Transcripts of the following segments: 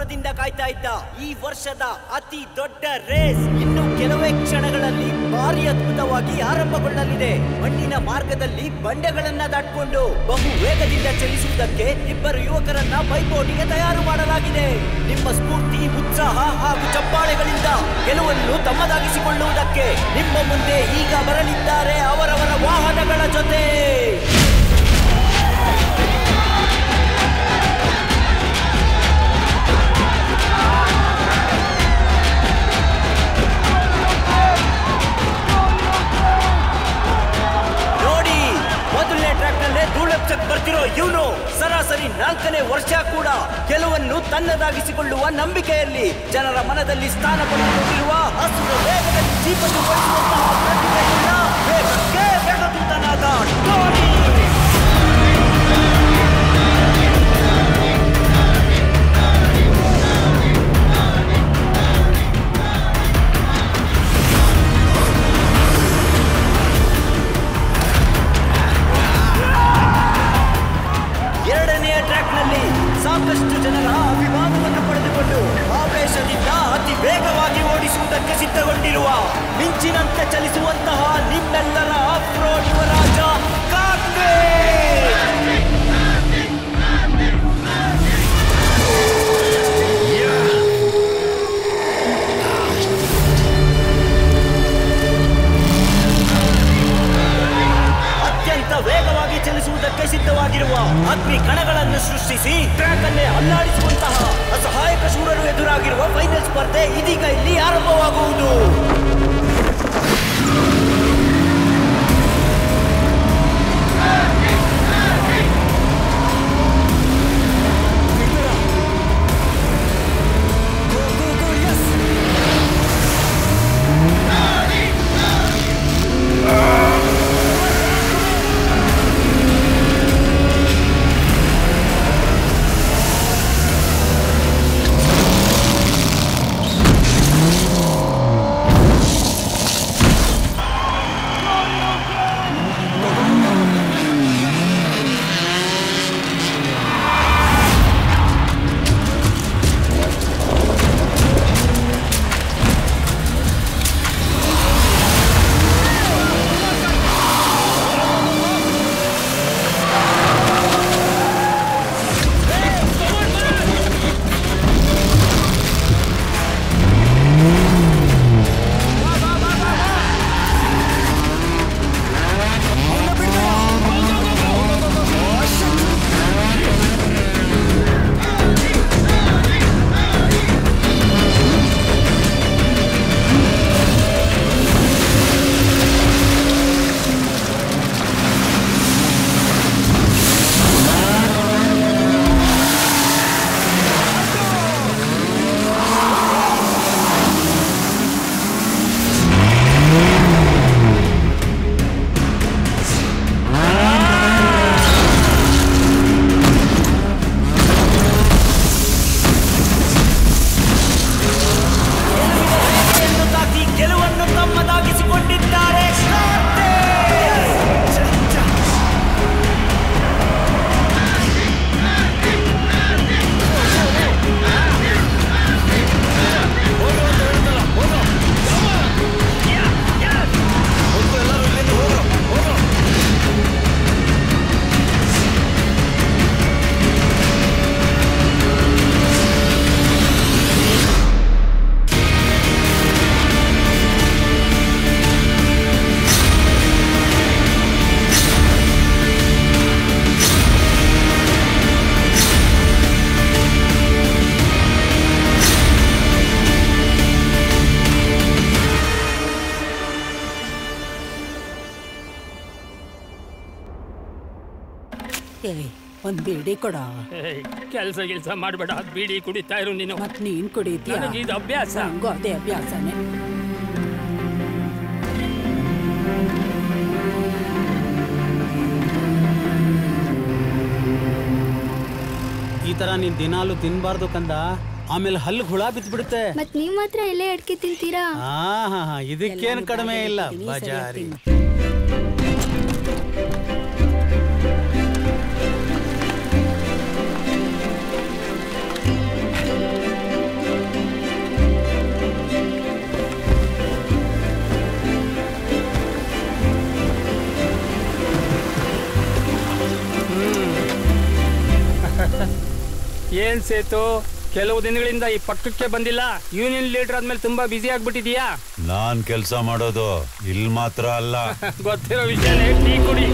ಕಾತರದಿಂದ ಕಾಯ್ತಾ ಇದ್ದ ಈ ವರ್ಷದ ಅತಿ ದೊಡ್ಡ ರೇಸ್ ಇನ್ನು ಕೆಲವೇ ಕ್ಷಣಗಳಲ್ಲಿ ಭಾರಿ ಅದ್ಭುತವಾಗಿ ಆರಂಭಗೊಳ್ಳಲಿದೆ ಮಣ್ಣಿನ ಮಾರ್ಗದಲ್ಲಿ ಬಂಡೆಗಳನ್ನ ದಾಟ್ಕೊಂಡು ಬಹು ವೇಗದಿಂದ ಚಲಿಸುವುದಕ್ಕೆ ಇಬ್ಬರು ಯುವಕರನ್ನ ಪೈಪೋಟಿಗೆ ತಯಾರು ಮಾಡಲಾಗಿದೆ ನಿಮ್ಮ ಸ್ಫೂರ್ತಿ ಉತ್ಸಾಹ ಹಾಗೂ ಚಪ್ಪಾಳೆಗಳಿಂದ ಗೆಲುವನ್ನು ತಮ್ಮದಾಗಿಸಿಕೊಳ್ಳುವುದಕ್ಕೆ ನಿಮ್ಮ ಮುಂದೆ ಈಗ ಬರಲಿದ್ದಾರೆ ಅವರವರ ವಾಹನಗಳ ಜೊತೆ ನೋಡಿ ಮೊದಲನೇ ಟ್ರ್ಯಾಕ್ ನಲ್ಲೇ ಧೂಳೆಪ್ಸಕ್ ಬರ್ತಿರೋ ಇವನು ಸರಾಸರಿ ನಾಲ್ಕನೇ ವರ್ಷ ಕೂಡ ಗೆಲುವನ್ನು ತನ್ನದಾಗಿಸಿಕೊಳ್ಳುವ ನಂಬಿಕೆಯಲ್ಲಿ ಜನರ ಮನದಲ್ಲಿ ಸ್ಥಾನ ಪಡೆದುಕೊಂಡಿರುವ ಹಸುರ ವೇಗದಲ್ಲಿ ಜೀಪನ್ನು ಓಡಿಸುವಂತಹ ಪ್ರತಿಭೆಯುಳ್ಳ ವೇಗಕ್ಕೆ ವೇಗದೂತನಾದ ಟೋನಿ ಎರಡನೆಯ ಟ್ರ್ಯಾಕ್ ನಲ್ಲಿ ಸಾಕಷ್ಟು ಜನರ ಅಭಿಮಾನವನ್ನು ಪಡೆದುಕೊಂಡು ಆವೇಶದಿಂದ ಅತಿ ವೇಗವಾಗಿ ಓಡಿಸುವುದಕ್ಕೆ ಸಿದ್ಧಗೊಂಡಿರುವ ಮಿಂಚಿನಂತೆ ಚಲಿಸುವಂತಹ ನಿಮ್ಮೆಲ್ಲರ ಆಫ್ರೋಡ್ ಯುವರಾಜ ಕಾಕೆ ಅತ್ಯಂತ ವೇಗವಾಗಿ ಚಲಿಸುವುದಕ್ಕೆ ಸಿದ್ಧವಾಗಿರುವ ಅಗ್ನಿ ಕಣಗಳನ್ನು ಸೃಷ್ಟಿಸಿ ಟ್ರ್ಯಾಕ್ ಅನ್ನೇ ಅಲ್ಲಾಡಿಸುವಂತಹ ಅಸಹಾಯಕ ಶೂರರು ಎದುರಾಗಿರುವ ಫೈನಲ್ ಸ್ಪರ್ಧೆ ಇದೀಗ ಇಲ್ಲಿ ಆರಂಭವಾಗುವುದು ಗೆಲುವಿನ ತಾಕಿ ಗೆಲುವನ್ನು ತಮ್ಮದಾಗಿಸಿಕೊಂಡಿದ್ದಾರೆ ಏಯ್ ಒಂದ್ ಬೀಡಿ ಕೊಡ ಕೆಲಸ ಗಿಲ್ಸ ಮಾಡ್ಬೇಡ ಬೀಡಿ ಕುಡಿತಾ ಇರು ನೀನು ಮತ್ ನೀನ್ ಕುಡಿತೀಯ ನನಗೆ ಇದು ಅಭ್ಯಾಸ. ನಂಗೂ ಅದೇ ಅಭ್ಯಾಸನೇ ಈ ತರ ನೀನ್ ದಿನಾಲು ತಿನ್ಬಾರ್ದು ಕಂದ ಆಮೇಲೆ ಹಲ್ಲು ಹುಳ ಬಿದ್ಬಿಡುತ್ತೆ ಮತ್ ನೀವ್ ಮಾತ್ರ ಎಲೆ ಅಡ್ಕೆ ತಿಂತೀರಾ ಹಾ ಹಾ ಹಾ ಇದಕ್ಕೇನ್ ಕಡಿಮೆ ಇಲ್ಲ ಬಜಾರಿ ಏನ್ ಸೇತು ಕೆಲವು ದಿನಗಳಿಂದ ಈ ಪಕ್ಕಕ್ಕೆ ಬಂದಿಲ್ಲ ಯೂನಿಯನ್ ಲೀಡರ್ ಆದ್ಮೇಲೆ ತುಂಬಾ ಬ್ಯುಸಿ ಆಗ್ಬಿಟ್ಟಿದ್ಯಾ ನಾನ್ ಕೆಲ್ಸ ಮಾಡೋದು ಇಲ್ಲಿ ಮಾತ್ರ ಅಲ್ಲ ಗೊತ್ತಿರೋ ವಿಷಯನೇ ಟೀ ಕುಡಿ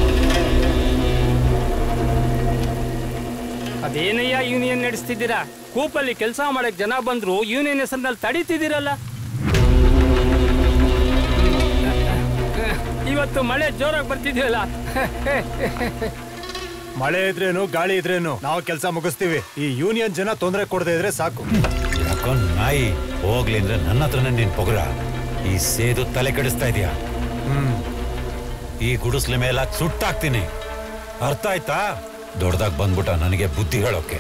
ಅದೇನಯ್ಯ ಯೂನಿಯನ್ ನಡೆಸ್ತಿದ್ದೀರಾ ಕೂಪಲ್ಲಿ ಕೆಲಸ ಮಾಡಕ್ ಜನ ಬಂದ್ರು ಯೂನಿಯನ್ ಹೆಸರಿನಲ್ಲಿ ತಡೀತಿದ್ದೀರಲ್ಲ ಇವತ್ತು ಮಳೆ ಜೋರಾಗಿ ಬರ್ತಿದ್ಯಲ್ಲ ಮಳೆ ಇದ್ರೇನು ಗಾಳಿ ಇದ್ರೇನು ನಾವು ಕೆಲಸ ಮುಗಿಸ್ತೀವಿ ಈ ಯೂನಿಯನ್ ಜನ ತೊಂದರೆ ಕೊಡದೇ ಇದ್ರೆ ಸಾಕು ಯಾಕೋ ನಾಯಿ ಹೋಗ್ಲಿ ಅಂದ್ರೆ ನನ್ನ ಹತ್ರನೇ ನೀನ್ ಪೊಗರ ಈ ಸೇದು ತಲೆ ಕೆಡಿಸ್ತಾ ಇದೀಯಾ ಈ ಗುಡಿಸ್ಲ ಮೇಲೆ ಸುಟ್ಟಾಕ್ತೀನಿ ಅರ್ಥ ಆಯ್ತಾ ದೊಡ್ಡದಾಗ್ ಬಂದ್ಬಿಟ್ಟ ನನಗೆ ಬುದ್ಧಿ ಹೇಳೋಕೆ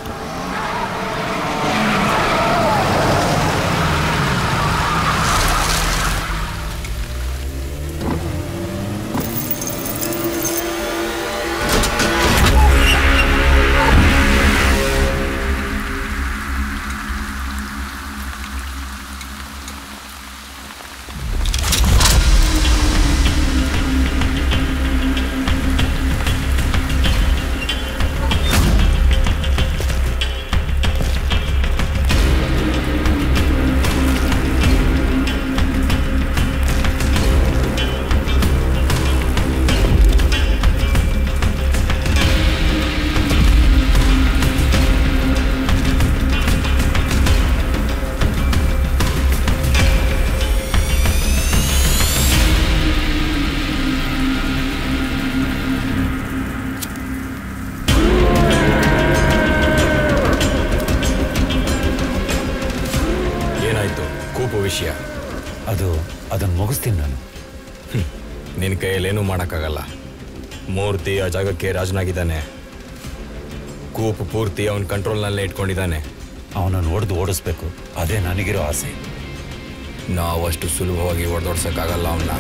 ಏನಾಯ್ತು ಕೂಪು ವಿಷಯ ಅದು ಅದನ್ನ ಮುಗಿಸ್ತೀನಿ ನಾನು ನಿನ್ನ ಕೈಯಲ್ಲೇನೂ ಮಾಡೋಕ್ಕಾಗಲ್ಲ ಮೂರ್ತಿ ಆ ಜಾಗಕ್ಕೆ ರಾಜನಾಗಿದ್ದಾನೆ ಕೂಪು ಪೂರ್ತಿ ಅವನ ಕಂಟ್ರೋಲ್ನಲ್ಲೇ ಇಟ್ಕೊಂಡಿದ್ದಾನೆ ಅವನನ್ನು ಹೊಡೆದು ಓಡಿಸ್ಬೇಕು ಅದೇ ನನಗಿರೋ ಆಸೆ ನಾವು ಅಷ್ಟು ಸುಲಭವಾಗಿ ಹೊಡೆದೋಡ್ಸೋಕ್ಕಾಗಲ್ಲ ಅವನ್ನ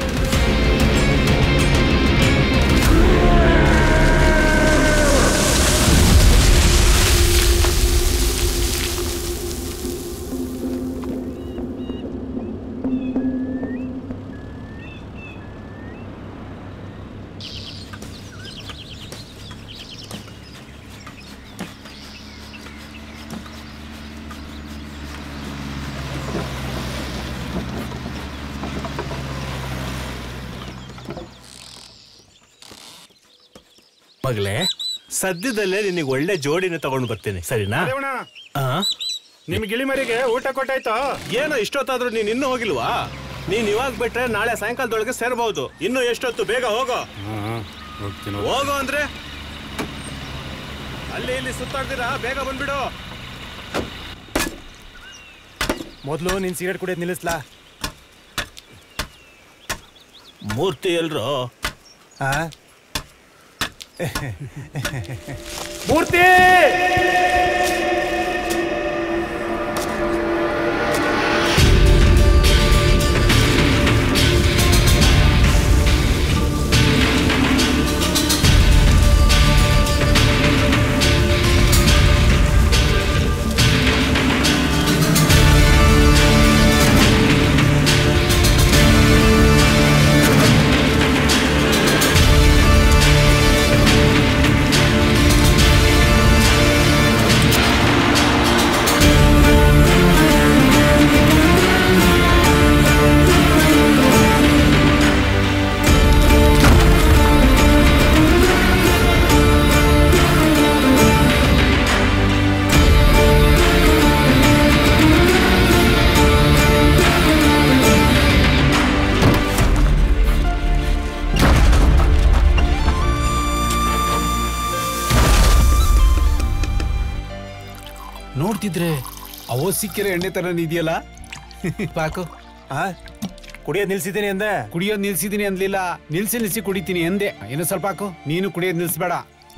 ಮಗಳೇ ಸದ್ಯದಲ್ಲೇ ನಿನಗೆ ಒಳ್ಳೆ ಜೋಡಿನ ತಗೊಂಡು ಬರ್ತೀನಿ ಸರಿನಾ ಆ? ನಿಮ್ ಗಿಳಿಮರಿಗೆ ಊಟ ಕೊಟ್ಟಾಯ್ತು ಏನೋ ಇಷ್ಟೊತ್ತಾದ್ರೂ ನೀನ್ ಇನ್ನೂ ಹೋಗಿಲ್ವಾ ನೀನ್ ಇವಾಗ ಬಿಟ್ರೆ ನಾಳೆ ಸಾಯಂಕಾಲದೊಳಗೆ ಸೇರ್ಬಹುದು ಇನ್ನು ಎಷ್ಟೊತ್ತು ಬೇಗ ಹೋಗೋ ಹೋಗೋ ಅಂದ್ರೆ ಅಲ್ಲಿ ಇಲ್ಲಿ ಸುತ್ತಾಡ್ತೀರಾ ಬೇಗ ಬಂದ್ಬಿಡು ಮೊದ್ಲು ನೀನ್ ಸಿಗರೇಟ್ ಕುಡಿಯೋದ್ ನಿಲ್ಲಿಸ್ಲಾ ಮೂರ್ತಿ ಎಲ್ರು ಆ? ಮೂರ್ತಿ ನೋಡ್ತಿದ್ರೆ ಅವೋ ಸಿಕ್ಕಿರೋ ಎಣ್ಣೆ ತರ ಇದೆಯಲ್ಲ ಪಾಕು ಆ? ಕುಡಿಯೋದ್ ನಿಲ್ಸಿದ್ದೀನಿ ಅಂದೆ ಕುಡಿಯೋದ್ ನಿಲ್ಸಿದೀನಿ ಅನ್ಲಿಲ್ಲ ನಿಲ್ಸಿ ನಿಲ್ಸಿ ಕುಡಿತೀನಿ ಎಂದೆ ಇನ್ನು ಸ್ವಲ್ಪ ಹಾಕು ನೀನು ಕುಡಿಯೋದ್ ನಿಲ್ಸ್ಬೇಡ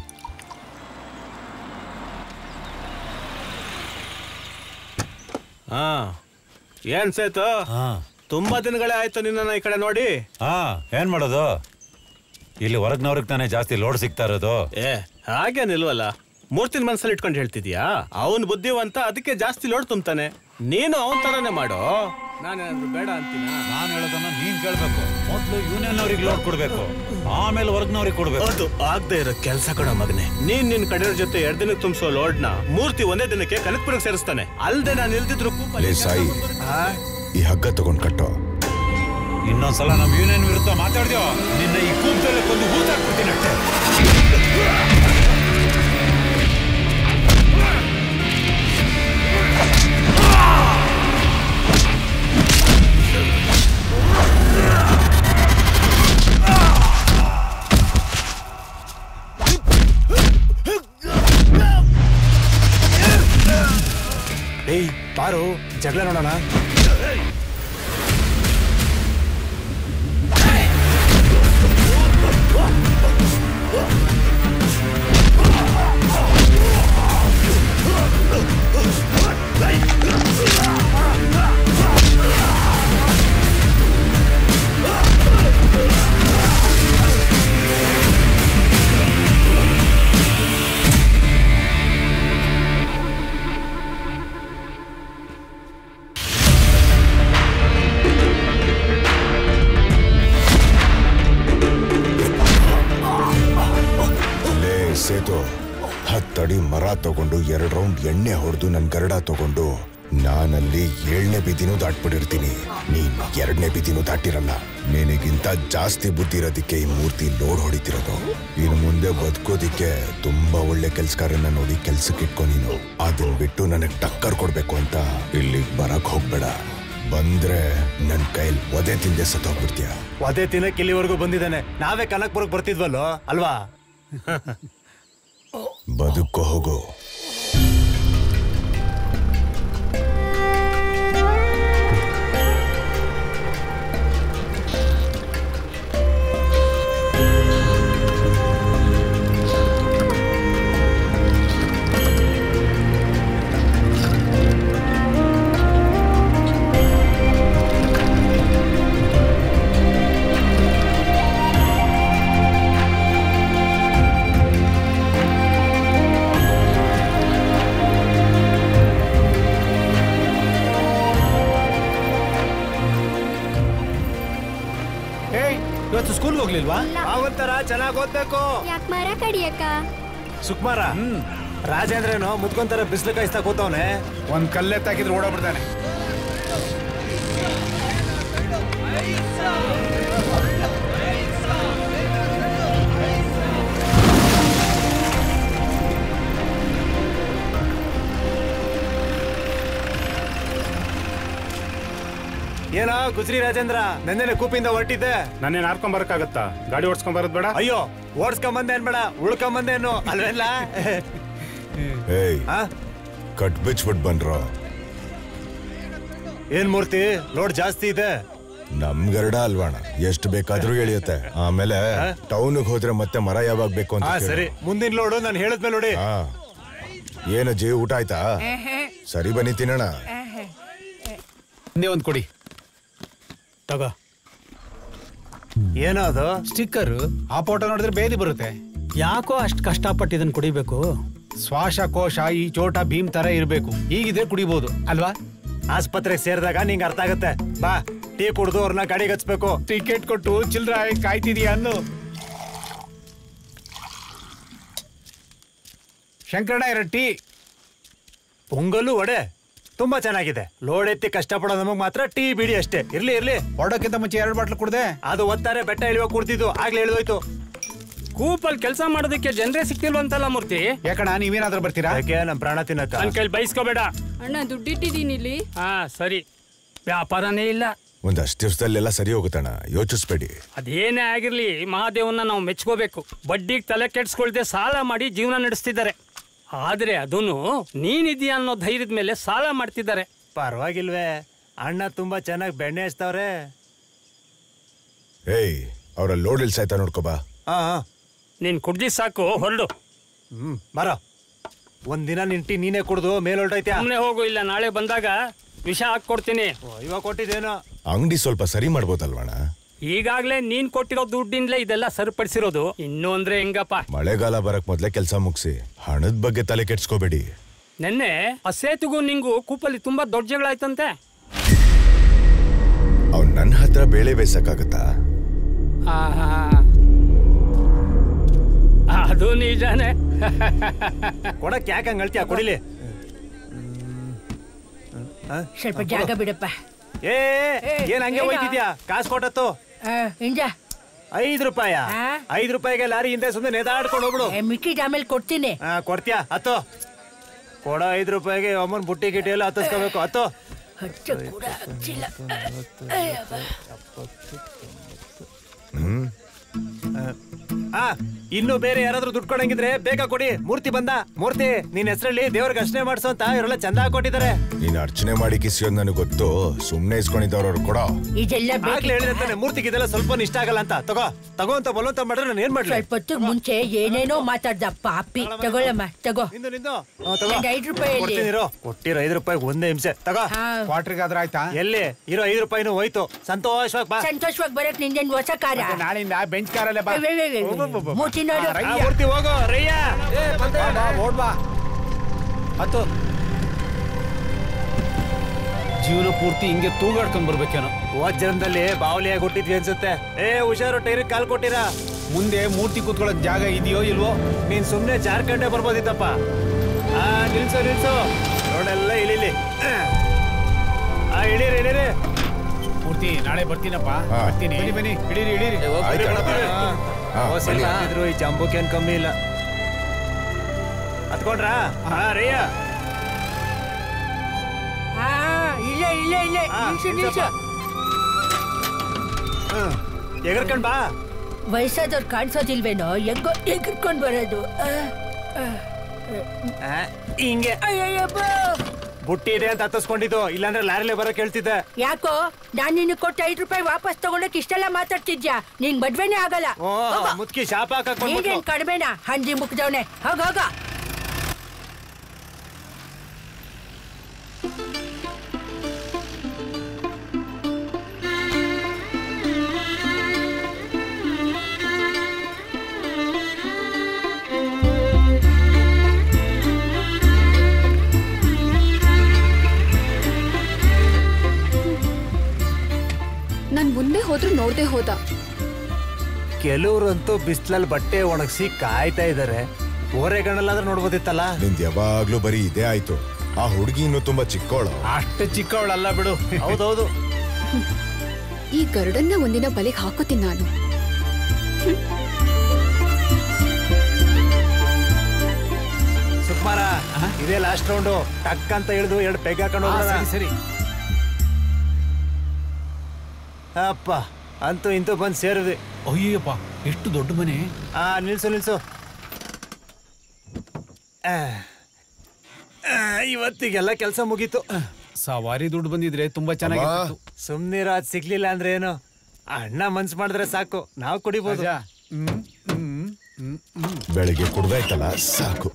ಹಾ ಏನ್ ಸೇತು ಹಾ ತುಂಬಾ ದಿನಗಳೇ ಆಯ್ತು ನಿನ್ನ ಈ ಕಡೆ ನೋಡಿ ಹಾ ಏನ್ ಮಾಡೋದು ಇಲ್ಲಿ ಹೊರಗ್ನವ್ರಿಗೆ ತಾನೇ ಜಾಸ್ತಿ ಲೋಡ್ ಸಿಗ್ತಾ ಇರೋದು ಏ ಹಾಗೇನಿಲ್ವಲ್ಲ ಮೂರ್ತಿನ ಮನ್ಸಲ್ಲಿ ಇಟ್ಕೊಂಡು ಹೇಳ್ತಿದ್ಯಾ ಅವನ್ ಬುದ್ಧಿವಂತ ಅದಕ್ಕೆ ಜಾಸ್ತಿ ಲೋಡ್ ತುಂಬ್ತಾನೆ ನೀನು ಅವನ್ ತರನೇ ಮಾಡು ನಾನೇನಾದ್ರು ಬೇಡ ಅಂತೀನ ನಾನು ಹೇಳೋದನ್ನ ನೀನ್ ಕೇಳ್ಬೇಕು ಮೊದ್ಲು ಯೂನಿಯನ್ ಅವ್ರಿಗೆ ಲೋಡ್ ಕೊಡ್ಬೇಕು ಆಮೇಲೆ ವರ್ಗ್ನವ್ರಿಗೆ ಕೊಡ್ಬೇಕು ಅದು ಆಗದೆ ಇರೋ ಕೆಲಸ ಕಣ ಮಗನೆ ನೀನ್ ನಿನ್ ಕಡೆಯವ್ರ ಜೊತೆ ಎರಡ್ ದಿನಕ್ಕೆ ತುಂಬಿಸೋ ಲೋಡ್ನ ಮೂರ್ತಿ ಒಂದೇ ದಿನಕ್ಕೆ ಕನಕಪುರಕ್ಕೆ ಸೇರಿಸ್ತಾನೆ ಅಲ್ದೆ ನಾನು ಇಲ್ದಿದ್ರು ಲೇ ಸಾಯಿ ಈ ಹಗ್ಗ ತಗೊಂಡ್ ಕಟ್ಟೋ ಇನ್ನೊಂದ್ಸಲ ನಮ್ ಯೂನಿಯನ್ ವಿರುದ್ಧ ಮಾತಾಡ್ದ್ಯೋ ನಿನ್ನ ಈ ಕೂಪದಲ್ಲಿ ಕೊಂದು ಹೂತಾಕ್ಬಿಡ್ತೀನಿ ಅಷ್ಟೇ ಏಯ್ ಬಾರು ಜಗಳ ನೋಡೋಣ ಲೇ ಸೇತು ಹತ್ತಡಿ ಮರ ತಗೊಂಡು ಎರಡು ರೌಂಡ್ ಎಣ್ಣೆ ಹೊಡೆದು ನನ್ ಗರಡ ತಗೊಂಡು ನಾನಲ್ಲಿ ಏಳನೇ ಬೀದಿನೂ ದಾಟ್ಬಿಟ್ಟಿರ್ತೀನಿ ನೀನ್ ಎರಡನೇ ಬೀದಿನೂ ದಾಟಿರಲ್ಲ ನಿನಗಿಂತ ಜಾಸ್ತಿ ಬುದ್ಧಿ ಇರೋದಿಕ್ಕೆ ಈ ಮೂರ್ತಿ ಲೋಡ್ ಹೊಡಿತಿರೋದು ಇನ್ನು ಮುಂದೆ ಬದುಕೋದಿಕ್ಕೆ ತುಂಬಾ ಒಳ್ಳೆ ಕೆಲ್ಸಗಾರನ್ನ ನೋಡಿ ಕೆಲ್ಸಕ್ಕೆ ಇಟ್ಕೊ ನೀನು ಅದನ್ ಬಿಟ್ಟು ನನಗ್ ಟಕ್ಕರ್ ಕೊಡ್ಬೇಕು ಅಂತ ಇಲ್ಲಿಗ್ ಬರಕ್ ಹೋಗ್ಬೇಡ ಬಂದ್ರೆ ನನ್ ಕೈಲ್ ಒದೆ ತಿಂದೆ ಸತ್ತೋಗ್ಬಿಡ್ತೀಯ ಅದೇ ತಿನ್ನಕ್ಕೆ ಇಲ್ಲಿವರೆಗೂ ಬಂದಿದ್ದಾನೆ ನಾವೇ ಕನಕ್ಪುರಕ್ಕೆ ಬರ್ತಿದ್ವಲ್ಲೋ ಅಲ್ವಾ ಬದುಕೋ ಹೋಗು ಏಯ್ ಇವತ್ತು ಸ್ಕೂಲ್ಗೆ ಹೋಗ್ಲಿಲ್ವಾ ಅವಂತರ ಚೆನ್ನಾಗಿ ಓದ್ಬೇಕು ಯಾಕೆ ಮರ ಕಡಿಯಕ್ಕ ಸುಕುಮಾರ ರಾಜೇಂದ್ರನು ಮುದ್ಕೊಂತರ ಬಿಸಿಲು ಕಾಯಿಸ್ತಾ ಕೂತವನೆ ಒಂದ್ ಕಲ್ಲೆತ್ತಾಕಿದ್ರೆ ಓಡಾಡ್ಬಿಡ್ತಾನೆ ಏನೋ ಗುಜ್ರಿ ರಾಜೇಂದ್ರ ನೆನ್ನೆನೆ ಕೂಪಿಂದ ಹೊರಟಿದ್ದೆ ನನ್ನೇನ್ ಹಾರ್ಕೊಂಡ್ ಬರಕ್ಕಾಗತ್ತಾ ಗಾಡಿ ಓಡಿಸ್ಕೊಂಡ್ ಬರೋದ್ ಬೇಡ ಅಯ್ಯೋ ಓಡಿಸ್ಕೊಂಬಂದೇನ್ ಬೇಡ ಉಳ್ಕೊಂಬಂದೇನು ಅಲ್ವೇಲ್ಲ ಏಯ್ ಆ? ಕಟ್ ಬಿಚ್ಬಿಟ್ ಬನ್ರೋ ಏನ್ ಮೂರ್ತಿ ಲೋಡ್ ಜಾಸ್ತಿ ಇದೆ ನಮ್ ಗರಡ ಅಲ್ವಾಣ ಎಷ್ಟು ಬೇಕಾದ್ರೂ ಎಳಿಯುತ್ತೆ ಆಮೇಲೆ ಟೌನ್ಗೆ ಹೋದ್ರೆ ಮತ್ತೆ ಮರ ಯಾವಾಗ ಬೇಕು ಅಂತ ಹಾ ಕೇಳು. ಸರಿ ಮುಂದಿನ ಲೋಡು ನಾನು ಹೇಳಿದ್ಮೇಲೆ ನೋಡಿ ಹಾ ಏನಜ್ಜಿ ಊಟ ಆಯ್ತಾ ಸರಿ ಬನ್ನಿ ತಿನ್ನೋಣ ಒಂದೇ ಒಂದ್ ಕೊಡಿ ತಗೋ ಏನೋ ಅದು ಸ್ಟಿಕ್ಕರ್ ಆ ಫೋಟೋ ನೋಡಿದ್ರೆ ಬೇದಿ ಬರುತ್ತೆ ಯಾಕೋ ಅಷ್ಟು ಕಷ್ಟಪಟ್ಟು ಇದನ್ನ ಕುಡಿಬೇಕು ಶ್ವಾಸಕೋಶ ಈ ಚೋಟ ಭೀಮ್ ತರ ಇರ್ಬೇಕು ಹೀಗಿದ್ರೆ ಕುಡಿಬಹುದು ಅಲ್ವಾ ಆಸ್ಪತ್ರೆಗೆ ಸೇರಿದಾಗ ನಿಂಗೆ ಅರ್ಥ ಆಗತ್ತೆ ಬಾ ಟೀ ಕುಡ್ದು ಅವ್ರನ್ನ ಗಾಡಿಗೆ ಹಚ್ಬೇಕು ಟಿಕೆಟ್ ಕೊಟ್ಟು ಚಿಲ್ರ ಕಾಯ್ತಿದೀಯ ಅನ್ನು ಶಂಕರಣ್ಣ ಇರೋ ಟೀ ಪೊಂಗಲು ವಡೆ ತುಂಬಾ ಚೆನ್ನಾಗಿದೆ ಲೋಡ್ ಎತ್ತಿ ಕಷ್ಟಪಡೋ ನಮಗ್ ಮಾತ್ರ ಟೀ ಬಿಡಿ ಅಷ್ಟೇ ಇರ್ಲಿ ಇರ್ಲಿ ಹೊಡೋಕ್ಕಿಂತ ಮುಂಚೆ ಎರಡು ಬಾಟ್ಲು ಕುಡ್ದೆ ಅದು ಒತ್ತಾರೆ ಬೆಟ್ಟ ಇಳಿಯುವಾಗ ಕುಡ್ತಿದ್ದು ಆಗ್ಲೇ ಇಳಿದೋಯ್ತು ಕೂಪಲ್ಲಿ ಕೆಲಸ ಮಾಡೋದಕ್ಕೆ ಜನರೇ ಸಿಕ್ತಿಲ್ವಂತಲ್ಲ ಮೂರ್ತಿ ಯಾಕಣ ನೀವೇನಾದ್ರೂ ಬರ್ತೀರಾ ಯಾಕೆ ನಮ್ ಪ್ರಾಣ ತಿನ್ನಕ್ಕ ನನ್ ಕೈಲಿ ಬೈಸ್ಕೋಬೇಡ ಅಣ್ಣ ದುಡ್ಡಿಟ್ಟಿದ್ದೀನಿ ಇಲ್ಲಿ ಹಾ ಸರಿ ವ್ಯಾಪಾರನೇ ಇಲ್ಲ ಒಂದಷ್ಟು ದಿವಸದಲ್ಲೆಲ್ಲ ಸರಿ ಹೋಗುತ್ತಣ್ಣ ಯೋಚಿಸ್ಬೇಡಿ ಅದೇನೇ ಆಗಿರ್ಲಿ ಮಹಾದೇವನ್ನ ನಾವು ಮೆಚ್ಕೋಬೇಕು ಬಡ್ಡಿಗೆ ತಲೆ ಕೆಡ್ಸ್ಕೊಳ್ದೆ ಸಾಲ ಮಾಡಿ ಜೀವನ ನಡೆಸ್ತಿದ್ದಾರೆ ಆದ್ರೆ ಅದನ್ನು ನೀನಿದೀಯ ಅನ್ನೋ ಧೈರ್ಯದ ಮೇಲೆ ಸಾಲ ಮಾಡ್ತಿದ್ದಾರೆ ಪರವಾಗಿಲ್ವೇ ಅಣ್ಣ ತುಂಬಾ ಚೆನ್ನಾಗಿ ಬೆಣ್ಣೆ ಹಚ್ತಾವ್ರೆ ಏಯ್ ಅವರ ಲೋಡ್ ಇಲ್ಸಾಯ್ತಾ ನೋಡ್ಕೋಬಾ ಹಾ ಹಾ ನೀನ್ ಕುಡ್ದಿ ಸಾಕು ಹೊರಡು ಹ್ಮ್ ಬರೋ ಒಂದಿನ ನಿನ್ ಟೀ ನೀನೇ ಕುಡ್ದು ಮೇಲ್ ಹೊರಟೈತ್ಯಾ ಸುಮ್ಮನೆ ಹೋಗು ಇಲ್ಲ ನಾಳೆ ಬಂದಾಗ ವಿಷ ಹಾಕೊಡ್ತೀನಿ ಇವಾಗ ಕೊಟ್ಟಿದ್ದೇನೋ ಅಂಗಡಿ ಸ್ವಲ್ಪ ಸರಿ ಮಾಡ್ಬೋದಲ್ವಣ್ಣ ಈಗಾಗ್ಲೇ ನೀನ್ ಕೊಟ್ಟಿರೋ ದುಡ್ಡಿಂದಲೇ ಇದೆಲ್ಲ ಸರಿಪಡಿಸಿರೋದು ಇನ್ನು ಅಂದ್ರೆ ಹೆಂಗಪ್ಪ ಮಳೆಗಾಲ ಬರಕ್ ಮೊದ್ಲೇ ಕೆಲಸ ಮುಗಿಸಿ ಹಣದ ಬಗ್ಗೆ ತಲೆ ಕೆಡ್ಸ್ಕೋಬೇಡಿ ನೆನ್ನೆ ಆ ಸೇತುಗೂ ನಿಂಗೂ ಕೂಪಲ್ಲಿ ತುಂಬಾ ದೊಡ್ಡ ಜಗಳ ಆಯ್ತಂತೆ ಅವ್ನ್ ನನ್ನ ಹತ್ರ ಬೇಳೆ ಬೇಸಕ್ಕಾಗತ್ತಾ ಆಹಾ. ಅದು ನಿಜಾನೇ ಕೊಡಕ್ ಯಾಕೆ ಹಂಗ್ ಅಳ್ತೀಯ ಕೊಡಿಲಿ ಸ್ವಲ್ಪ ಜಾಗ ಬಿಡಪ್ಪ ಏ ಏನ್ ಹಂಗೆ ಹೋಯ್ತಿದ್ಯಾ ಕಾಸು ಕೊಟ್ಟತ್ತು ಇಂಜ ಐದ್ ರೂಪಾಯ ಐದ್ ರೂಪಾಯಿಗೆ ಲಾರಿ ಹಿಂದೆ ಸುಮ್ಮನೆ ನೇತಾಡ್ಕೊಂಡು ಹೋಗ್ಬಿಡು ಮಿಕ್ಕಿದ ಆಮೇಲೆ ಕೊಡ್ತೀನಿ ಹಾ ಕೊಡ್ತೀಯಾ ಹತ್ತು ಕೊಡ ಐದ್ ರೂಪಾಯಿಗೆ ಅಮ್ಮನ್ ಬುಟ್ಟಿ ಗಿಟ್ಟಿ ಎಲ್ಲ ಹತ್ತಿಸ್ಕೋಬೇಕು ಹತ್ತು ಹಚ್ಚ ಕೂಡ ಹಚ್ಚಿಲ್ಲ ಹ್ಮ್ ಆ ಇನ್ನು ಬೇರೆ ಯಾರಾದ್ರೂ ದುಡ್ಡು ಕೊಡಂಗಿದ್ರೆ ಬೇಗ ಕೊಡಿ ಮೂರ್ತಿ ಬಂದ ಮೂರ್ತಿ ನಿನ್ ಹೆಸರಲ್ಲಿ ದೇವ್ರಿಗೆ ಅರ್ಚನೆ ಮಾಡ್ಸೋ ಅಂತ ಇವರೆಲ್ಲ ಚಂದ ಕೊಟ್ಟಿದ್ದಾರೆ ನೀನ್ ಅರ್ಚನೆ ಮಾಡಿ ಕಿಸಿಯೋದ್ ನನಗೆ ಗೊತ್ತು ಸುಮ್ನೆ ಇಸ್ಕೊಂಡಿದ್ದವ್ರವ್ರು ಕೊಡೋ ಇದೆಲ್ಲ ಆಗ್ಲೇ ಹೇಳಿರ್ತಾನೆ ಮೂರ್ತಿಗೆ ಇದೆಲ್ಲ ಸ್ವಲ್ಪ ಇಷ್ಟ ಆಗಲ್ಲ ಅಂತ ತಗೋ ತಗೋ ಅಂತ ಬಲವಂತ ಮಾಡಿದ್ರೆ ನಾನು ಏನ್ ಮಾಡ್ಲಿ ಸ್ವಲ್ಪ ಹೊತ್ತು ಮುಂಚೆ ಏನೇನೋ ಮಾತಾಡ್ದ ಪಾಪಿ ತಗೊಳ್ಳಮ್ಮ ತಗೋ ನಿಂದು ನಿಂದು ಹಾ, ತಗೋ. ನಂಗೆ ಐದು ರೂಪಾಯಿ ಇಲ್ಲಿ. ಕೊಡ್ತೀನಿ ಇರು. ಕೊಟ್ಟಿರೋ ಐದು ರೂಪಾಯಿ ಒಂದೇ ಹಿಂಸೆ ತಗೋ ಕ್ವಾರ್ಟರ್ಗಾದ್ರೆ ಆಯ್ತಾ ಎಲ್ಲಿ ಇರೋ ಐದು ರೂಪಾಯಿನೂ ಹೋಯ್ತು ಸಂತೋಷವಾಗಿ ಬಾ ಸಂತೋಷವಾಗಿ ಬರಕ್ ನಿಂದೇನ್ ಹೊಸ ಕಾರ ಮತ್ತೆ ನಾಳೆಯಿಂದ ಬೆಂಚ್ ಕಾರಲ್ಲೇ ಬಾ ಏ, ಏ, ಏ, ಏ, ಮೂತಿ ನೋಡು ಆ, ಮೂರ್ತಿ ಹೋಗೋ ರಯ್ಯ ಬಾ, ಬಾ, ಓಡ್ ಬಾ ಹತ್ತು ಜೀವನ ಪೂರ್ತಿ ಹಿಂಗೆ ತೂಗಾಡ್ಕೊಂಡ್ ಬರ್ಬೇಕೇನೋ ಹೋದ್ ಜನ್ಮದಲ್ಲಿ ಬಾವಲಿಯಾಗಿ ಹುಟ್ಟಿದ್ವಿ ಅನ್ಸುತ್ತೆ ಏ ಹುಷಾರು ಟೈರ್ ಕಾಲ್ ಕೊಟ್ಟಿರಾ ಮುಂದೆ ಮೂರ್ತಿ ಕೂತ್ಕೊಳ್ಳೋಕ್ ಜಾಗ ಇದೆಯೋ ಇಲ್ವೋ ನೀನ್ ಸುಮ್ನೆ ಜಾರ್ಖಂಡೆ ಬರ್ಬೋದಿತ್ತಪ್ಪ ಆ ನಿಲ್ಸು ನಿಲ್ಸು ರೋಡೆಲ್ಲ ಇಳಿಲಿ ಆ ಇಳೀರಿ ಇಳೀರಿ ಮೂರ್ತಿ ನಾಳೆ ಬರ್ತೀನಪ್ಪ ಹಾ. ಬರ್ತೀನಿ ಬನ್ನಿ ಬನ್ನಿ ಹಿಡೀರಿ ಹಿಡೀರಿ ಆಯ್ತು ಕಣಪ್ಪ. ಹಾ, ಬನ್ನಿ. ಇದ್ರು ಈ ಜಂಬುಕೇನ್ ಕಮ್ಮಿ ಇಲ್ಲ ಹತ್ಕೊಂಡ್ರಾ ಹಾ ರಯ್ಯ ಹಾ ಇಲ್ಲ ಇಲ್ಲ ಇಲ್ಲ ಹಾ, ನಿಲ್ಸು ನಿಲ್ಸಪ್ಪ. ನಿಲ್ಸು ಹ್ಮ್ ಎಗರ್ಕೊಂಡ್ ಬಾ ವಯಸ್ಸಾದವ್ರು ಕಾಣಿಸೋದಿಲ್ವೇನೋ ಹೆಂಗೋ ಎಗರ್ಕೊಂಡ್ ಬರೋದು ಆ, ಆ, ಆ, ಹಿಂಗೆ ಅಯ್ಯಯ್ಯಪ್ಪ. ಬುಟ್ಟಿ ಇದೆ ಅಂತ ಹತ್ತಿಸ್ಕೊಂಡಿದ್ದು ಇಲ್ಲಾಂದ್ರೆ ಲಾರಿಲೆ ಬರೋ ಕೇಳ್ತಿದ್ದೆ ಯಾಕೋ ನಾನ್ ನಿನ್ನ ಕೊಟ್ಟು ಐದು ರೂಪಾಯಿ ವಾಪಸ್ ತಗೊಂಡಕ್ ಇಷ್ಟೆಲ್ಲ ಮಾತಾಡ್ತಿದ್ಯಾ ನಿಂಗ್ ಮದ್ವೆನೇ ಆಗಲ್ಲ ಓ ಮುದ್ಕಿ ಶಾಪ ಹಾಕಕ್ ನೀನೇನ್ ಕಡಿಮೆನಾ ಹಂದಿ ಮುಗ್ದವನೆ ಹೋಗ ಹೋಗ ನಾನ್ ಮುಂದೆ ಹೋದ್ರೂ ನೋಡ್ದೆ ಹೋದ ಕೆಲವ್ರಂತೂ ಬಿಸ್ಲಲ್ಲಿ ಬಟ್ಟೆ ಒಣಗಿಸಿ ಕಾಯ್ತಾ ಇದಾರೆ ಓರೆಗಣ್ಣಲ್ಲಾದ್ರೂ ನೋಡ್ಬೋದಿತ್ತಲ್ಲ ನಿಂದ್ ಯಾವಾಗ್ಲೂ ಬರೀ ಇದೇ ಆಯ್ತು ಆ ಹುಡುಗಿ ಇನ್ನು ತುಂಬಾ ಚಿಕ್ಕವಳು ಅಷ್ಟು ಚಿಕ್ಕವಳಲ್ಲ ಬಿಡು ಹೌದೌದು ಈ ಗರುಡನ್ನ ಒಂದಿನ ಬಲೆಗೆ ಹಾಕೋತೀನಿ ನಾನು ಸುಕ್ಮಾರ ಇದೇ ಲಾಸ್ಟ್ ರೌಂಡು ಟಕ್ ಅಂತ ಇಳಿದು ಎರಡು ಪೆಗ್ ಹಾಕೊಂಡು ಹಾ, ಹೋಗೋಣ. ಸರಿ ಸರಿ ಅಪ್ಪ ಅಂತೂ ಇಂತೂ ಬಂದು ಸೇರಿದ್ವಿ ಅಯ್ಯಪ್ಪ ಎಷ್ಟು ದೊಡ್ಡ ಮನೆ ಆ ನಿಲ್ಸು ನಿಲ್ಸು ಆ, ಆ, ಇವತ್ತಿಗೆಲ್ಲ ಕೆಲಸ ಮುಗೀತು ಸವಾರಿ ದುಡ್ಡು ಬಂದಿದ್ರೆ ತುಂಬಾ ಚೆನ್ನಾಗಿತ್ತು ಸುಮ್ನಿರೋ ಅದ್ ಸಿಗ್ಲಿಲ್ಲ ಅಂದ್ರೆ ಏನು ಅಣ್ಣ ಮನ್ಸ್ ಮಾಡಿದ್ರೆ ಸಾಕು ನಾವು ಕುಡಿಬೋದು ರಾಜ, ಹ್ಮ್, ಹ್ಮ್, ಹ್ಮ್, ಹ್ಮ್. ಬೆಳಿಗ್ಗೆ ಕುಡ್ದಾಯ್ತಲ್ಲ ಸಾಕು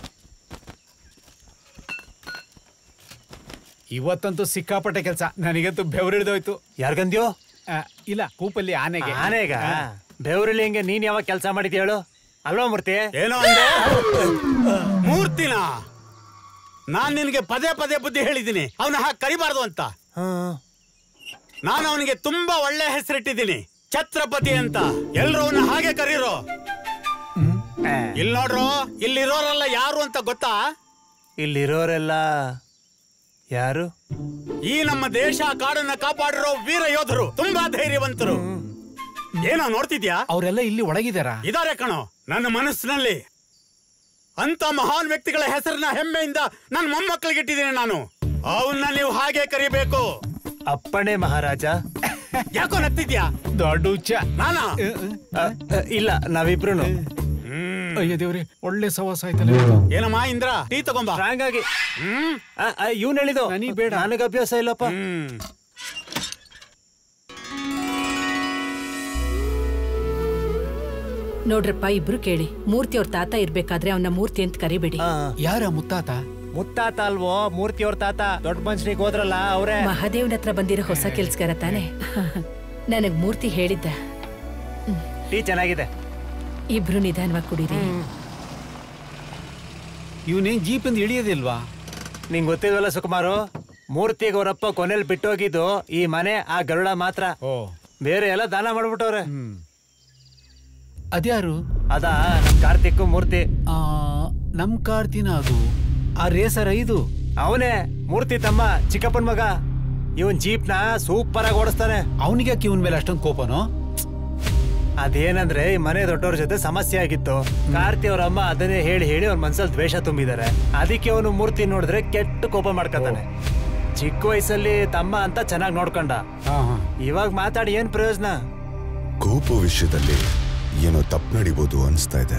ಇವತ್ತಂತೂ ಸಿಕ್ಕಾಪಟ್ಟೆ ಕೆಲಸ ನನಗಂತೂ ಬೆವರಿಡ್ದೋಯ್ತು ಯಾರ್ಗಂದ್ಯೋ ಆ, ಇಲ್ಲ ಕೂಪಲ್ಲಿ ಆನೆಗೆ ಆನೆಗ ಬೆವರಲ್ಲಿ ಹಿಂಗೆ ನೀನ್ ಯಾವಾಗ ಕೆಲಸ ಮಾಡಿದ್ಯ ಹೇಳು ಅಲ್ವಾ ಮೂರ್ತಿ ಏನೋ ಅಂದೆ ಮೂರ್ತಿನ ನಾನ್ ನಿನಗೆ ಪದೇ ಪದೇ ಬುದ್ಧಿ ಹೇಳಿದ್ದೀನಿ ಅವನ ಹಾಗೆ ಕರಿಬಾರ್ದು ಅಂತ ನಾನು ಅವನಿಗೆ ತುಂಬಾ ಒಳ್ಳೆ ಹೆಸರಿಟ್ಟಿದ್ದೀನಿ ಛತ್ರಪತಿ ಅಂತ ಎಲ್ರು ಅವನ್ನ ಹಾಗೆ ಕರೀರೋ ಇಲ್ಲಿ ನೋಡ್ರೋ ಇಲ್ಲಿರೋರೆಲ್ಲ ಯಾರು ಅಂತ ಗೊತ್ತಾ ಇಲ್ಲಿರೋರೆಲ್ಲ ಯಾರು ಈ ನಮ್ಮ ದೇಶ ಕಾಡನ್ನ ಕಾಪಾಡಿರೋ ವೀರ ಯೋಧರು ತುಂಬಾ ಧೈರ್ಯವಂತರು ಏನೋ ನೋಡ್ತಿದ್ಯಾ ಅವರೆಲ್ಲ ಇಲ್ಲಿ ಒಳಗಿದಾರಾ ಇದಾರೆ ಕಣೋ ನನ್ನ ಮನಸ್ಸಿನಲ್ಲಿ ಅಂತ ಮಹಾನ್ ವ್ಯಕ್ತಿಗಳ ಹೆಸರನ್ನ ಹೆಮ್ಮೆಯಿಂದ ನನ್ನ ಮೊಮ್ಮಕ್ಕಳಿಗೆ ಇಟ್ಟಿದ್ದೀನಿ ನಾನು ಅವನ್ನ ನೀವು ಹಾಗೆ ಕರಿಬೇಕು ಅಪ್ಪಣೆ ಮಹಾರಾಜ ಯಾಕೋ ನಗ್ತಿದ್ಯಾ ದೊಡ್ಡ ಹುಚ್ಚ ನಾನಾ ಅ, ಅ, ಇಲ್ಲ ನಾವಿಬ್ರು ಅಯ್ಯ ದೇವ್ರಿ ಒಳ್ಳೆ ಸವಾಸ ಆಯ್ತಲ್ಲ ಏನಮ್ಮ ಇಂದ್ರ ಟೀ ತಗೊಂಬ ಸ್ಟ್ರಾಂಗ್ ಆಗಿ ಹ್ಮ್ ಇವ್ನು ಹೇಳಿದು ನನಗ್ ಬೇಡ. ನನಗೆ ಅಭ್ಯಾಸ ಇಲ್ಲಪ್ಪ ಹ್ಮ್ ನೋಡ್ರಪ್ಪ ಇಬ್ರು ಕೇಳಿ ಮೂರ್ತಿ ಅವ್ರ ತಾತ ಇರ್ಬೇಕಾದ್ರೆ ಅವನ ಮೂರ್ತಿ ಅಂತ ಕರಿಬೇಡಿ ಆ, ಯಾರ ಮುತ್ತಾತ ಮುತ್ತಾತ ಅಲ್ವೋ ಮೂರ್ತಿ ಅವ್ರ ತಾತ ದೊಡ್ಡ ಮನುಷ್ಯನಿಗೆ ಹೋದ್ರಲ್ಲ ಅವ್ರೆ ಮಹಾದೇವ್ನ ಹತ್ರ ಬಂದಿರೋ ಹೊಸ ಕೆಲ್ಸಗಾರ ತಾನೆ ನನಗ್ ಮೂರ್ತಿ ಹೇಳಿದ್ದ ಟೀ ಚೆನ್ನಾಗಿದೆ ಇಬ್ರು ನಿಧಾನವಾಗಿ ಕುಡೀರಿ ಇವನೇನ್ ಜೀಪಿಂದ ಇಳಿಯೋದಿಲ್ವಾ ನಿಂಗೆ ಗೊತ್ತಿಲ್ವಲ್ಲ ಸುಕುಮಾರು ಮೂರ್ತಿಗೆ ಅವರಪ್ಪ ಕೊನೆಯಲ್ಲಿ ಬಿಟ್ಟೋಗಿದ್ದು ಈ ಮನೆ ಆ ಗರುಡ ಮಾತ್ರ ಬೇರೆ ಎಲ್ಲ ದಾನ ಮಾಡ್ಬಿಟ್ಟವ್ರೆ ಅದ್ಯಾರು ಅದ ನಮ್ ಕಾರ್ತಿಕ್ ಮೂರ್ತಿ ಆ, ನಮ್ ಕಾರ್ತಿನ ಅದು ಆ ರೇಸರ್ ಐದು ಅವನೇ ಮೂರ್ತಿ ತಮ್ಮ ಚಿಕ್ಕಪ್ಪನ ಮಗ ಇವನ್ ಜೀಪ್ ನ ಸೂಪರ್ ಆಗಿ ಓಡಿಸ್ತಾನೆ ಅವನಿಗೆ ಇವನ್ ಮೇಲೆ ಅಷ್ಟೊಂದು ಕೋಪನೋ ಅದೇನಂದ್ರೆ ಈ ಮನೆ ದೊಡ್ಡವ್ರ ಜೊತೆ ಸಮಸ್ಯೆ ಆಗಿತ್ತು ಕಾರ್ತಿ ಅವ್ರ ಅಮ್ಮ ಅದನ್ನೇ ಹೇಳಿ ಹೇಳಿ ಅವ್ರ ಮನ್ಸಲ್ಲಿ ದ್ವೇಷ ತುಂಬಿದ್ದಾರೆ ಅದಕ್ಕೆ ಅವನು ಮೂರ್ತಿ ನೋಡಿದ್ರೆ ಕೆಟ್ಟ ಕೋಪ ಮಾಡ್ಕೊತಾನೆ ಚಿಕ್ಕ ವಯಸ್ಸಲ್ಲಿ ತಮ್ಮ ಅಂತ ಚೆನ್ನಾಗಿ ನೋಡ್ಕೊಂಡ ಇವಾಗ ಮಾತಾಡಿ ಏನ್ ಪ್ರಯೋಜನ ಕೋಪು ವಿಷಯದಲ್ಲಿ ಏನೋ ತಪ್ಪು ನಡಿಬೋದು ಅನಿಸ್ತಾ ಇದೆ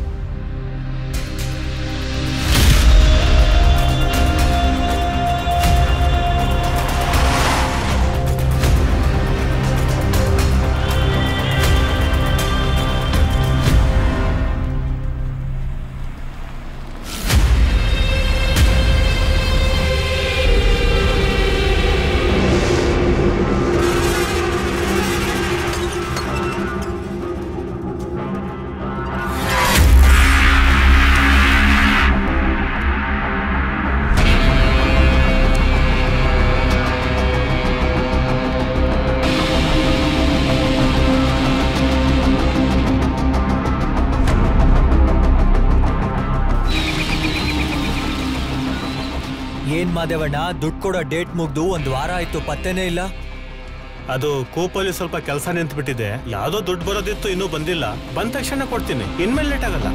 ಏನ್ ಮಾದೇವಣ್ಣ ದುಡ್ಡು ಕೊಡೋ ಡೇಟ್ ಮುಗ್ದು ಒಂದ್ ವಾರ ಆಯ್ತು ಪತ್ತೆನೇ ಇಲ್ಲ ಅದು ಕೂಪಲ್ಲಿ ಸ್ವಲ್ಪ ಕೆಲಸ ನಿಂತ್ಬಿಟ್ಟಿದೆ ಯಾವ್ದೋ ದುಡ್ಡು ಬರೋದಿತ್ತು ಇನ್ನೂ ಬಂದಿಲ್ಲ ಬಂದ ತಕ್ಷಣ ಕೊಡ್ತೀನಿ ಇನ್ಮೇಲೆ ಲೇಟ್ ಆಗಲ್ಲ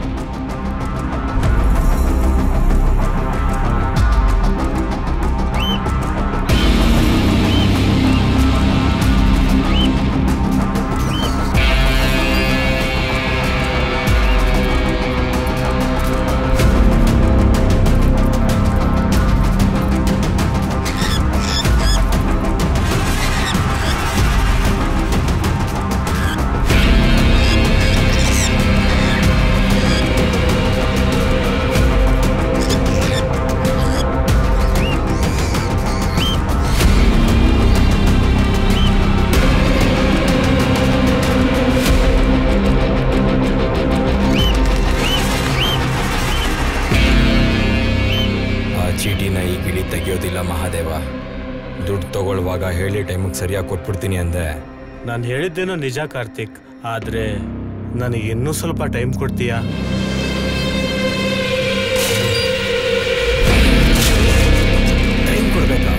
ಆ ಚೀಟಿನ ಈ ಗಿಳಿ ತೆಗಿಯೋದಿಲ್ಲ ಮಹಾದೇವ ದುಡ್ಡು ತಗೊಳ್ಳುವಾಗ ಹೇಳಿ ಟೈಮಿಗೆ ಸರಿಯಾಗಿ ಕೊಟ್ಬಿಡ್ತೀನಿ ಅಂದೆ ನಾನು ಹೇಳಿದ್ದೇನೋ ನಿಜ ಕಾರ್ತಿಕ್ ಆದ್ರೆ ನನಗೆ ಇನ್ನೂ ಸ್ವಲ್ಪ ಟೈಮ್ ಕೊಡ್ತೀಯಾ ಟೈಮ್ ಕೊಡ್ಬೇಕಾ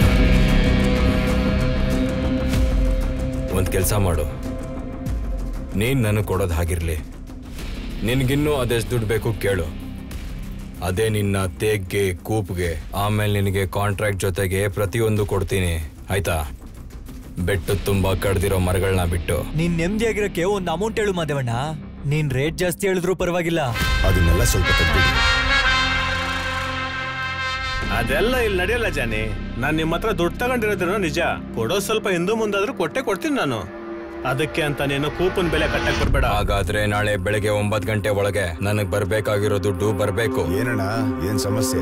ಒಂದು ಕೆಲಸ ಮಾಡು ನೀನು ನನಗೆ ಕೊಡೋದು ಹಾಗಿರ್ಲಿ ನಿನ್ಗಿನ್ನೂ ಅದೆಷ್ಟು ದುಡ್ಡು ಬೇಕು ಕೇಳು ಅದೇ ನಿನ್ನ ತೇಗ್ಗೆ ಕೂಪ್ಗೆ ಆಮೇಲೆ ನಿನಗೆ ಕಾಂಟ್ರಾಕ್ಟ್ ಜೊತೆಗೆ ಪ್ರತಿಯೊಂದು ಕೊಡ್ತೀನಿ ಆಯ್ತಾ ಬೆಟ್ಟದ ತುಂಬ ಕಡ್ದಿರೋ ಮರಗಳನ್ನ ಬಿಟ್ಟು ನೀನ್ ನೆಮ್ಮದಿಯಾಗಿರಕ್ಕೆ ಒಂದ್ ಅಮೌಂಟ್ ಹೇಳು ಮಾದೇವಣ್ಣ ನೀನ್ ರೇಟ್ ಜಾಸ್ತಿ ಹೇಳಿದ್ರು ಪರವಾಗಿಲ್ಲ ಅದನ್ನೆಲ್ಲ ಸ್ವಲ್ಪ ತೆಗ್ಬಿಡಿ ಅದೆಲ್ಲ ಇಲ್ಲಿ ನಡೆಯಲ್ಲ ಜಾನಿ ನಾನು ನಿಮ್ಮ ಹತ್ರ ದುಡ್ಡು ತಗೊಂಡಿರೋದೇನೋ ನಿಜ ಕೊಡೋ ಸ್ವಲ್ಪ ಹಿಂದೂ ಮುಂದಾದ್ರೂ ಕೊಟ್ಟೆ ಕೊಡ್ತೀನಿ ನಾನು ಅದಕ್ಕೆ ಅಂತ ನೀನು ಕೂಪನ್ ಬೆಲೆ ಕಟ್ಟಕ್ ಬರ್ಬೇಡ ಹಾಗಾದ್ರೆ ನಾಳೆ ಬೆಳಗ್ಗೆ ಒಂಬತ್ತು ಗಂಟೆ ಒಳಗೆ ನನಗೆ ಬರ್ಬೇಕಾಗಿರೋ ದುಡ್ಡು ಬರ್ಬೇಕು ಏನಣ್ಣ ಏನ್ ಸಮಸ್ಯೆ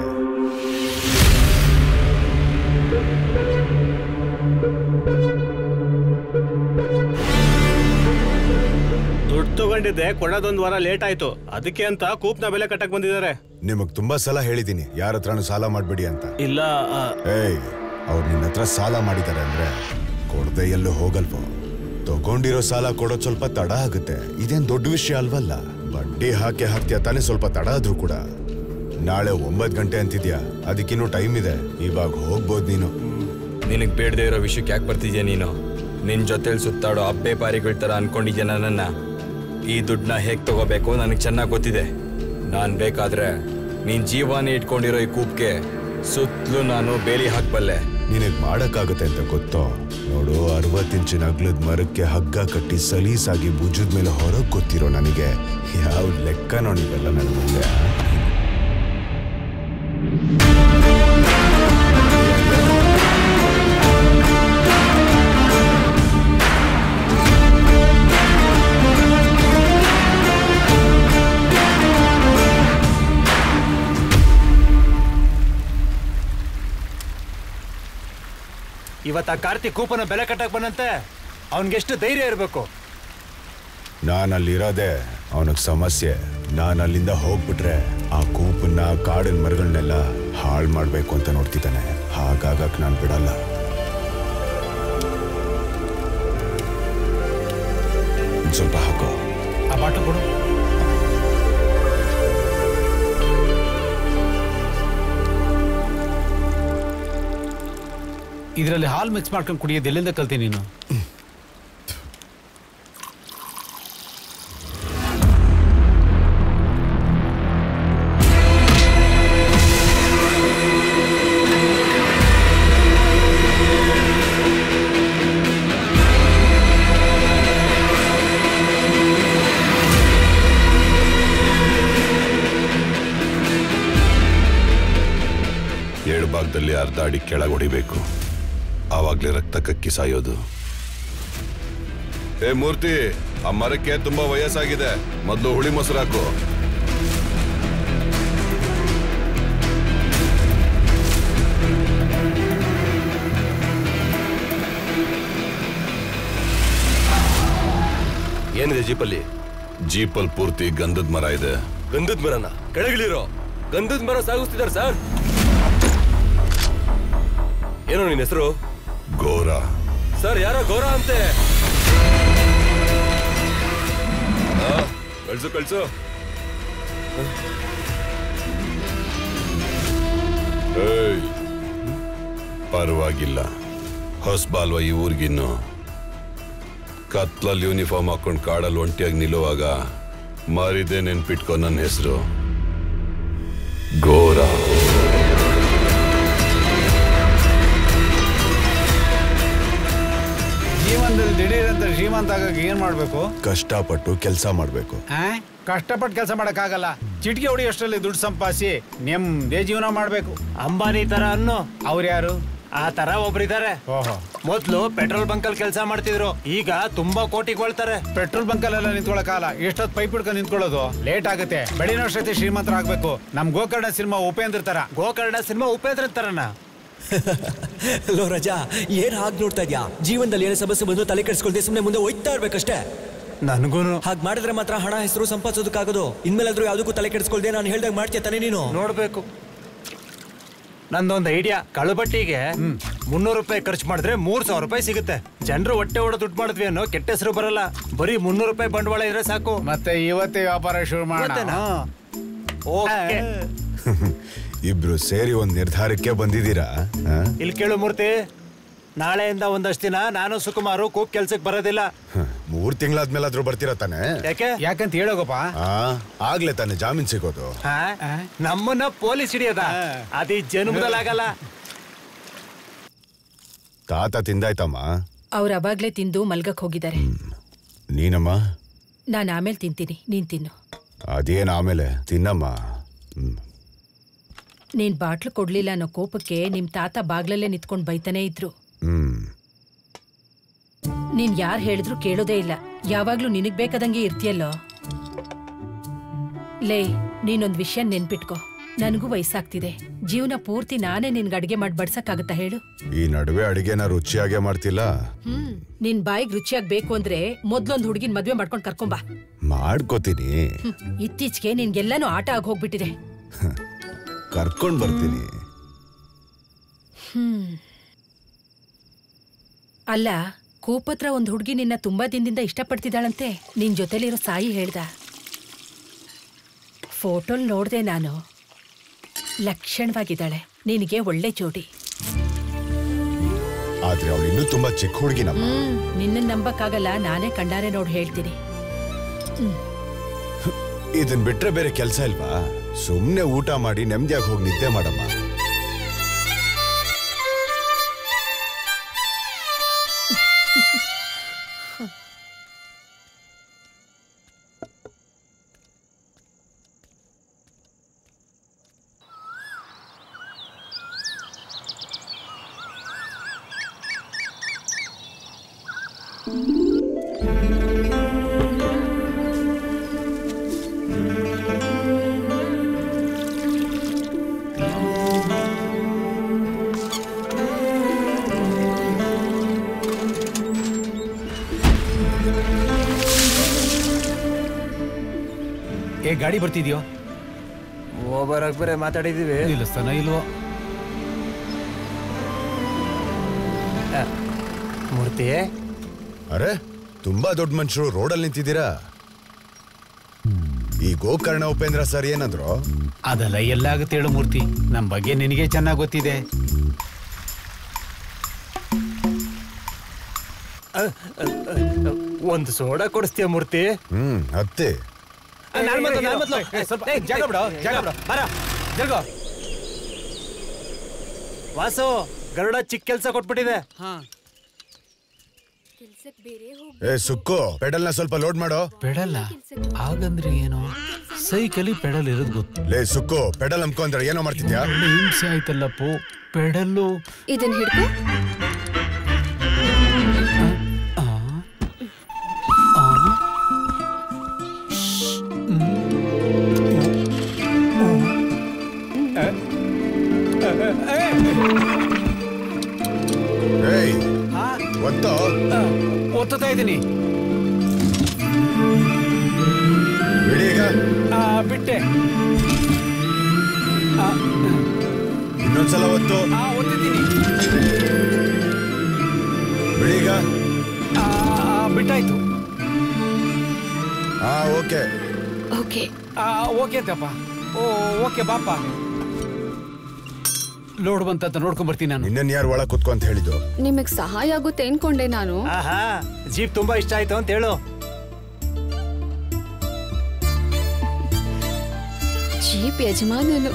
ದುಡ್ಡು ತಗೊಂಡಿದ್ದೆ ಕೊಡೋದೊಂದ್ ವಾರ ಲೇಟ್ ಆಯ್ತು ಅದಕ್ಕೆ ಅಂತ ಕೂಪ್ನ ಬೆಲೆ ಕಟ್ಟಕ್ ಬಂದಿದ್ದಾರೆ ನಿಮಗ್ ತುಂಬಾ ಸಲ ಹೇಳಿದೀನಿ ಯಾರ ಹತ್ರನೂ ಸಾಲ ಮಾಡ್ಬೇಡಿ ಅಂತ ಇಲ್ಲ ಆ, ಏಯ್ ಅವ್ರು ನಿನ್ನ ಹತ್ರ ಸಾಲ ಮಾಡಿದ್ದಾರೆ ಅಂದ್ರೆ ಕೊಡದೆ ಎಲ್ಲೂ ಹೋಗಲ್ವೋ ತಗೊಂಡಿರೋ ಸಾಲ ಕೊಡೋದ್ ಸ್ವಲ್ಪ ತಡ ಆಗುತ್ತೆ ಇದೇನ್ ದೊಡ್ಡ ವಿಷಯ ಅಲ್ವಲ್ಲ ಬಡ್ಡಿ ಹಾಕಿ ಹಾಕ್ತೀಯ ತಾನೇ ಸ್ವಲ್ಪ ತಡ ಆದ್ರೂ ಕೂಡ ನಾಳೆ ಒಂಬತ್ ಗಂಟೆ ಅಂತಿದ್ಯಾ ಅದಕ್ಕಿನ್ನೂ ಟೈಮ್ ಇದೆ ಇವಾಗ ಹೋಗ್ಬೋದು ನೀನು ನಿನಗೆ ಬೇಡದೇ ಇರೋ ವಿಷಯಕ್ಕೆ ಯಾಕೆ ಬರ್ತಿದ್ಯಾ ನೀನು ನಿನ್ ಜೊತೆಲಿ ಸುತ್ತಾಡೋ ಅಬ್ಬೆ ಪಾರಿಗಳ ಥರ ಅನ್ಕೊಂಡಿದ್ಯಾ ನನ್ನನ್ನ ಈ ದುಡ್ಡನ್ನ ಹೇಗೆ ತಗೋಬೇಕು ನನಗೆ ಚೆನ್ನಾಗಿ ಗೊತ್ತಿದೆ ನಾನು ಬೇಕಾದ್ರೆ ನೀನ್ ಜೀವಾನೇ ಇಟ್ಕೊಂಡಿರೋ ಈ ಕೂಪ್ಗೆ ಸುತ್ತಲೂ ನಾನು ಬೇಲಿ ಹಾಕ್ಬಲ್ಲೆ ನಿನಗ್ ಮಾಡಕ್ಕಾಗುತ್ತೆ ಅಂತ ಗೊತ್ತೋ ನೋಡು ಅರವತ್ತು ಇಂಚಿನ ಅಗ್ಲದ ಮರಕ್ಕೆ ಹಗ್ಗ ಕಟ್ಟಿ ಸಲೀಸಾಗಿ ಭುಜದ ಮೇಲೆ ಹೊರಗ್ ಗೊತ್ತಿರೋ ನನಗೆ ಯಾವ ಲೆಕ್ಕನೋ ನೀವೆಲ್ಲ ನನ್ನ ಮುಂದೆ ಇವತ್ತ ಆ ಕಾರ್ತಿ ಕೂಪನ ಬೆಲೆ ಕಟ್ಟಕ್ ಬಂದಂತೆ ಅವನ್ಗೆಷ್ಟು ಧೈರ್ಯ ಇರಬೇಕು ನಾನಲ್ಲಿರೋದೆ ಅವನಿಗೆ ಸಮಸ್ಯೆ ನಾನು ಅಲ್ಲಿಂದ ಹೋಗ್ಬಿಟ್ರೆ ಆ ಕೂಪನ್ನ ಕಾಡಿನ ಮರಗಳನ್ನೆಲ್ಲ ಹಾಳು ಮಾಡ್ಬೇಕು ಅಂತ ನೋಡ್ತಿದ್ದಾನೆ ಹಾಗಾಗಕ್ ನಾನು ಬಿಡಲ್ಲ ಒಂದ್ ಸ್ವಲ್ಪ ಹಾಕೋ ಆ ಬಾಟಲ್ ಕೊಡು ಇದರಲ್ಲಿ ಹಾಲು ಮಿಕ್ಸ್ ಮಾಡ್ಕೊಂಡು ಕುಡಿಯೋದು ಎಲ್ಲಿಂದ ಕಲ್ತೀನಿ ನೀನು ಏಳು ಭಾಗದಲ್ಲಿ ಅರ್ಧ ಅಡಿ ಕೆಳಗೆ ಹೊಡಿಬೇಕು ಆವಾಗ್ಲೇ ರಕ್ತ ಕಕ್ಕಿ ಸಾಯೋದು ಏ ಮೂರ್ತಿ ಆ ಮರಕ್ಕೆ ತುಂಬಾ ವಯಸ್ಸಾಗಿದೆ ಮೊದಲು ಹುಳಿ ಮೊಸರು ಹಾಕು ಏನಿದೆ ಜೀಪಲ್ಲಿ ಜೀಪಲ್ ಪೂರ್ತಿ ಗಂಧದ ಮರ ಇದೆ ಗಂಧದ ಮರನ ಕೆಳಗಿಳಿರೋ ಗಂಧದ ಮರ ಸಾಗಿಸ್ತಿದಾರೆ ಸರ್ ಏನೋ ನಿನ್ನ ಹೆಸರು ಘೋರ ಸರ್ ಯಾರೋ ಗೌರ ಅಂತೆ ಆ, ಕಳ್ಸು ಕಳ್ಸು ಏಯ್ ಪರವಾಗಿಲ್ಲ ಹೊಸಬಾಲ್ವ ಈ ಊರಿಗಿನ್ನು ಕತ್ಲಲ್ಲಿ ಯೂನಿಫಾರ್ಮ್ ಹಾಕೊಂಡು ಕಾಡಲ್ಲಿ ಒಂಟಿಯಾಗಿ ನಿಲ್ಲುವಾಗ ಮಾರಿದೆ ನೆನ್ಪಿಟ್ಕೊ ನನ್ನ ಹೆಸರು ಘೋರ ಜೀವನದಲ್ಲಿ ದಿಢೀರ್ ಅಂತ ಶ್ರೀಮಂತ ಆಗಕ್ಕೆ ಏನ್ ಮಾಡ್ಬೇಕು ಕಷ್ಟಪಟ್ಟು ಕೆಲಸ ಮಾಡ್ಬೇಕು ಆ? ಕಷ್ಟಪಟ್ಟು ಕೆಲಸ ಮಾಡಕ್ಕಾಗಲ್ಲ ಚಿಟಿಕೆ ಹೊಡಿ ಅಷ್ಟರಲ್ಲಿ ದುಡ್ಡು ಸಂಪಾದಿಸಿ ನೆಮ್ಮದೇ ಜೀವನ ಮಾಡ್ಬೇಕು ಅಂಬಾನಿ ತರ ಅನ್ನೋ ಅವ್ರು ಯಾರು ಆ ತರ ಒಬ್ರಿದ್ದಾರೆ ಓಹೋ ಮೊದ್ಲು ಪೆಟ್ರೋಲ್ ಬಂಕ್ ಅಲ್ಲಿ ಕೆಲಸ ಮಾಡ್ತಿದ್ರು ಈಗ ತುಂಬಾ ಕೋಟಿಗೊಳ್ತಾರೆ ಪೆಟ್ರೋಲ್ ಬಂಕಲ್ಲೆಲ್ಲ ನಿಂತ್ಕೊಳಕಾಲ ಎಷ್ಟೊತ್ತು ಪೈಪ್ ಹಿಡ್ಕೊಂಡು ನಿಂತ್ಕೊಳ್ಳೋದು ಲೇಟ್ ಆಗುತ್ತೆ ಬೆಳಿನಷ್ಟೊತ್ತಿ ಶ್ರೀಮಂತರಾಗ್ಬೇಕು ನಮ್ ಗೋಕರ್ಣ ಸಿನಿಮಾ ಉಪೇಂದ್ರ ತರ ಗೋಕರ್ಣ ಸಿನಿಮಾ ಉಪೇಂದ್ರ ತರನ ಲೋ ರಜಾ ಏನ್ ಹಾಗೆ ನೋಡ್ತಾ ಇದ್ಯಾ ಜೀವನದಲ್ಲಿ ಏನೇ ಸಮಸ್ಯೆ ಬಂದು ತಲೆ ಕೆಡಿಸ್ಕೊಳ್ದೆ ಸುಮ್ಮನೆ ಮುಂದೆ ಹೋಯ್ತಾ ಇರ್ಬೇಕಷ್ಟೇ ನನ್ಗೂನು ಹಾಗೆ ಮಾಡಿದ್ರೆ ಮಾತ್ರ ಹಣ ಹೆಸರು ಸಂಪಾದಿಸೋದಕ್ಕಾಗೋದು ಇನ್ಮೇಲಾದ್ರೂ ಯಾವ್ದಕ್ಕೂ ತಲೆ ಕೆಡಿಸ್ಕೊಳ್ದೆ ನಾನು ಹೇಳ್ದಾಗ ಮಾಡ್ತೀಯ ತಾನೇ ನೀನು ನೋಡ್ಬೇಕು ನಂದೊಂದು ಐಡಿಯಾ ಕಳುಬಟ್ಟಿಗೆ ಮುನ್ನೂರು ರೂಪಾಯಿ ಖರ್ಚು ಮಾಡಿದ್ರೆ ಮೂರ್ ಸಾವಿರ ರೂಪಾಯಿ ಸಿಗುತ್ತೆ ಜನರು ಹೊಟ್ಟೆ ಹೊಡೆ ದುಡ್ಡು ಮಾಡಿದ್ವಿ ಅನ್ನೋ ಕೆಟ್ಟ ಹೆಸರು ಬರಲ್ಲ ಬರೀ ಮುನ್ನೂರು ರೂಪಾಯಿ ಬಂಡವಾಳ ಇದ್ರೆ ಸಾಕು ಮತ್ತೆ ಇವತ್ತೇ ವ್ಯಾಪಾರ ಶುರು ಇವತ್ತೇನಾ? ಮಾಡೋಣ ಓಕೆ ಇಬ್ರು ಸೇರಿ ಒಂದ್ ನಿರ್ಧಾರಕ್ಕೆ ಬಂದಿದ್ದೀರಾ ಆ? ಇಲ್ಲಿ ಕೇಳು ಮೂರ್ತಿ ನಾಳೆಯಿಂದ ಒಂದಷ್ಟು ದಿನ ನಾನು ಸುಕುಮಾರು ಕೂಪ್ ಕೆಲ್ಸಕ್ಕೆ ಬರೋದಿಲ್ಲ ಹ, ಮೂರ್ ತಿಂಗಳಾದ್ಮೇಲಾದ್ರೂ ಬರ್ತೀರಾ ತಾನೆ ಯಾಕೆ ಯಾಕಂತ ಹೇಳೋಗಪ್ಪ ಆ ಆಗ್ಲೇ ತಾನೆ ಜಾಮೀನ್ ಸಿಗೋದು ಹಾ? ನಮ್ಮನ್ನ ಪೊಲೀಸ್ ಹಿಡಿಯೋದ ಅದಿ ಜನ್ಮದಲ್ಲಾಗಲ್ಲ ತಾತ ತಿಂದಾಯ್ತಮ್ಮ ಅವ್ರು ಅವಾಗ್ಲೇ ತಿಂದು ಮಲ್ಗಕ್ ಹೋಗಿದ್ದಾರೆ ನೀನಮ್ಮ ನಾನು ಆಮೇಲೆ ತಿಂತೀನಿ ನೀನ್ ತಿನ್ನು ಅದೇನ್ ಆಮೇಲೆ ತಿನ್ನಮ್ಮ ಹ್ಮ್. ನೀನ್ ಬಾಟ್ಲು ಕೊಡ್ಲಿಲ್ಲ ಅನ್ನೋ ಕೋಪಕ್ಕೆ ನಿಮ್ ತಾತ ಬಾಗ್ಲಲ್ಲೇ ನಿಂತ್ಕೊಂಡ್ ಬೈತಾನೆ ಇದ್ರು ಹ್ಮ್ ನೀನ್ ಯಾರ್ ಹೇಳಿದ್ರು ಕೇಳೋದೇ ಇಲ್ಲ ಯಾವಾಗ್ಲೂ ನಿನಗ್ ಬೇಕಾದಂಗೆ ಇರ್ತೀಯಲ್ಲೋ ಲೇ ನೀನೊಂದ್ ವಿಷಯ ನೆನ್ಪಿಟ್ಕೋ ನನಗೂ ವಯಸ್ಸಾಗ್ತಿದೆ ಜೀವನ ಪೂರ್ತಿ ನಾನೇ ನಿನ್ಗೆ ಅಡ್ಗೆ ಮಾಡಿ ಬಡ್ಸಕ್ಕಾಗತ್ತಾ ಹೇಳು ಈ ನಡುವೆ ಅಡಿಗೆನ ರುಚಿಯಾಗೆ ಮಾಡ್ತಿಲ್ಲ ಹ್ಮ್ ನಿನ್ ಬಾಯಿಗ್ ರುಚಿಯಾಗಿ ಬೇಕು ಅಂದ್ರೆ ಮೊದ್ಲೊಂದ್ ಹುಡುಗಿನ ಮದ್ವೆ ಮಾಡ್ಕೊಂಡ್ ಕರ್ಕೊಂಬಾ ಮಾಡ್ಕೋತೀನಿ ಹ್ಮ್. ಇತ್ತೀಚ್ಗೆ ನಿನ್ಗೆಲ್ಲಾನು ಆಟ ಆಗ್ ಹೋಗ್ಬಿಟ್ಟಿದೆ ಕರ್ಕೊಂಡ್ ಬರ್ತೀನಿ ಹ್ಮ್ ಅಲ್ಲ ಕೂಪತ್ರ ಒಂದ್ ಹುಡುಗಿ ನಿನ್ನ ತುಂಬಾ ದಿನದಿಂದ ಇಷ್ಟಪಡ್ತಿದ್ದಾಳಂತೆ ನಿನ್ ಜೊತೆಲಿರೋ ಸಾಯಿ ಹೇಳ್ದ ಫೋಟೋಲ್ ನೋಡ್ದೆ ನಾನು ಲಕ್ಷಣವಾಗಿದ್ದಾಳೆ ನಿನಗೆ ಒಳ್ಳೆ ಜೋಡಿ ಆದ್ರೆ ಅವಳು ಇನ್ನೂ ತುಂಬಾ ಚಿಕ್ಕ ಹುಡುಗಿನಮ್ಮ ಹ್ಮ್ ನಿನ್ನ ನಂಬಕ್ಕಾಗಲ್ಲ ನಾನೇ ಕಂಡಾರೆ ನೋಡ್ ಹೇಳ್ತೀನಿ ಇದನ್ ಬಿಟ್ರೆ ಬೇರೆ ಕೆಲ್ಸ ಇಲ್ವಾ ಸುಮ್ನೆ ಊಟ ಮಾಡಿ ನೆಮ್ಮದಿಯಾಗಿ ಹೋಗಿ ನಿದ್ದೆ ಮಾಡಮ್ಮ ಏ ಗಾಡಿ ಬರ್ತಿದ್ಯೋ ಓಬರಾಗ್ ಬೇರೆ ಮಾತಾಡಿದೀವಿ ನಿಲ್ಲಿಸ್ತಾನ ಇಲ್ವೋ ಆ, ಮೂರ್ತಿ ಅರೆ ತುಂಬಾ ದೊಡ್ಡ ಮನುಷ್ಯರು ರೋಡಲ್ಲಿ ನಿಂತಿದ್ದೀರಾ ಈ ಗೋಕರ್ಣ ಉಪೇಂದ್ರ ಸರ್ ಏನಂದ್ರು ಅದೆಲ್ಲ ಎಲ್ಲಾಗುತ್ತೆ ಹೇಳು ಮೂರ್ತಿ ನಮ್ ಬಗ್ಗೆ ನಿನಗೆ ಚೆನ್ನಾಗಿ ಗೊತ್ತಿದೆ ಒಂದು ಸೋಡಾ ಕೊಡಿಸ್ತೀಯ ಮೂರ್ತಿ ಹ್ಮ್ ಅತ್ತೆ ನಾನ್ ಮೊದ್ಲು, ನಾನ್ ಮೊದ್ಲು. ಏ, ಸ್ವಲ್ಪ ಜಾಗ ಬಿಡು ಜಾಗ ಬಿಡು ಬರ ಜರ್ಗೋ ವಾಸು ಗರುಡ ಚಿಕ್ಕ ಕೆಲಸ ಕೊಟ್ಬಿಟ್ಟಿದೆ ಏ ಸುಕ್ಕು ಪೆಡಲ್ನ ಸ್ವಲ್ಪ ಲೋಡ್ ಮಾಡೋ ಪೆಡಲ್ಲ ಹಾಗಂದ್ರೆ ಏನು ಸೈಕಲಿ ಪೆಡಲ್ ಇರೋದು ಗೊತ್ತು ಲೇ ಸುಕ್ಕು ಪೆಡಲ್ ಅಮ್ಕೊ ಅಂದ್ರೆ ಏನೋ ಮಾಡ್ತಿದ್ಯಾ ಒಳ್ಳೆ ಹಿಂಸೆ ಆಯ್ತಲ್ಲಪ್ಪು ಪೆಡಲ್ಲು ಇದನ್ ಹಿಡ್ಕೊ ಏಯ್ ಒತ್ತೋ ಒತ್ತುತ್ತಾ ಇದ್ದೀನಿ ಬಿಡಿ ಈಗ ಆ, ಬಿಟ್ಟೆ ಆ, ಇನ್ನೊಂದ್ಸಲ ಒತ್ತು ಆ, ಒತ್ತಿದ್ದೀನಿ ಬಿಡಿ ಈಗ ಆ, ಆ, ಬಿಟ್ಟಾಯ್ತು ಹಾ ಓಕೆ ಓಕೆ ಆ, ಓಕೆ ಅಂತಪ್ಪ ಓ ಓಕೆ ಬಾಪ ಲೋಡ್ ಬಂತ ನೋಡ್ಕೊಂಡ್ ಬರ್ತೀನಿ ನಾನು ನಿನ್ನನ್ ಯಾರು ಒಳಗ್ ಕುತ್ಕೊ ಅಂತ ಹೇಳಿದ್ದು ನಿಮಗ್ ಸಹಾಯ ಆಗುತ್ತೆ ಅನ್ಕೊಂಡೆ ನಾನು ಆಹಾ ಜೀಪ್ ತುಂಬಾ ಇಷ್ಟ ಆಯ್ತು ಅಂತ ಹೇಳು ಜೀಪ್ ಯಜಮಾನನು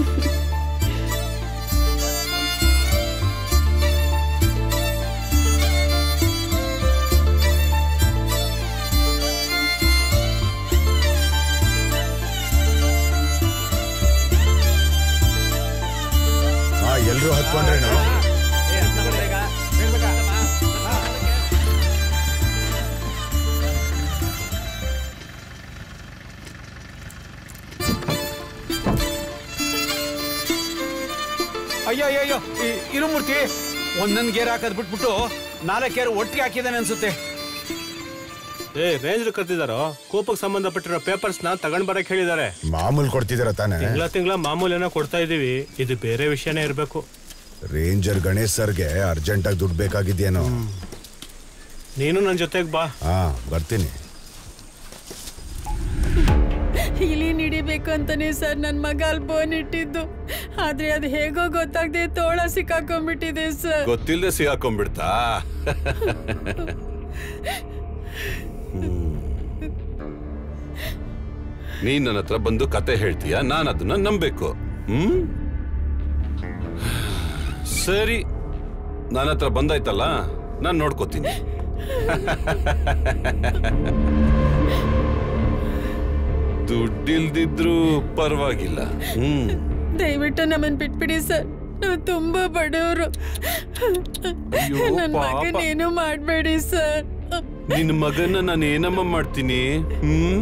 ಹಾ ಎಲ್ರು ಹತ್ಕೊಂಡ್ರೇನು ಅಯ್ಯೋ ಅಯ್ಯೋ ಅಯ್ಯೋ ಈ- ಇರು ಮೂರ್ತಿ ಒಂದೊಂದ್ ಗೇರ್ ಹಾಕದ್ ಬಿಟ್ಬಿಟ್ಟು ನಾಲ್ಕು ಗೇರ್ ಒಟ್ಟಿಗೆ ಹಾಕಿದಾನೆ ಅನ್ಸುತ್ತೆ ಏ ರೇಂಜ್ ಕರ್ತಿದಾರೋ ಕೋಪಕ್ಕೆ ಸಂಬಂಧಪಟ್ಟಿರೋ ಪೇಪರ್ಸ್ ನ ತಗೊಂಡ್ ಬರಕ್ ಹೇಳಿದ್ದಾರೆ ಮಾಮೂಲ್ ಕೊಡ್ತಿದ್ದೀರ ತಾನೆ ತಿಂಗಳ ತಿಂಗಳ ಮಾಮೂಲಿ ಏನೋ ಕೊಡ್ತಾ ಇದೀವಿ ಇದು ಬೇರೆ ವಿಷಯನೇ ಇರ್ಬೇಕು ರೇಂಜರ್ ಗಣೇಶ್ ಸರ್ಗೆ ಅರ್ಜೆಂಟ್ ಆಗಿ ದುಡ್ಡು ಬೇಕಾಗಿದ್ಯೇನೋ ನೀನು ನನ್ ಜೊತೆಗ್ ಬಾ ಹಾ ಬರ್ತೀನಿ ಇಲಿ ನಿಡಿಬೇಕು ಅಂತಾನೆ ಸರ್ ನನ್ನ ಮಗ ಅಲ್ಲಿ ಬೋನ್ ಇಟ್ಟಿದ್ದು ಆದ್ರೆ ಅದು ಹೇಗೋ ಗೊತ್ತಾಗದೆ ತೋಳ ಸಿಕ್ಕಾಕೊಂಡ್ಬಿಟ್ಟಿದೆ ಸರ್ ಗೊತ್ತಿಲ್ಲದೆ ಸಿಗಾಕೊಂಡ್ಬಿಡ್ತಾ ನೀನ್ ನನ್ನ ಹತ್ರ ಬಂದು ಕತೆ ಹೇಳ್ತೀಯ ನಾನು ಅದನ್ನ ನಂಬೇಕು ಹ್ಮ್ ಸರಿ ನನ್ನ ಹತ್ರ ಬಂದಾಯ್ತಲ್ಲ ನಾನು ನೋಡ್ಕೋತೀನಿ ದುಡ್ಡಿಲ್ದಿದ್ರು ಪರವಾಗಿಲ್ಲ ಹ್ಮ್ ದಯವಿಟ್ಟು ನಮ್ಮನ್ ಬಿಟ್ಬಿಡಿ ಸರ್ ನಾವು ತುಂಬಾ ಬಡವರು ಅಯ್ಯೋ, ನನ್ನ ಪಾಪ. ಮಗನೇನು ಮಾಡಬೇಡಿ ಸರ್ ನಿನ್ನ ಮಗನ ನಾನು ಏನಮ್ಮ ಮಾಡ್ತೀನಿ ಹ್ಮ್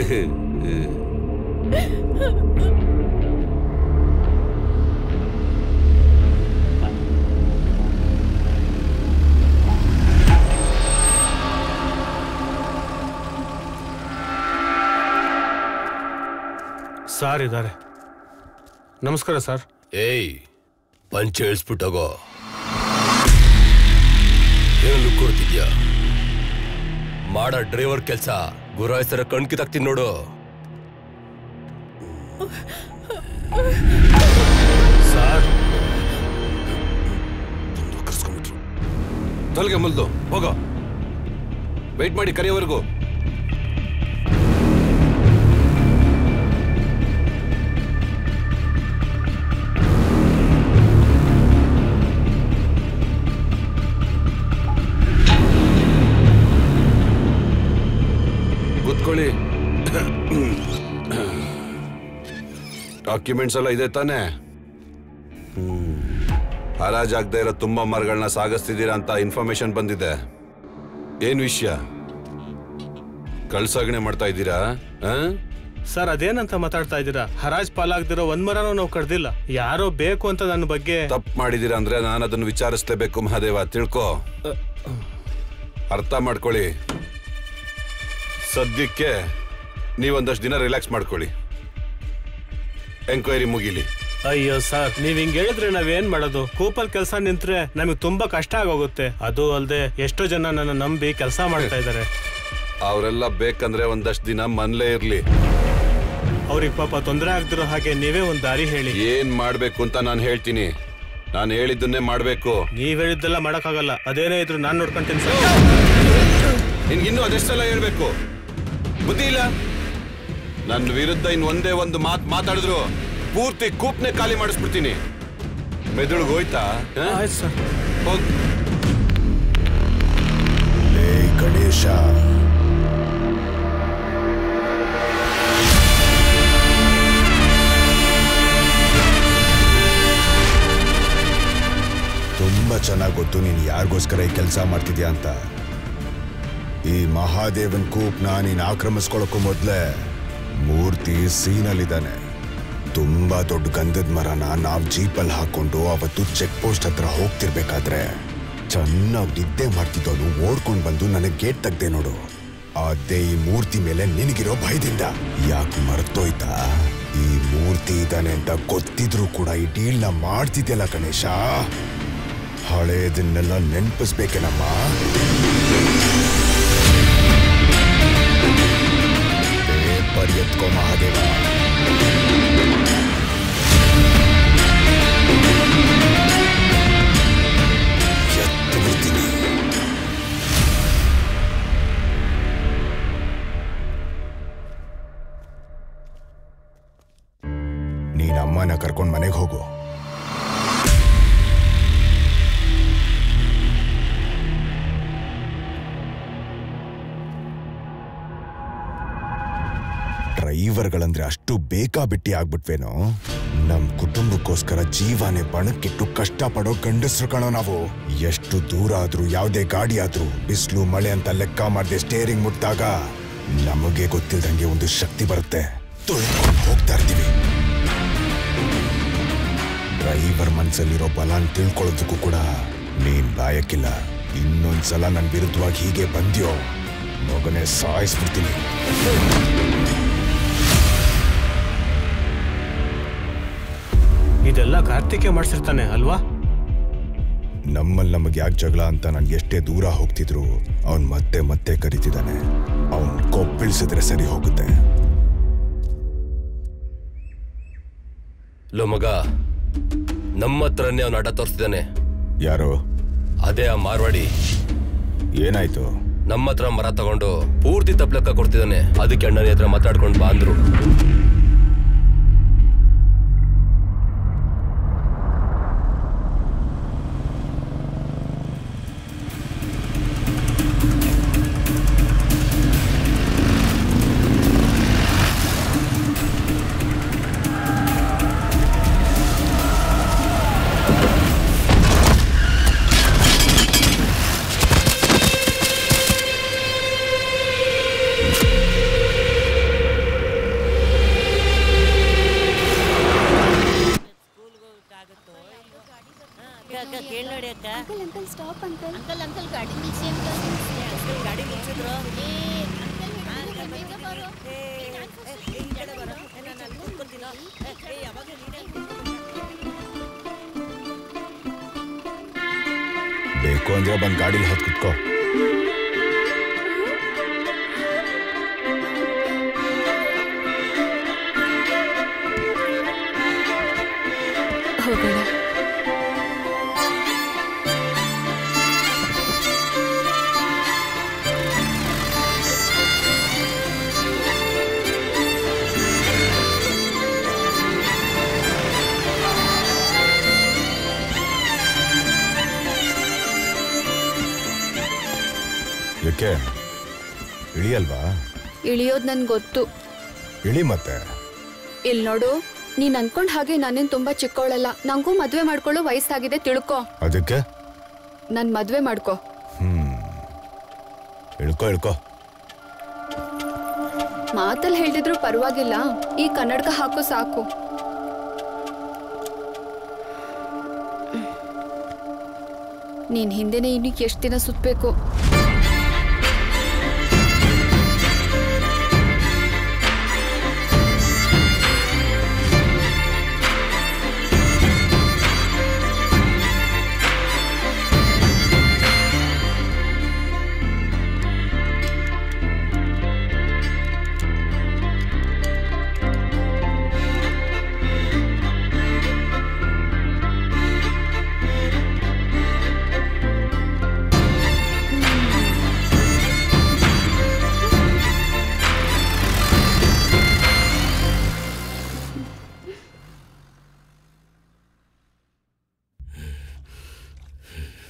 ಸಾರ್ ಇದ್ದಾರೆ ನಮಸ್ಕಾರ ಸರ್ ಏಯ್ ಪಂಚ ಇಳಿಸ್ಬಿಟ್ಟೋಗೋ ಏನು ಲುಕ್ ಕೊಡ್ತಿದ್ಯಾ ಮಾಡೋ ಡ್ರೈವರ್ ಕೆಲಸ ಗುರಾಯಿಸರ ಕಣ್ ಕಿತ್ತಾಕ್ತೀನಿ ನೋಡು ಸರ್ ತೊಲಗೆ ಮುಲ್ದು ಹೋಗೋ ವೆಯ್ಟ್ ಮಾಡಿ ಕರೆಯೋವರೆಗೂ ಕೂತ್ಕೊಳ್ಳಿ ಡಾಕ್ಯುಮೆಂಟ್ಸ್ ಎಲ್ಲ ಇದೆ ತಾನೇ ಹ್ಮ್ ಹರಾಜಾಗದೆ ಇರೋ ತುಂಬಾ ಮರಗಳನ್ನ ಸಾಗಿಸ್ತಿದ್ದೀರಾ ಅಂತ ಇನ್ಫಾರ್ಮೇಶನ್ ಬಂದಿದೆ ಏನ್ ವಿಷಯ ಕಳ್ಸಾಗಣೆ ಮಾಡ್ತಾ ಇದ್ದೀರಾ ಆ? ಸರ್ ಅದೇನಂತ ಮಾತಾಡ್ತಾ ಇದ್ದೀರಾ ಹರಾಜ್ ಪಾಲಾಗ್ದಿರೋ ಒಂದ್ ಮರನೂ ನಾವು ಕಡ್ದಿಲ್ಲ ಯಾರೋ ಬೇಕು ಅಂತ ನನ್ನ ಬಗ್ಗೆ ತಪ್ಪು ಮಾಡಿದೀರಾ ಅಂದ್ರೆ ನಾನು ಅದನ್ನು ವಿಚಾರಿಸ್ಲೇಬೇಕು ಮಹಾದೇವ ತಿಳ್ಕೊ ಅರ್ಥ ಮಾಡ್ಕೊಳ್ಳಿ ಸದ್ಯಕ್ಕೆ ನೀವೊಂದಷ್ಟು ದಿನ ರಿಲ್ಯಾಕ್ಸ್ ಮಾಡ್ಕೊಳ್ಳಿ ಎಂಕ್ವೈರಿ ಮುಗಿಲಿ ಅಯ್ಯೋ ಸರ್ ನೀವ್ ಹಿಂಗ್ ಹೇಳಿದ್ರೆ ನಾವೇನ್ ಮಾಡೋದು ಕೂಪಲ್ ಕೆಲಸ ನಿಂತ್ರೆ ನಮಗೆ ತುಂಬಾ ಕಷ್ಟ ಆಗೋಗುತ್ತೆ ಅದು ಅಲ್ಲದೆ ಎಷ್ಟೋ ಜನ ನನ್ನ ನಂಬಿ ಕೆಲಸ ಮಾಡ್ತಾ ಇದ್ದಾರೆ ಅವರೆಲ್ಲ ಬೇಕಂದ್ರೆ ಒಂದಷ್ಟು ದಿನ ಮನ್ಲೇ ಇರ್ಲಿ ಅವ್ರಿಗೆ ಪಾಪ ತೊಂದರೆ ಆಗ್ದಿರೋ ಹಾಗೆ ನೀವೇ ಒಂದ್ ದಾರಿ ಹೇಳಿ ಏನ್ ಮಾಡ್ಬೇಕು ಅಂತ ನಾನು ಹೇಳ್ತೀನಿ ನಾನು ಹೇಳಿದ್ದನ್ನೇ ಮಾಡ್ಬೇಕು ನೀವ್ ಹೇಳಿದ್ದೆಲ್ಲ ಮಾಡಕ್ಕಾಗಲ್ಲ ಅದೇನೇ ಇದ್ರು ನಾನ್ ನೋಡ್ಕೊಂತೀನಿ ಸರ್ ನಿನ್ಗಿನ್ನೂ ಅದೆಷ್ಟೆಲ್ಲ ಹೇಳ್ಬೇಕು ಬುದ್ಧಿ ಇಲ್ಲ ನನ್ನ ವಿರುದ್ಧ ಇನ್ ಒಂದೇ ಒಂದು ಮಾತು ಮಾತಾಡಿದ್ರು ಪೂರ್ತಿ ಕೂಪ್ನೆ ಖಾಲಿ ಮಾಡಿಸ್ಬಿಡ್ತೀನಿ ಮೆದುಳಿಗೆ ಹೋಯ್ತಾ ಹೋಗ್ ಲೇ ಗಣೇಶ ತುಂಬಾ ಚೆನ್ನಾಗಿ ಗೊತ್ತು ನೀನು ಯಾರಿಗೋಸ್ಕರ ಈ ಕೆಲಸ ಮಾಡ್ತಿದ್ಯಾ ಅಂತ ಈ ಮಹಾದೇವನ್ ಕೂಪ್ನ ನೀನು ಆಕ್ರಮಿಸ್ಕೊಳಕ್ಕೂ ಮೊದ್ಲೇ ಮೂರ್ತಿ ಸೀನಲ್ಲಿದ್ದಾನೆ ತುಂಬಾ ದೊಡ್ಡ ಗಂಧದ ಮರನ ನಾವು ಜೀಪಲ್ಲಿ ಹಾಕೊಂಡು ಅವತ್ತು ಚೆಕ್ ಪೋಸ್ಟ್ ಹತ್ರ ಹೋಗ್ತಿರ್ಬೇಕಾದ್ರೆ ಚೆನ್ನಾಗಿ ನಿದ್ದೆ ಮಾಡ್ತಿದ್ದವನು ಓಡ್ಕೊಂಡು ಬಂದು ನನಗೆ ಗೇಟ್ ತೆಗ್ದೆ ನೋಡು ಅದೇ ಈ ಮೂರ್ತಿ ಮೇಲೆ ನಿನಗಿರೋ ಭಯದಿಂದ ಯಾಕೆ ಮರ್ತೋಯ್ತಾ ಈ ಮೂರ್ತಿ ಇದ್ದಾನೆ ಅಂತ ಗೊತ್ತಿದ್ರು ಕೂಡ ಈ ಡೀಲ್ನ ಮಾಡ್ತಿದ್ಯಲ್ಲ ಗಣೇಶ ಹಳೇದನ್ನೆಲ್ಲ ನೆನ್ಪಿಸ್ಬೇಕೇನಮ್ಮ ಪೇಪರ್ ಎತ್ಕೋ ಮಹಾದೇವ ಎತ್ತು ಬಿಡ್ತೀನಿ ನೀನ್ ಅಮ್ಮನ ಕರ್ಕೊಂಡ್ ಮನೆಗೆ ಹೋಗು ಡ್ರೈವರ್ಗಳಂದ್ರೆ ಅಷ್ಟು ಬೇಕಾಬಿಟ್ಟಿ ಆಗ್ಬಿಟ್ವೇನೋ ನಮ್ ಕುಟುಂಬಕ್ಕೋಸ್ಕರ ಜೀವನೇ ಬಣಕ್ಕಿಟ್ಟು ಕಷ್ಟಪಡೋ ಗಂಡಸ್ರು ಕಣೋ ನಾವು ಎಷ್ಟು ದೂರ ಆದ್ರೂ ಯಾವ್ದೇ ಗಾಡಿ ಆದ್ರೂ ಬಿಸಿಲು ಮಳೆ ಅಂತ ಲೆಕ್ಕ ಮಾಡದೆ ಸ್ಟೇರಿಂಗ್ ಮುಟ್ಟಾಗ ನಮಗೆ ಗೊತ್ತಿಲ್ದಂಗೆ ಒಂದು ಶಕ್ತಿ ಬರುತ್ತೆ ತುಳ್ಕೊಂಡು ಹೋಗ್ತಾ ಇರ್ತೀವಿ ಡ್ರೈವರ್ ಮನ್ಸಲ್ಲಿರೋ ಬಲಾನ್ ತಿಳ್ಕೊಳ್ಳೋದಕ್ಕೂ ಕೂಡ ನೀನ್ ಲಾಯಕ್ಕಿಲ್ಲ ಇನ್ನೊಂದ್ಸಲ ನನ್ ವಿರುದ್ಧವಾಗಿ ಹೀಗೆ ಬಂದ್ಯೋ ಮಗನೇ ಸಾಯಿಸ್ಬಿಡ್ತೀನಿ ಇದೆಲ್ಲ ಕಾರ್ತಿಕೆ ಮಾಡ್ಸಿರ್ತಾನೆ ಅಲ್ವಾ ನಮ್ಮಲ್ಲಿ ನಮಗೆ ಯಾಕೆ ಜಗಳ ಅಂತ ನನ್ಗೆ ಎಷ್ಟೇ ದೂರ ಹೋಗ್ತಿದ್ರು ಅವನ್ ಮತ್ತೆ ಮತ್ತೆ ಕರಿತಿದ್ದಾನೆ ಅವನ್ ಕೊಪ್ಪಿಳಿಸಿದ್ರೆ ಸರಿ ಹೋಗುತ್ತೆ ಲೋ ಮಗ ನಮ್ಮ ಹತ್ರನೇ ಅವ್ನ ಆಟ ತೋರಿಸ್ತಿದ್ದಾನೆ ಯಾರು ಅದೇ ಆ ಮಾರ್ವಾಡಿ ಏನಾಯ್ತು ನಮ್ಮ ಹತ್ರ ಮರ ತಗೊಂಡು ಪೂರ್ತಿ ತಪ್ಲೆಕ್ಕ ಕೊಡ್ತಿದ್ದಾನೆ ಅದಕ್ಕೆ ಅಣ್ಣನ ಹತ್ರ ಮಾತಾಡ್ಕೊಂಡು ಬಾ ಅಂದ್ರು uncle uncle stop uncle uncle uncle ಗಾಡಿ ನಿಲ್ಸಿ ಅಂಕಲ್ ಗಾಡಿ ನಿಲ್ಸಿದ್ರು ಬೇಕು ಅಂದ್ರೆ ಬಂದ್ ಗಾಡಿಲಿ ಹತ್ ಕುತ್ಕೋ ಹೋಗೋಣ ಯಾಕೆ ಇಳಿಯಲ್ವಾ ಇಳಿಯೋದ್ ನನ್ ಗೊತ್ತು ಇಳಿ ಮತ್ತೆ ಇಲ್ ನೋಡು ನೀನ್ ಅನ್ಕೊಂಡ್ ಹಾಗೆ ನಾನೇನ್ ತುಂಬಾ ಚಿಕ್ಕವಳಲ್ಲ ನಂಗೂ ಮದ್ವೆ ಮಾಡ್ಕೊಳ್ಳೋ ವಯಸ್ಸಾಗಿದೆ ತಿಳ್ಕೊ ಅದಕ್ಕೆ ನನ್ ಮದ್ವೆ ಮಾಡ್ಕೊ ಹ್ಮ್ ಇಳ್ಕೊ ಇಳ್ಕೊ ಮಾತಲ್ಲಿ ಹೇಳ್ತಿದ್ರು ಪರವಾಗಿಲ್ಲ ಈ ಕನ್ನಡಕ ಹಾಕು ಸಾಕು ನೀನ್ ಹಿಂದೆನೆ ಇನ್ನು ಎಷ್ಟ್ ದಿನ ಸುತ್ಬೇಕು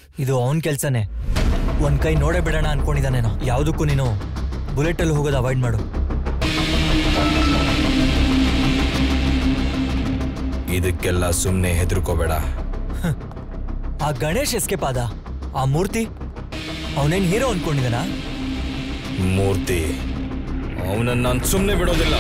ಇದು ಅವನ್ ಕೆಲ್ಸನೇ ಒಂದ್ ಕೈ ನೋಡೇ ಬಿಡೋಣ ಅನ್ಕೊಂಡಿದ್ದಾನೇನೋ ಯಾವುದಕ್ಕೂ ನೀನು ಬುಲೆಟಲ್ಲಿ ಹೋಗೋದು ಅವಾಯ್ಡ್ ಮಾಡು ಇದಕ್ಕೆಲ್ಲ ಸುಮ್ಮನೆ ಹೆದರ್ಕೋಬೇಡ ಆ ಗಣೇಶ್ ಎಸ್ಕೇಪ್ ಆದ ಆ ಮೂರ್ತಿ ಅವನೇನ್ ಹೀರೋ ಅನ್ಕೊಂಡಿದ್ದಾನ ಮೂರ್ತಿ ಅವನನ್ನ ನಾನು ಸುಮ್ಮನೆ ಬಿಡೋದಿಲ್ಲ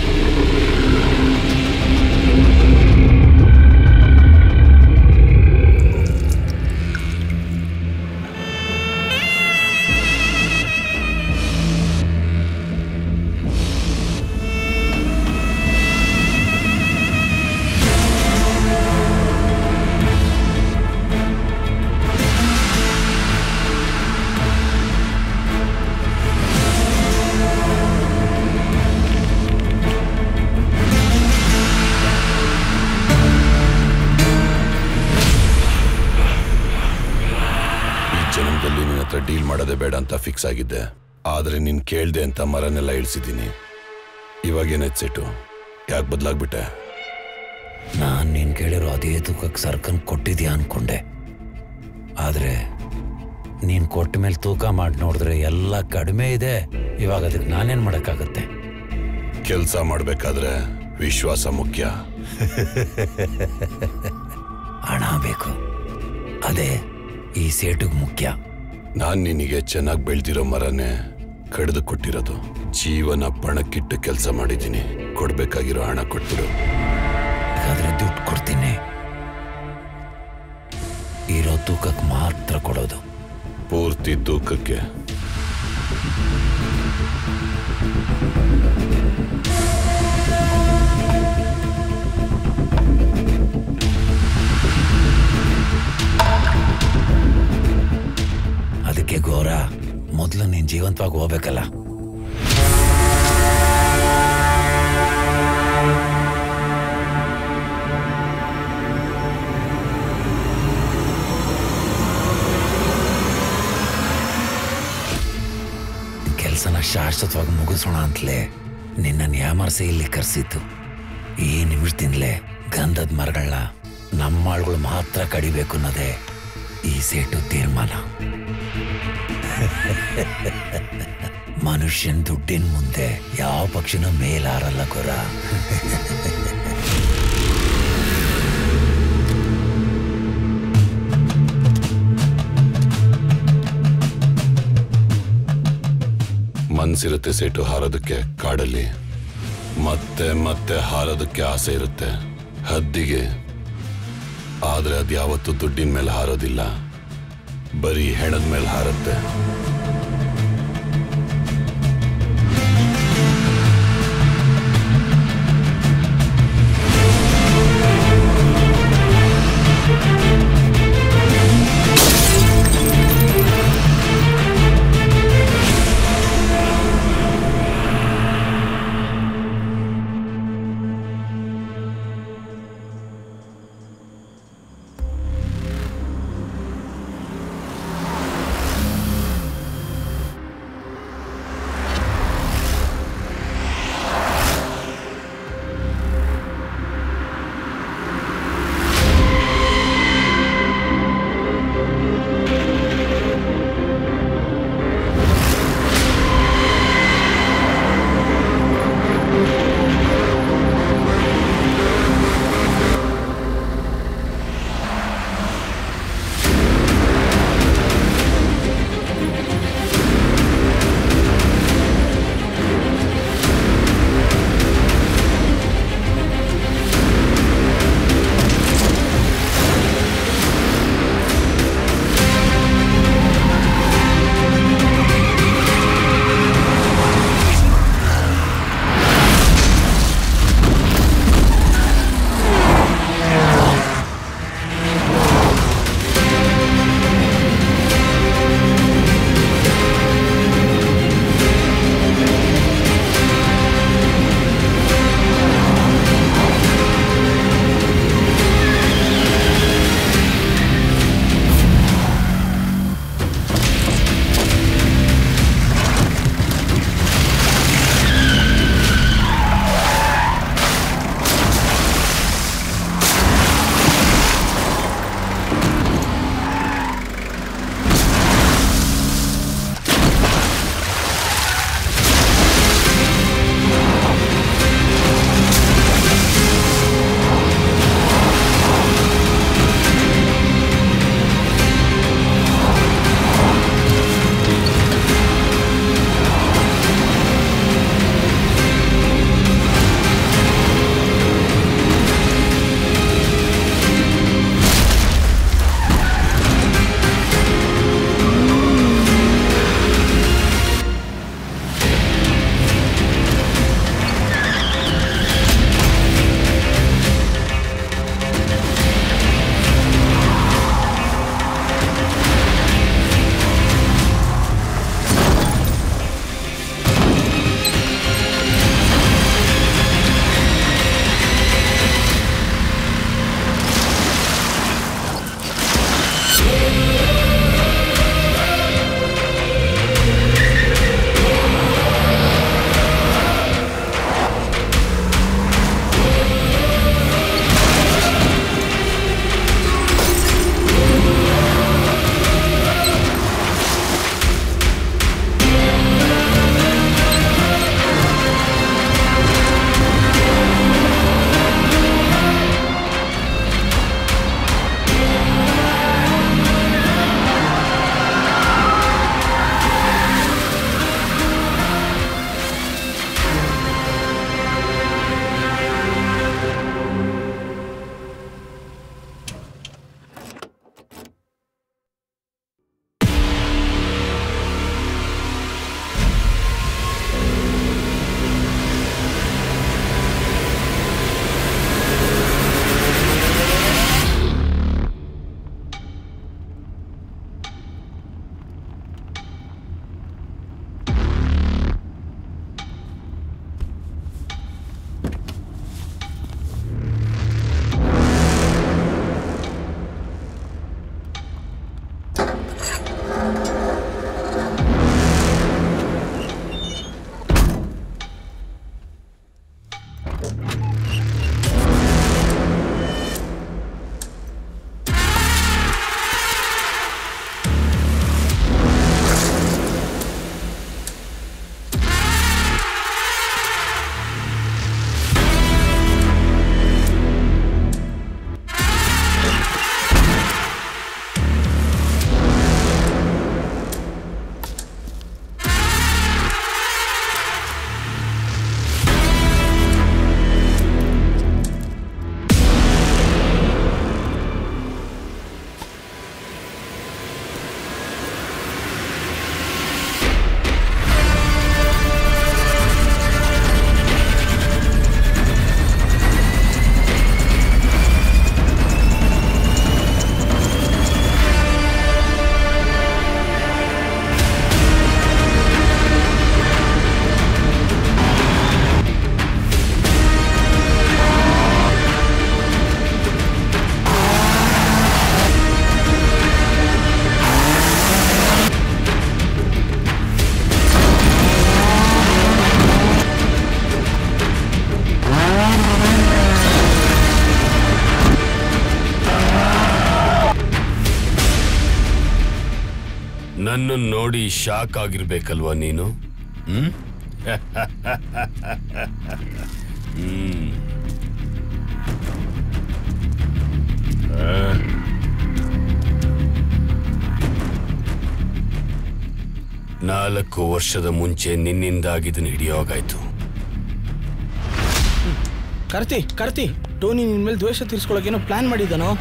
ಈ ಜನ್ಮದಲ್ಲಿ ನಿನ್ನ ಹತ್ರ ಡೀಲ್ ಮಾಡೋದೇ ಬೇಡ ಅಂತ ಫಿಕ್ಸ್ ಆಗಿದ್ದೆ ಆದ್ರೆ ನೀನ್ ಕೇಳ್ದೆ ಅಂತ ಮರನೆಲ್ಲ ಇಳಿಸಿದ್ದೀನಿ ಇವಾಗ ಏನಾಯ್ತು ಸೆಟು ಯಾಕೆ ಬದಲಾಗ್ಬಿಟ್ಟೆ ನಾನ್ ನೀನ್ ಕೇಳಿರೋ ಅದೇ ತೂಕಕ್ಕೆ ಸರ್ಕನ್ ಕೊಟ್ಟಿದ್ಯಾ ಅನ್ಕೊಂಡೆ ಆದ್ರೆ ನೀನ್ ಕೊಟ್ಟ ಮೇಲೆ ತೂಕ ಮಾಡಿ ನೋಡಿದ್ರೆ ಎಲ್ಲ ಕಡಿಮೆ ಇದೆ ಇವಾಗ ಅದಕ್ಕೆ ನಾನೇನ್ ಮಾಡಕ್ಕಾಗತ್ತೆ ಕೆಲಸ ಮಾಡ್ಬೇಕಾದ್ರೆ ವಿಶ್ವಾಸ ಮುಖ್ಯ ಹಣ ಬೇಕು ಅದೇ ಈ ಸೇಟುಗ್ ಮುಖ್ಯ ನಾನ್ ನಿನಗೆ ಚೆನ್ನಾಗಿ ಬೆಳ್ದಿರೋ ಮರನೇ ಕಡಿದು ಕೊಟ್ಟಿರೋದು ಜೀವನ ಪಣಕ್ಕಿಟ್ಟು ಕೆಲಸ ಮಾಡಿದ್ದೀನಿ ಕೊಡ್ಬೇಕಾಗಿರೋ ಹಣ ಕೊಟ್ಬಿಡು ಹಾಗಾದ್ರೆ ದುಡ್ಡು ಕೊಡ್ತೀನಿ ಇರೋ ತೂಕಕ್ಕೆ ಮಾತ್ರ ಕೊಡೋದು ಪೂರ್ತಿ ತೂಕಕ್ಕೆ ಅದಕ್ಕೆ ಘೋರ ಮೊದಲು ನೀನ್ ಜೀವಂತವಾಗಿ ಹೋಗ್ಬೇಕಲ್ಲ ಕೆಲಸನ ಶಾಶ್ವತವಾಗಿ ಮುಗಿಸೋಣ ಅಂತಲೇ ನಿನ್ನನ್ನು ಯಾಮರ್ಸಿ ಇಲ್ಲಿ ಕರೆಸಿತ್ತು ಈ ನಿಮಿಷದಿಂದಲೇ ಗಂಧದ ಮರಗಳನ್ನ ನಮ್ಮಾಳುಗಳು ಮಾತ್ರ ಕಡಿಬೇಕು ಅನ್ನೋದೇ ಈ ಸೇಟು ತೀರ್ಮಾನ ಮನುಷ್ಯನ್ ದುಡ್ಡಿನ ಮುಂದೆ ಯಾವ ಪಕ್ಷಿನೂ ಮೇಲಾರಲ್ಲ ಗುರ ಮನ್ಸಿರುತ್ತೆ ಸೇಟು ಹಾರೋದಕ್ಕೆ ಕಾಡಲ್ಲಿ ಮತ್ತೆ ಮತ್ತೆ ಹಾರೋದಕ್ಕೆ ಆಸೆ ಇರುತ್ತೆ ಹದ್ದಿಗೆ ಆದ್ರೆ ಅದು ಯಾವತ್ತೂ ದುಡ್ಡಿನ ಮೇಲೆ ಹಾರೋದಿಲ್ಲ ಬರೀ ಹೆಣದ ಮೇಲೆ ಹಾರುತ್ತೆ ನನ್ನ ನೋಡಿ ಶಾಕ್ ಆಗಿರ್ಬೇಕಲ್ವಾ ನೀನು ಹ್ಮ್ ಹ್ಮ್ ಆ. ನಾಲ್ಕು ವರ್ಷದ ಮುಂಚೆ ನಿನ್ನಿಂದಾಗಿ ಇದನ್ನ ಹಿಡಿಯೋಗಾಯ್ತು ಕರ್ತಿ ಕರ್ತಿ ಟೋನಿ ನಿನ್ ಮೇಲೆ ದ್ವೇಷ ತೀರ್ಸ್ಕೊಳಕ್ ಪ್ಲಾನ್ ಮಾಡಿದ್ದಾನೋ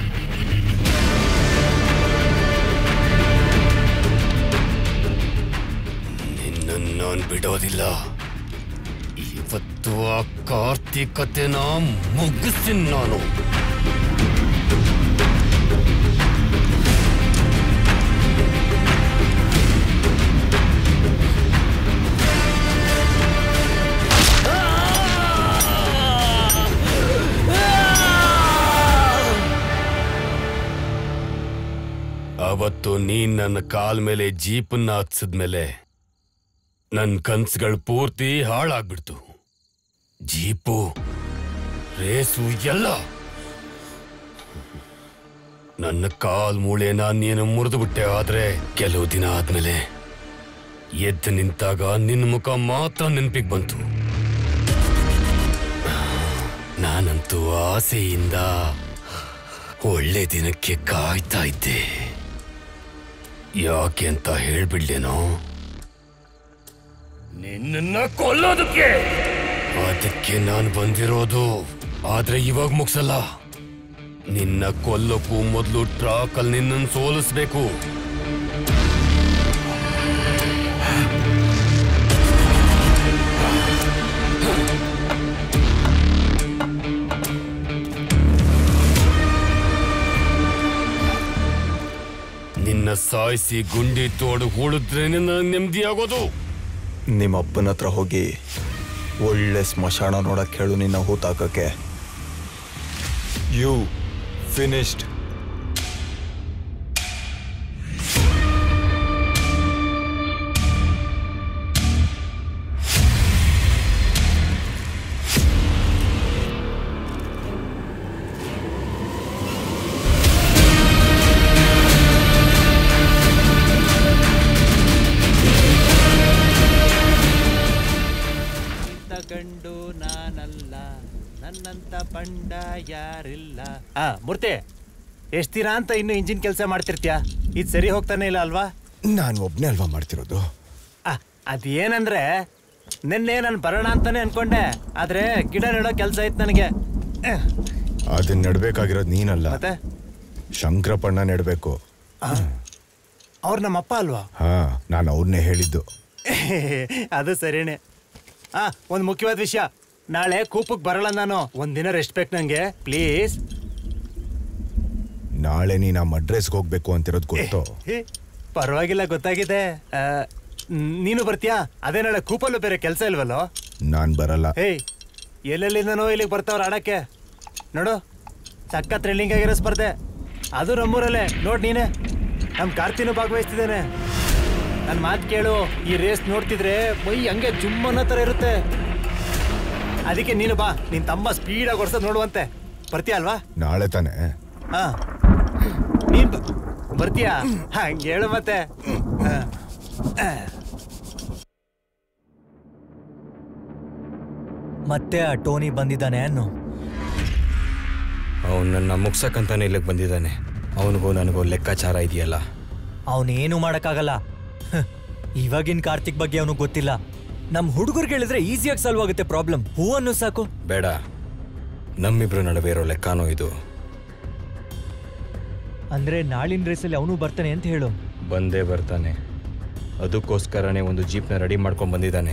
ನಿನ್ನನ್ನು ನಾನು ಬಿಡೋದಿಲ್ಲ ಇವತ್ತು ಆ ಕಾರ್ತಿಕತೆನ ಮುಗಿಸ್ತೀನಿ ನಾನು ಅವತ್ತು ನೀನ್ ನನ್ನ ಕಾಲ್ ಮೇಲೆ ಜೀಪನ್ನ ಹತ್ಸಿದ್ಮೇಲೆ ನನ್ ಕನ್ಸುಗಳು ಪೂರ್ತಿ ಹಾಳಾಗ್ಬಿಡ್ತು ಜೀಪು ರೇಸು ಎಲ್ಲ ನನ್ನ ಕಾಲ್ ಮೂಳೆನ ನೀನು ಮುರಿದು ಬಿಟ್ಟೆ ಆದ್ರೆ ಕೆಲವು ದಿನ ಆದ್ಮೇಲೆ ಎದ್ದು ನಿಂತಾಗ ನಿನ್ನ ಮುಖ ಮಾತ್ರ ನೆನಪಿಗೆ ಬಂತು ನಾನಂತೂ ಆಸೆಯಿಂದ ಒಳ್ಳೆ ದಿನಕ್ಕೆ ಕಾಯ್ತಾ ಇದ್ದೆ ಯಾಕೆ ಅಂತ ಹೇಳ್ಬಿಡ್ಲೇನೋ ನಿನ್ನನ್ನ ಕೊಲ್ಲೋದಕ್ಕೆ ಅದಕ್ಕೆ ನಾನು ಬಂದಿರೋದು ಆದ್ರೆ ಇವಾಗ ಮುಗ್ಸಲ್ಲ ನಿನ್ನ ಕೊಲ್ಲಕ್ಕೂ ಮೊದಲು ಟ್ರಾಕಲ್ಲಿ ನಿನ್ನನ್ನು ಸೋಲಿಸ್ಬೇಕು ನಿನ್ನ ಸಾಯಿಸಿ ಗುಂಡಿ ತೋಡು ಹೂಳಿದ್ರೇನೆ ನನಗೆ ನೆಮ್ಮದಿ ಆಗೋದು ನಿಮ್ಮ ಅಪ್ಪನ ಹತ್ರ ಹೋಗಿ ಒಳ್ಳೆ ಸ್ಮಶಾನ ನೋಡಕ್ ಹೇಳು ನಿನ್ನ ಹೂತಾಕಕ್ಕೆ ಯು ಫಿನಿಶ್ಡ್ ಇಂಥ ಗಂಡು ನಾನಲ್ಲ ನನ್ನಂತ ಬಂಡ ಯಾರಿಲ್ಲ ಆ ಮೂರ್ತಿ ಎಷ್ಟ್ ದಿನ ಅಂತ ಇನ್ನು ಇಂಜಿನ್ ಕೆಲಸ ಮಾಡ್ತಿರ್ತೀಯ ಇದು ಸರಿ ಹೋಗ್ತಾನೆ ಇಲ್ಲ ಅಲ್ವಾ ನಾನು ಒಬ್ನೇ ಅಲ್ವಾ ಮಾಡ್ತಿರೋದು ಆ, ಅದೇನಂದ್ರೆ ನಿನ್ನೆ ನಾನು ಬರೋಣ ಅಂತಾನೆ ಅನ್ಕೊಂಡೆ ಆದ್ರೆ ಗಿಡ ನೆಡೋ ಕೆಲಸ ಇತ್ತು ನನಗೆ ಅಹ್, ಅದನ್ನ ನೆಡ್ಬೇಕಾಗಿರೋದು ನೀನಲ್ಲ ಮತ್ತೆ ಶಂಕರಪ್ಪಣ್ಣ ನೆಡ್ಬೇಕು ಅವ್ರು ನಮ್ಮಪ್ಪ ಅಲ್ವಾ ಹಾ ನಾನು ಅವ್ರನ್ನೇ ಹೇಳಿದ್ದು ಅದು ಸರಿನೇ ಆ ಒಂದು ಮುಖ್ಯವಾದ ವಿಷಯ ನಾಳೆ ಕೂಪಕ್ಕೆ ಬರಲ್ಲ ನಾನು ಒಂದಿನ ರೆಸ್ಟ್ ಬೇಕು ನಂಗೆ ಪ್ಲೀಸ್ ನಾಳೆ ನೀ ನಮ್ಮ ಅಡ್ರೆಸ್ಗೆ ಹೋಗ್ಬೇಕು ಅಂತಿರೋದು ಗೊತ್ತು ಪರವಾಗಿಲ್ಲ ಗೊತ್ತಾಗಿದೆ ಆ, ನ್- ನೀನು ಬರ್ತೀಯಾ ಅದೇ ನಾಳೆ ಕೂಪಲ್ಲೂ ಬೇರೆ ಕೆಲಸ ಇಲ್ವಲ್ಲೋ ನಾನ್ ಬರಲ್ಲ ಏಯ್ ಎಲ್ಲೆಲ್ಲಿಂದನೋ ಇಲ್ಲಿಗೆ ಬರ್ತಾವ್ರ ಆಡಕ್ಕೆ ನೋಡು ಸಕ್ಕ ಥ್ರಿಲ್ಲಿಂಗ್ ಆಗಿರೋ ಸ್ಪರ್ಧೆ ಅದು ನಮ್ಮೂರಲ್ಲೇ ನೋಡ್ ನೀನೆ ನಮ್ಮ ಕಾರ್ತಿನೂ ಭಾಗವಹಿಸ್ತಿದ್ದೇನೆ ನನ್ನ ಮಾತು ಕೇಳು ಈ ರೇಸ್ ನೋಡ್ತಿದ್ರೆ ಮೈ ಹಂಗೆ ಜುಮ್ ಅನ್ನೋ ಥರ ಇರುತ್ತೆ ಅದಕ್ಕೆ ನೀನು ಬಾ ನಿನ್ ತಮ್ಮ ಸ್ಪೀಡಾಗಿ ಓಡಿಸೋದು ನೋಡುವಂತೆ ಬರ್ತೀಯ ಅಲ್ವಾ ನಾಳೆ ತಾನೆ ಹಾ ನೀನ್ ಬ- ಬರ್ತೀಯಾ ಹಂಗೆ ಹೇಳು ಮತ್ತೆ ಹಾ. ಮತ್ತೆ ಆ ಟೋನಿ ಬಂದಿದ್ದಾನೆ ಅನ್ನು ಅವನು ನನ್ನ ಮುಗ್ಸಕ್ಕಂತಾನೆ ಇಲ್ಲಿಗೆ ಬಂದಿದ್ದಾನೆ ಅವನಿಗೂ ನನಗೂ ಲೆಕ್ಕಾಚಾರ ಇದೆಯಲ್ಲ ಅವನೇನು ಮಾಡೋಕ್ಕಾಗಲ್ಲ ಹ್, ಇವಾಗಿನ ಕಾರ್ತಿಕ್ ಬಗ್ಗೆ ಅವನು ಗೊತ್ತಿಲ್ಲ ನಮ್ ಹುಡುಗರಿಗೆ ಹೇಳಿದ್ರೆ ಈಸಿಯಾಗಿ ಸಾಲ್ವ್ ಆಗುತ್ತೆ ಪ್ರಾಬ್ಲಮ್ ಹೂ ಅನ್ನು ಸಾಕು ಬೇಡ ನಮ್ಮಿಬ್ರು ನಡುವೆ ಇರೋ ಲೆಕ್ಕಾನೋ ಇದು ಅಂದ್ರೆ ನಾಳಿನ ರೇಸಲ್ಲಿ ಅವನು ಬರ್ತಾನೆ ಅಂತ ಹೇಳು ಬಂದೇ ಬರ್ತಾನೆ ಅದಕ್ಕೋಸ್ಕರನೇ ಒಂದು ಜೀಪ್ನ ರೆಡಿ ಮಾಡ್ಕೊಂಡು ಬಂದಿದ್ದಾನೆ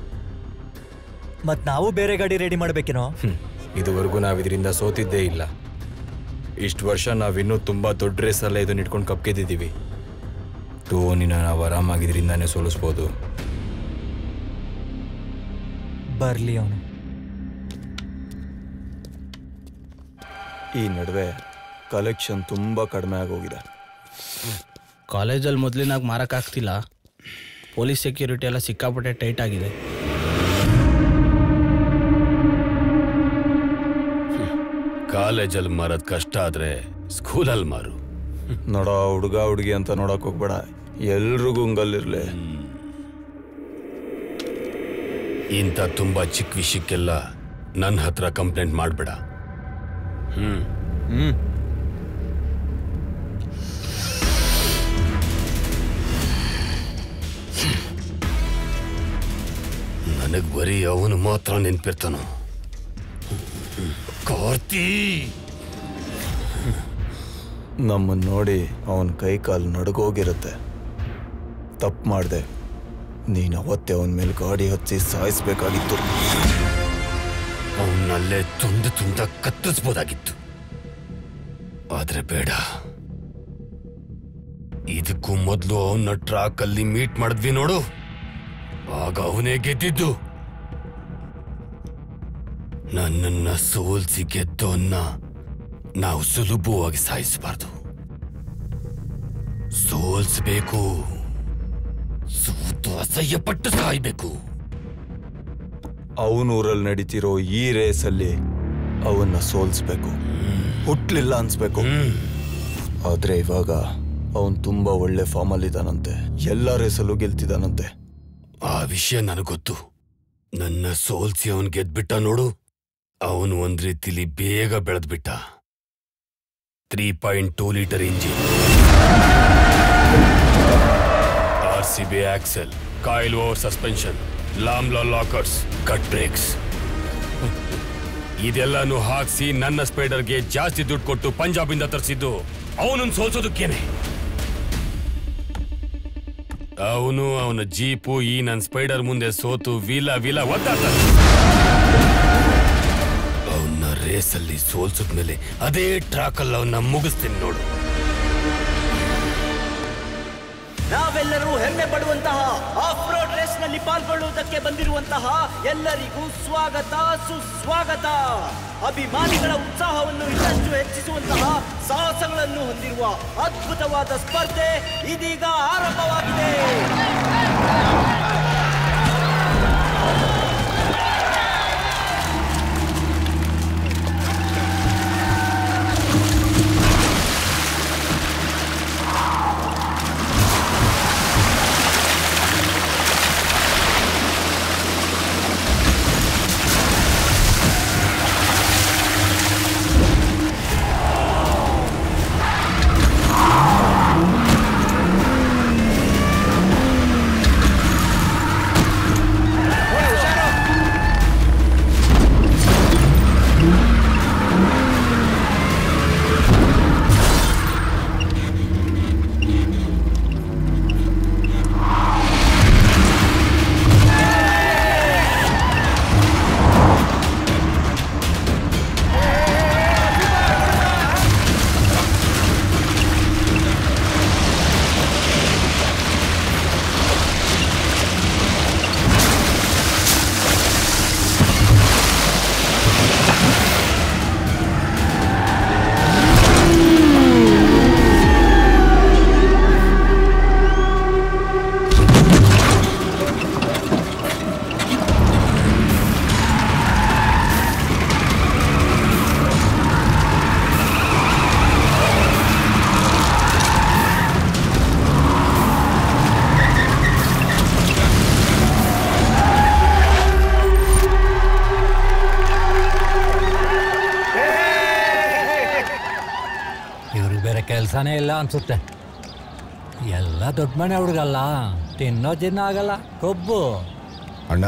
ಮತ್ ನಾವು ಬೇರೆ ಗಾಡಿ ರೆಡಿ ಮಾಡ್ಬೇಕೇನೋ ಹ್ಮ್. ಇದುವರೆಗೂ ನಾವು ಇದರಿಂದ ಸೋತಿದ್ದೇ ಇಲ್ಲ ಇಷ್ಟು ವರ್ಷ ನಾವಿನ್ನೂ ತುಂಬ ದೊಡ್ಡ ರೇಸಲ್ಲೇ ಇದನ್ನ ಇಟ್ಕೊಂಡು ಕಪ್ಗೆದ್ದಿದ್ದೀವಿ ಟೋನಿನ ನಾವು ಆರಾಮಾಗಿದ್ರಿಂದಾನೇ ಸೋಲಿಸ್ಬೋದು ಬರ್ಲಿ ಅವನು ಈ ನಡುವೆ ಕಲೆಕ್ಷನ್ ತುಂಬಾ ಕಡಿಮೆ ಆಗೋಗಿದೆ ಕಾಲೇಜಲ್ಲಿ ಮೊದಲಿನಾಗ ಮಾರಕ್ಕಾಗ್ತಿಲ್ಲ ಪೊಲೀಸ್ ಸೆಕ್ಯೂರಿಟಿ ಎಲ್ಲ ಸಿಕ್ಕಾಪಟ್ಟೆ ಟೈಟ್ ಆಗಿದೆ ಕಾಲೇಜಲ್ಲಿ ಮಾರೋದ್ ಕಷ್ಟ ಆದ್ರೆ ಸ್ಕೂಲಲ್ಲಿ ಮಾರು ನೋಡೋ ಹುಡುಗ ಹುಡುಗಿ ಅಂತ ನೋಡಕ್ ಹೋಗ್ಬೇಡ ಎಲ್ರಿಗೂ ಹಂಗಲ್ಲಿರ್ಲಿ ಇಂಥ ತುಂಬಾ ಚಿಕ್ಕ ವಿಷಯಕ್ಕೆಲ್ಲ ನನ್ನ ಹತ್ರ ಕಂಪ್ಲೇಂಟ್ ಮಾಡಬೇಡ ಹ್ಮ್ ಹ್ಮ್ ನನಗ್ ಬರೀ ಅವನು ಮಾತ್ರ ನೆನ್ಪಿರ್ತಾನು ಕಾರ್ತಿ ನಮ್ಮನ್ನ ನೋಡಿ ಅವನ ಕೈ ಕಾಲು ನಡುಗೋಗಿರುತ್ತೆ ತಪ್ಪು ಮಾಡಿದೆ ನೀನು ಅವತ್ತೇ ಅವನ ಮೇಲೆ ಗಾಡಿ ಹಚ್ಚಿ ಸಾಯಿಸ್ಬೇಕಾಗಿತ್ತು ಅವನಲ್ಲೇ ತುಂಡು ತುಂಡ ಕತ್ತರಿಸ್ಬೋದಾಗಿತ್ತು ಆದ್ರೆ ಬೇಡ ಇದಕ್ಕೂ ಮೊದಲು ಅವನ್ನ ಟ್ರಾಕ್ ಅಲ್ಲಿ ಮೀಟ್ ಮಾಡಿದ್ವಿ ನೋಡು ಆಗ ಅವನೇ ಗೆದ್ದಿದ್ದು ನನ್ನನ್ನ ಸೋಲ್ಸಿ ಗೆದ್ದವನ್ನ ನಾವು ಸುಲಭವಾಗಿ ಸಾಯಿಸಬಾರ್ದು ಸೋಲ್ಸ್ಬೇಕು ಸೋತು ಅಸಹ್ಯಪಟ್ಟು ಸಾಯ್ಬೇಕು ಅವನೂರಲ್ಲಿ ನಡೀತಿರೋ ಈ ರೇಸಲ್ಲಿ ಅವನ್ನ ಸೋಲ್ಸ್ಬೇಕು ಹುಟ್ಲಿಲ್ಲ ಅನ್ಸ್ಬೇಕು ಆದ್ರೆ ಇವಾಗ ಅವನ್ ತುಂಬಾ ಒಳ್ಳೆ ಫಾರ್ಮಲ್ಲಿದ್ದಾನಂತೆ ಎಲ್ಲ ರೇಸಲ್ಲೂ ಗೆಲ್ತಿದ್ದಾನಂತೆ ಆ ವಿಷಯ ನನಗೆ ಗೊತ್ತು ನನ್ನ ಸೋಲ್ಸಿ ಅವನ್ ಗೆದ್ಬಿಟ್ಟ ನೋಡು ಅವನು ಒಂದ್ ರೀತಿಲಿ ಬೇಗ ಬೆಳೆದ್ಬಿಟ್ಟ three point two litre engine R C B axle coil over suspension ಲಾಮ್ಲಾ ಲಾಕರ್ಸ್ ಕಟ್ ಬ್ರೇಕ್ಸ್ ಇದೆಲ್ಲಾನು ಹಾಕ್ಸಿ ನನ್ನ ಸ್ಪೈಡರ್ಗೆ ಜಾಸ್ತಿ ದುಡ್ಡು ಕೊಟ್ಟು ಪಂಜಾಬಿಂದ ತರಿಸಿದ್ದು ಅವನನ್ನು ಸೋಲ್ಸೋದಕ್ಕೇನೆ ಅವನು ಅವನ ಜೀಪು ಈ ನನ್ನ ಸ್ಪೈಡರ್ ಮುಂದೆ ಸೋತು ವಿಲ ವಿಲ ಒದ್ದಾಡ್ತಾನೆ ಅವನ್ನ ರೇಸಲ್ಲಿ ಸೋಲ್ಸಿದ್ಮೇಲೆ ಅದೇ ಟ್ರಾಕಲ್ಲಿ ಅವನ್ನ ಮುಗಿಸ್ತೀನಿ ನೋಡು ನಾವೆಲ್ಲರೂ ಹೆಮ್ಮೆ ಪಡುವಂತಹ ಆಫ್ ರೋಡ್ ರೇಸ್ ನಲ್ಲಿ ಪಾಲ್ಗೊಳ್ಳುವುದಕ್ಕೆ ಬಂದಿರುವಂತಹ ಎಲ್ಲರಿಗೂ ಸ್ವಾಗತ ಸುಸ್ವಾಗತ ಅಭಿಮಾನಿಗಳ ಉತ್ಸಾಹವನ್ನು ಇನ್ನಷ್ಟು ಹೆಚ್ಚಿಸುವಂತಹ ಸಾಹಸಗಳನ್ನು ಹೊಂದಿರುವ ಅದ್ಭುತವಾದ ಸ್ಪರ್ಧೆ ಇದೀಗ ಆರಂಭವಾಗಿದೆ ಇವ್ರಿಗೆ ಬೇರೆ ಕೆಲಸನೇ ಇಲ್ಲ ಅನ್ಸುತ್ತೆ ಎಲ್ಲ ದೊಡ್ಡ ಮನೆ ಹುಡುಗಲ್ಲ ತಿನ್ನೋ ತಿನ್ನ ಆಗಲ್ಲ ಕೊಬ್ಬು ಅಣ್ಣ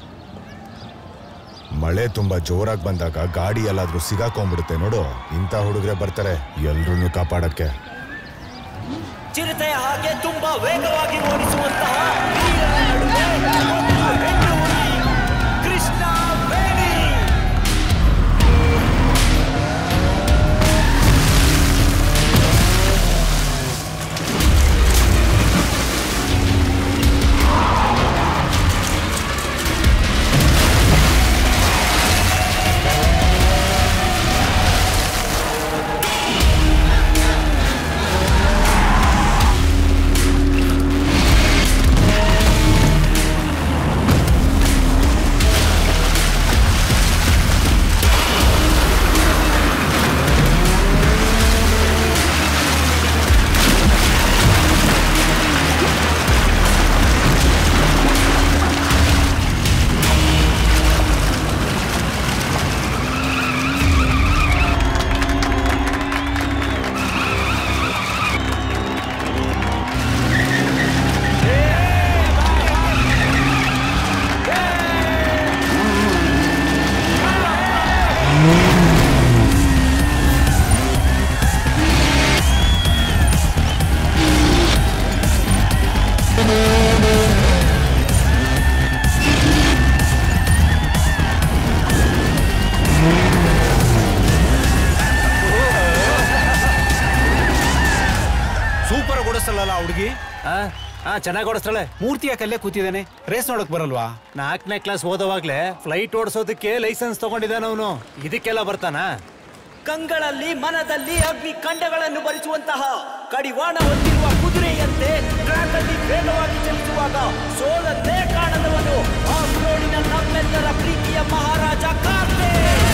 ಮಳೆ ತುಂಬಾ ಜೋರಾಗಿ ಬಂದಾಗ ಗಾಡಿ ಎಲ್ಲಾದ್ರೂ ಸಿಗಾಕೊಂಡ್ಬಿಡುತ್ತೆ ನೋಡು ಇಂಥ ಹುಡುಗರೆ ಬರ್ತಾರೆ ಎಲ್ರನ್ನೂ ಕಾಪಾಡಕ್ಕೆ ಚಿರತೆಯ ಹಾಗೆ ತುಂಬಾ ವೇಗವಾಗಿ ಓಡಿಸುವಂತಹ ವೀರರ ನಡುವೆ ಒಂದು ಹೆಣ್ಣು ಹುಲಿ, ಕೃಷ್ಣ ಬೇಡಿ ಆ ಓಡಿಸಲ್ಲ ಹುಡುಗಿ ಹಾ ಚೆನ್ನಾಗಿ ಓಡಿಸ್ತಾಳೆ ಮೂರ್ತಿ ಯಾಕಲ್ಲೇ ಕೂತಿದ್ದಾನೆ ರೇಸ್ ನೋಡಕ್ ಬರಲ್ವಾ ನಾಲ್ಕನೇ ಕ್ಲಾಸ್ ಓದೋವಾಗ್ಲೇ ಫ್ಲೈಟ್ ಓಡಿಸೋದಕ್ಕೆ ಲೈಸೆನ್ಸ್ ತಗೊಂಡಿದ್ದಾನ ಅವನು ಇದಕ್ಕೆಲ್ಲ ಬರ್ತಾನ ಕಂಗಳಲ್ಲಿ ಮನದಲ್ಲಿ ಅಗ್ನಿ ಕಂಡಗಳನ್ನು ಭರಿಸುವಂತಹ ಕಡಿವಾಣ ಹೊಂದಿರುವ ಕುದುರೆಯಂತೆ ಟ್ರ್ಯಾಕ್ ಅಲ್ಲಿ ವೇಗವಾಗಿ ಚಲಿಸುವಾಗ ಸೋಲನ್ನೇ ಕಾಣದವನು ಆ ರೋಡಿನ ನಮ್ಮೆಲ್ಲರ ಪ್ರೀತಿಯ ಮಹಾರಾಜ ಕಾರ್ತೆ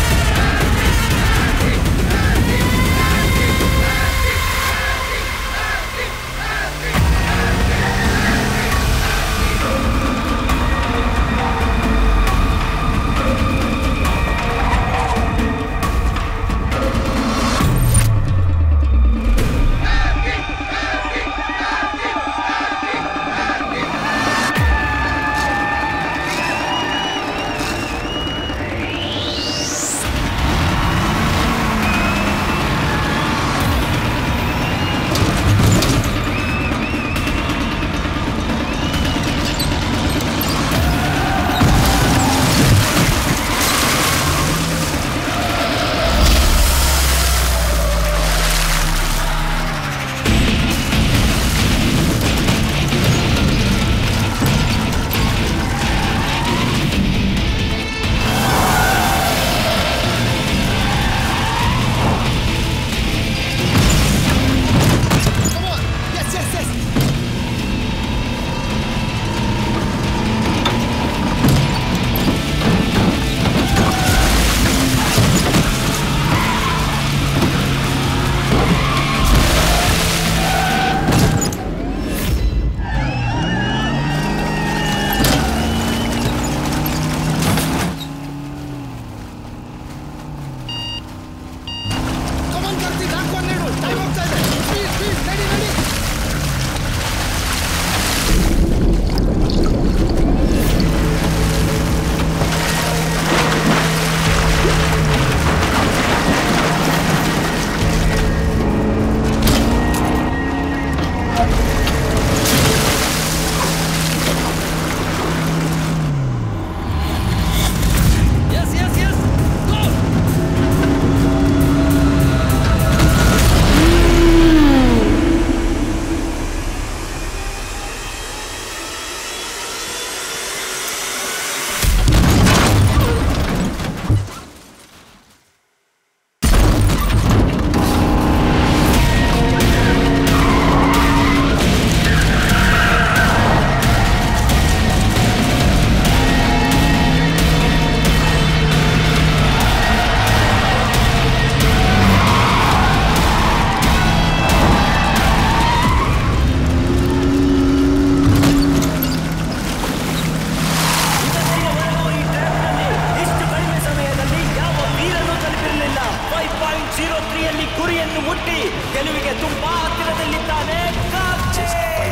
ಇಷ್ಟು ಕಡಿಮೆ ಸಮಯದಲ್ಲಿ ಯಾವ ವೀರನೂ ತಲುಪಿರಲಿಲ್ಲ ಫೈವ್ ಪಾಯಿಂಟ್ ಜೀರೋ ತ್ರೀಯಲ್ಲಿ ಗುರಿಯನ್ನು ಮುಟ್ಟಿ ಗೆಲುವಿಗೆ ತುಂಬಾ ಹತ್ತಿರದಲ್ಲಿದ್ದಾನೆ ಕಾರ್ತಿ.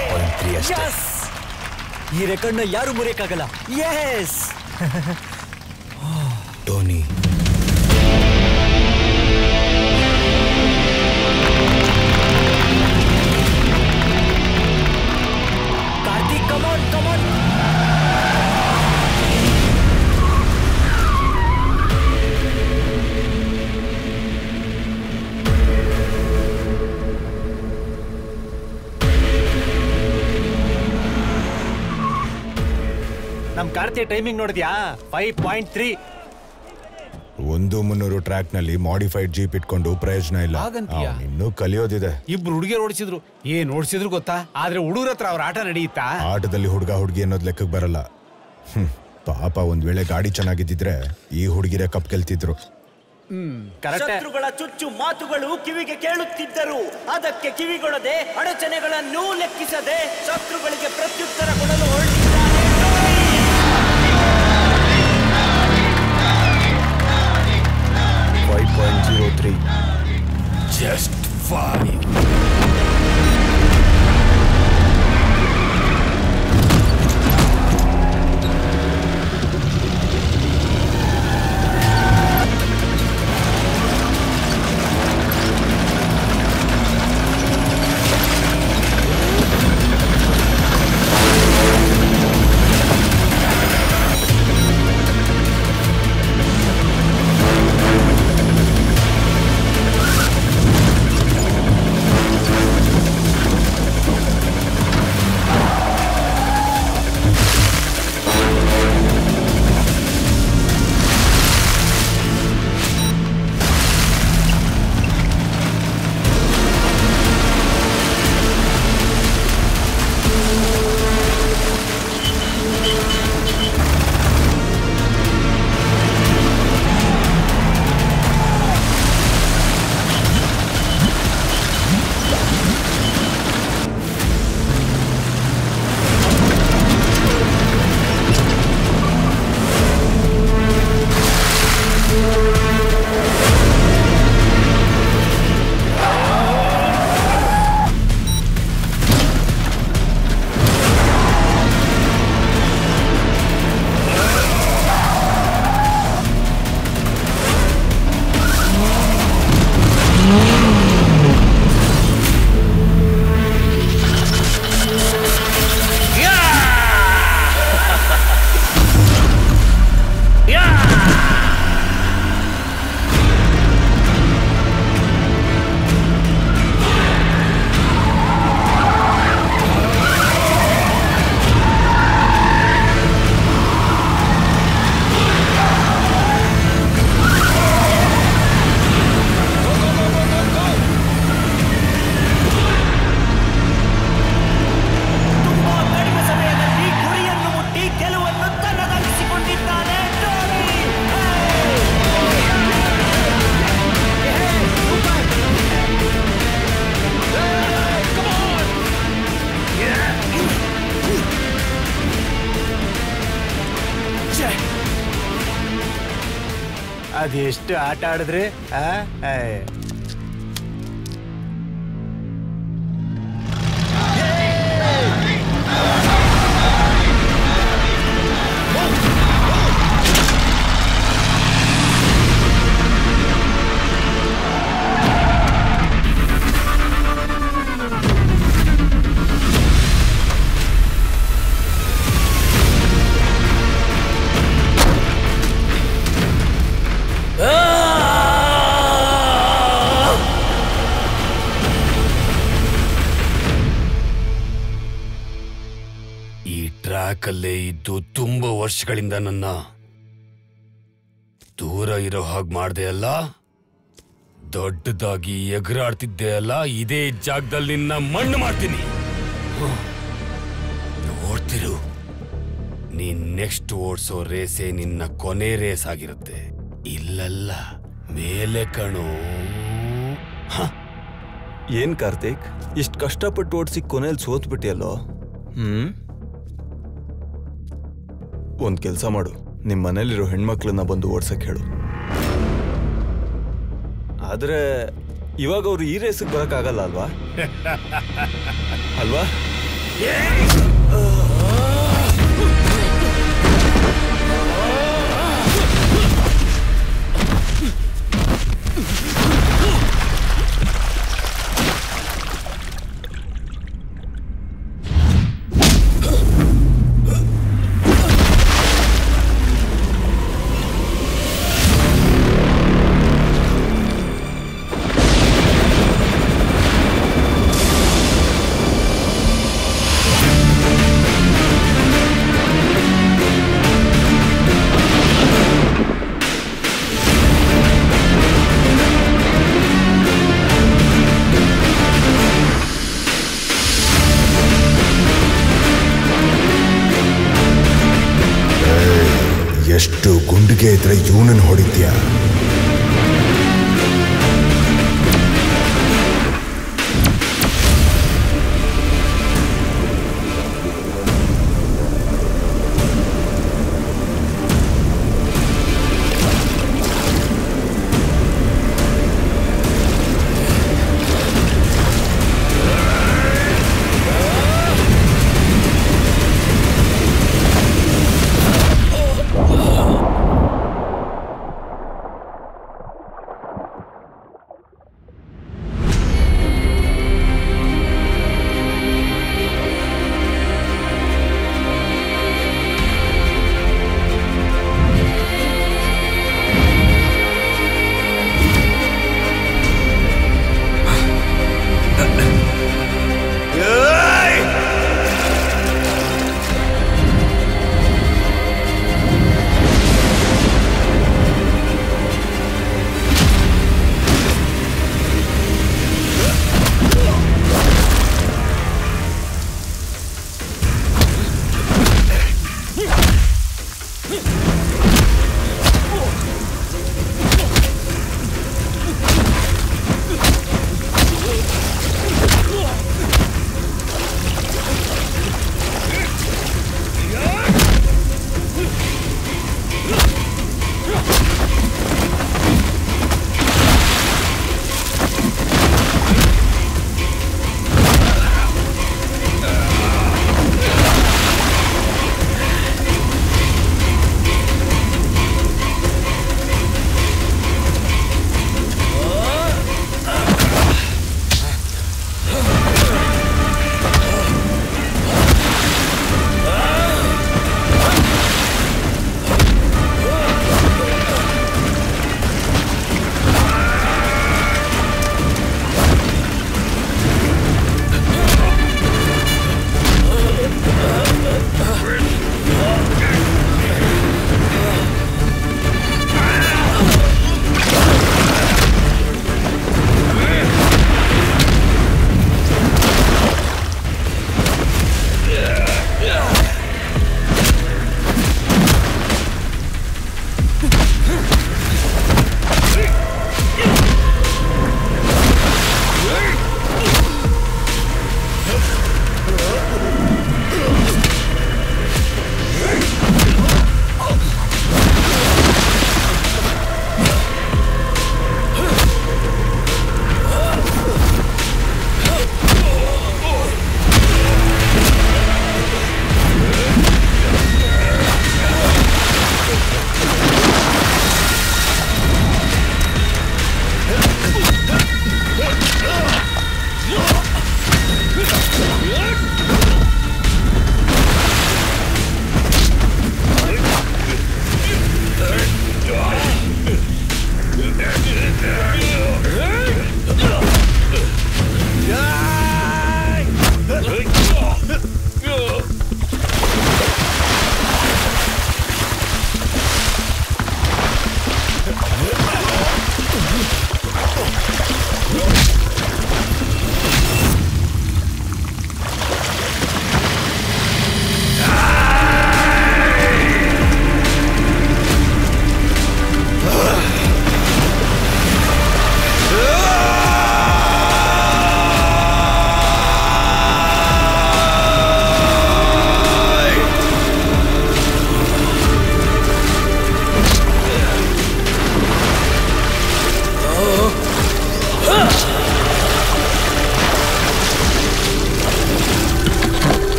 Yes! ಈ ರೆಕಾರ್ಡ್ನ ಯಾರು ಮುರಿಯಕ್ಕಾಗಲ್ಲ yes Tony Karthik come on come on ನಮ್ ಕಾರ್ತಿಯ ಟೈಮಿಂಗ್ ನೋಡಿದ್ಯಾ ಫೈವ್ ಪಾಯಿಂಟ್ ತ್ರೀ ಒಂದು ಮುನ್ನೂರು ಟ್ರ್ಯಾಕ್ ನಲ್ಲಿ ಮಾಡಿಫೈಡ್ ಜೀಪ್ ಇಟ್ಕೊಂಡು ಪ್ರಯೋಜನ ಇಲ್ಲ ಹಾಗಂತೀಯ? ಅವ್ನ್ ಇನ್ನೂ ಕಲಿಯೋದಿದೆ ಇಬ್ರು ಹುಡುಗಿಯರು ಓಡಿಸಿದ್ರು ಏನ್ ಓಡಿಸಿದ್ರು ಗೊತ್ತಾ ಆದ್ರೆ ಹುಡುಗರ ಹತ್ರ ಅವ್ರ ಆಟ ನಡೆಯುತ್ತಾ ಆಟದಲ್ಲಿ ಹುಡುಗ ಹುಡುಗಿ ಅನ್ನೋದು ಲೆಕ್ಕಕ್ಕೆ ಬರಲ್ಲ ಹ್ಮ್, ಪಾಪ ಒಂದ್ ವೇಳೆ ಗಾಡಿ ಚೆನ್ನಾಗಿದ್ದಿದ್ರೆ ಈ ಹುಡುಗಿರೇ ಕಪ್ ಗೆಲ್ತಿದ್ರು ಶತ್ರುಗಳ ಚುಚ್ಚು ಮಾತುಗಳು ಕಿವಿಗೆ ಕೇಳುತ್ತಿದ್ದರು ಅದಕ್ಕೆ ಕಿವಿಗೊಡದೆ ಅಡಚಣೆಗಳನ್ನು ಲೆಕ್ಕಿಸದೆ ಶತ್ರುಗಳಿಗೆ ಪ್ರತ್ಯುತ್ತರ ಕೊಡಲು ಹೊರಟಿದ್ದಾನೆ five point zero three just five ಆ ಅದೆಷ್ಟು ಆಟ ಆಡಿದ್ರಿ ಆ? ಏ. ಈ ಟ್ರ್ಯಾಕ್ ಅಲ್ಲೇ ಇದ್ದು ತುಂಬಾ ವರ್ಷಗಳಿಂದ ನನ್ನ ದೂರ ಇರೋ ಹಾಗೆ ಮಾಡ್ದೆ ಅಲ್ಲ ದೊಡ್ಡದಾಗಿ ಎಗರಾಡ್ತಿದ್ದೆ ಅಲ್ಲ ಇದೇ ಜಾಗದಲ್ಲಿ ನಿನ್ನ ಮಣ್ಣು ಮಾಡ್ತೀನಿ ಹ್ಮ್. ನೋಡ್ತಿರು ನೀನ್ ನೆಕ್ಸ್ಟ್ ಓಡ್ಸೋ ರೇಸೇ ನಿನ್ನ ಕೊನೆ ರೇಸ್ ಆಗಿರುತ್ತೆ ಇಲ್ಲಲ್ಲ ಮೇಲೆ ಕಣೋ ಏನ್ ಕಾರ್ತಿಕ್ ಇಷ್ಟು ಕಷ್ಟಪಟ್ಟು ಓಡಿಸಿ ಕೊನೆಯಲ್ಲಿ ಸೋತ್ಬಿಟ್ಟಿಯಲ್ಲೋ ಹ್ಮ್ ಒಂದ್ ಕೆಲ್ಸ ಮಾಡು ನಿಮ್ ಮನೇಲಿರೋ ಹೆಣ್ಮಕ್ಳನ್ನ ಬಂದು ಓಡ್ಸಕ್ ಹೇಳು ಆದ್ರೆ ಇವಾಗ ಅವ್ರು ಈ ರೇಸಿಗೆ ಬರಕ್ಕಾಗಲ್ಲ ಅಲ್ವಾ ಅಲ್ವಾ ಎಷ್ಟು ಗುಂಡಿಗೆ ಇದ್ರೆ ಇವನನ್ನು ಹೊಡಿತೀಯ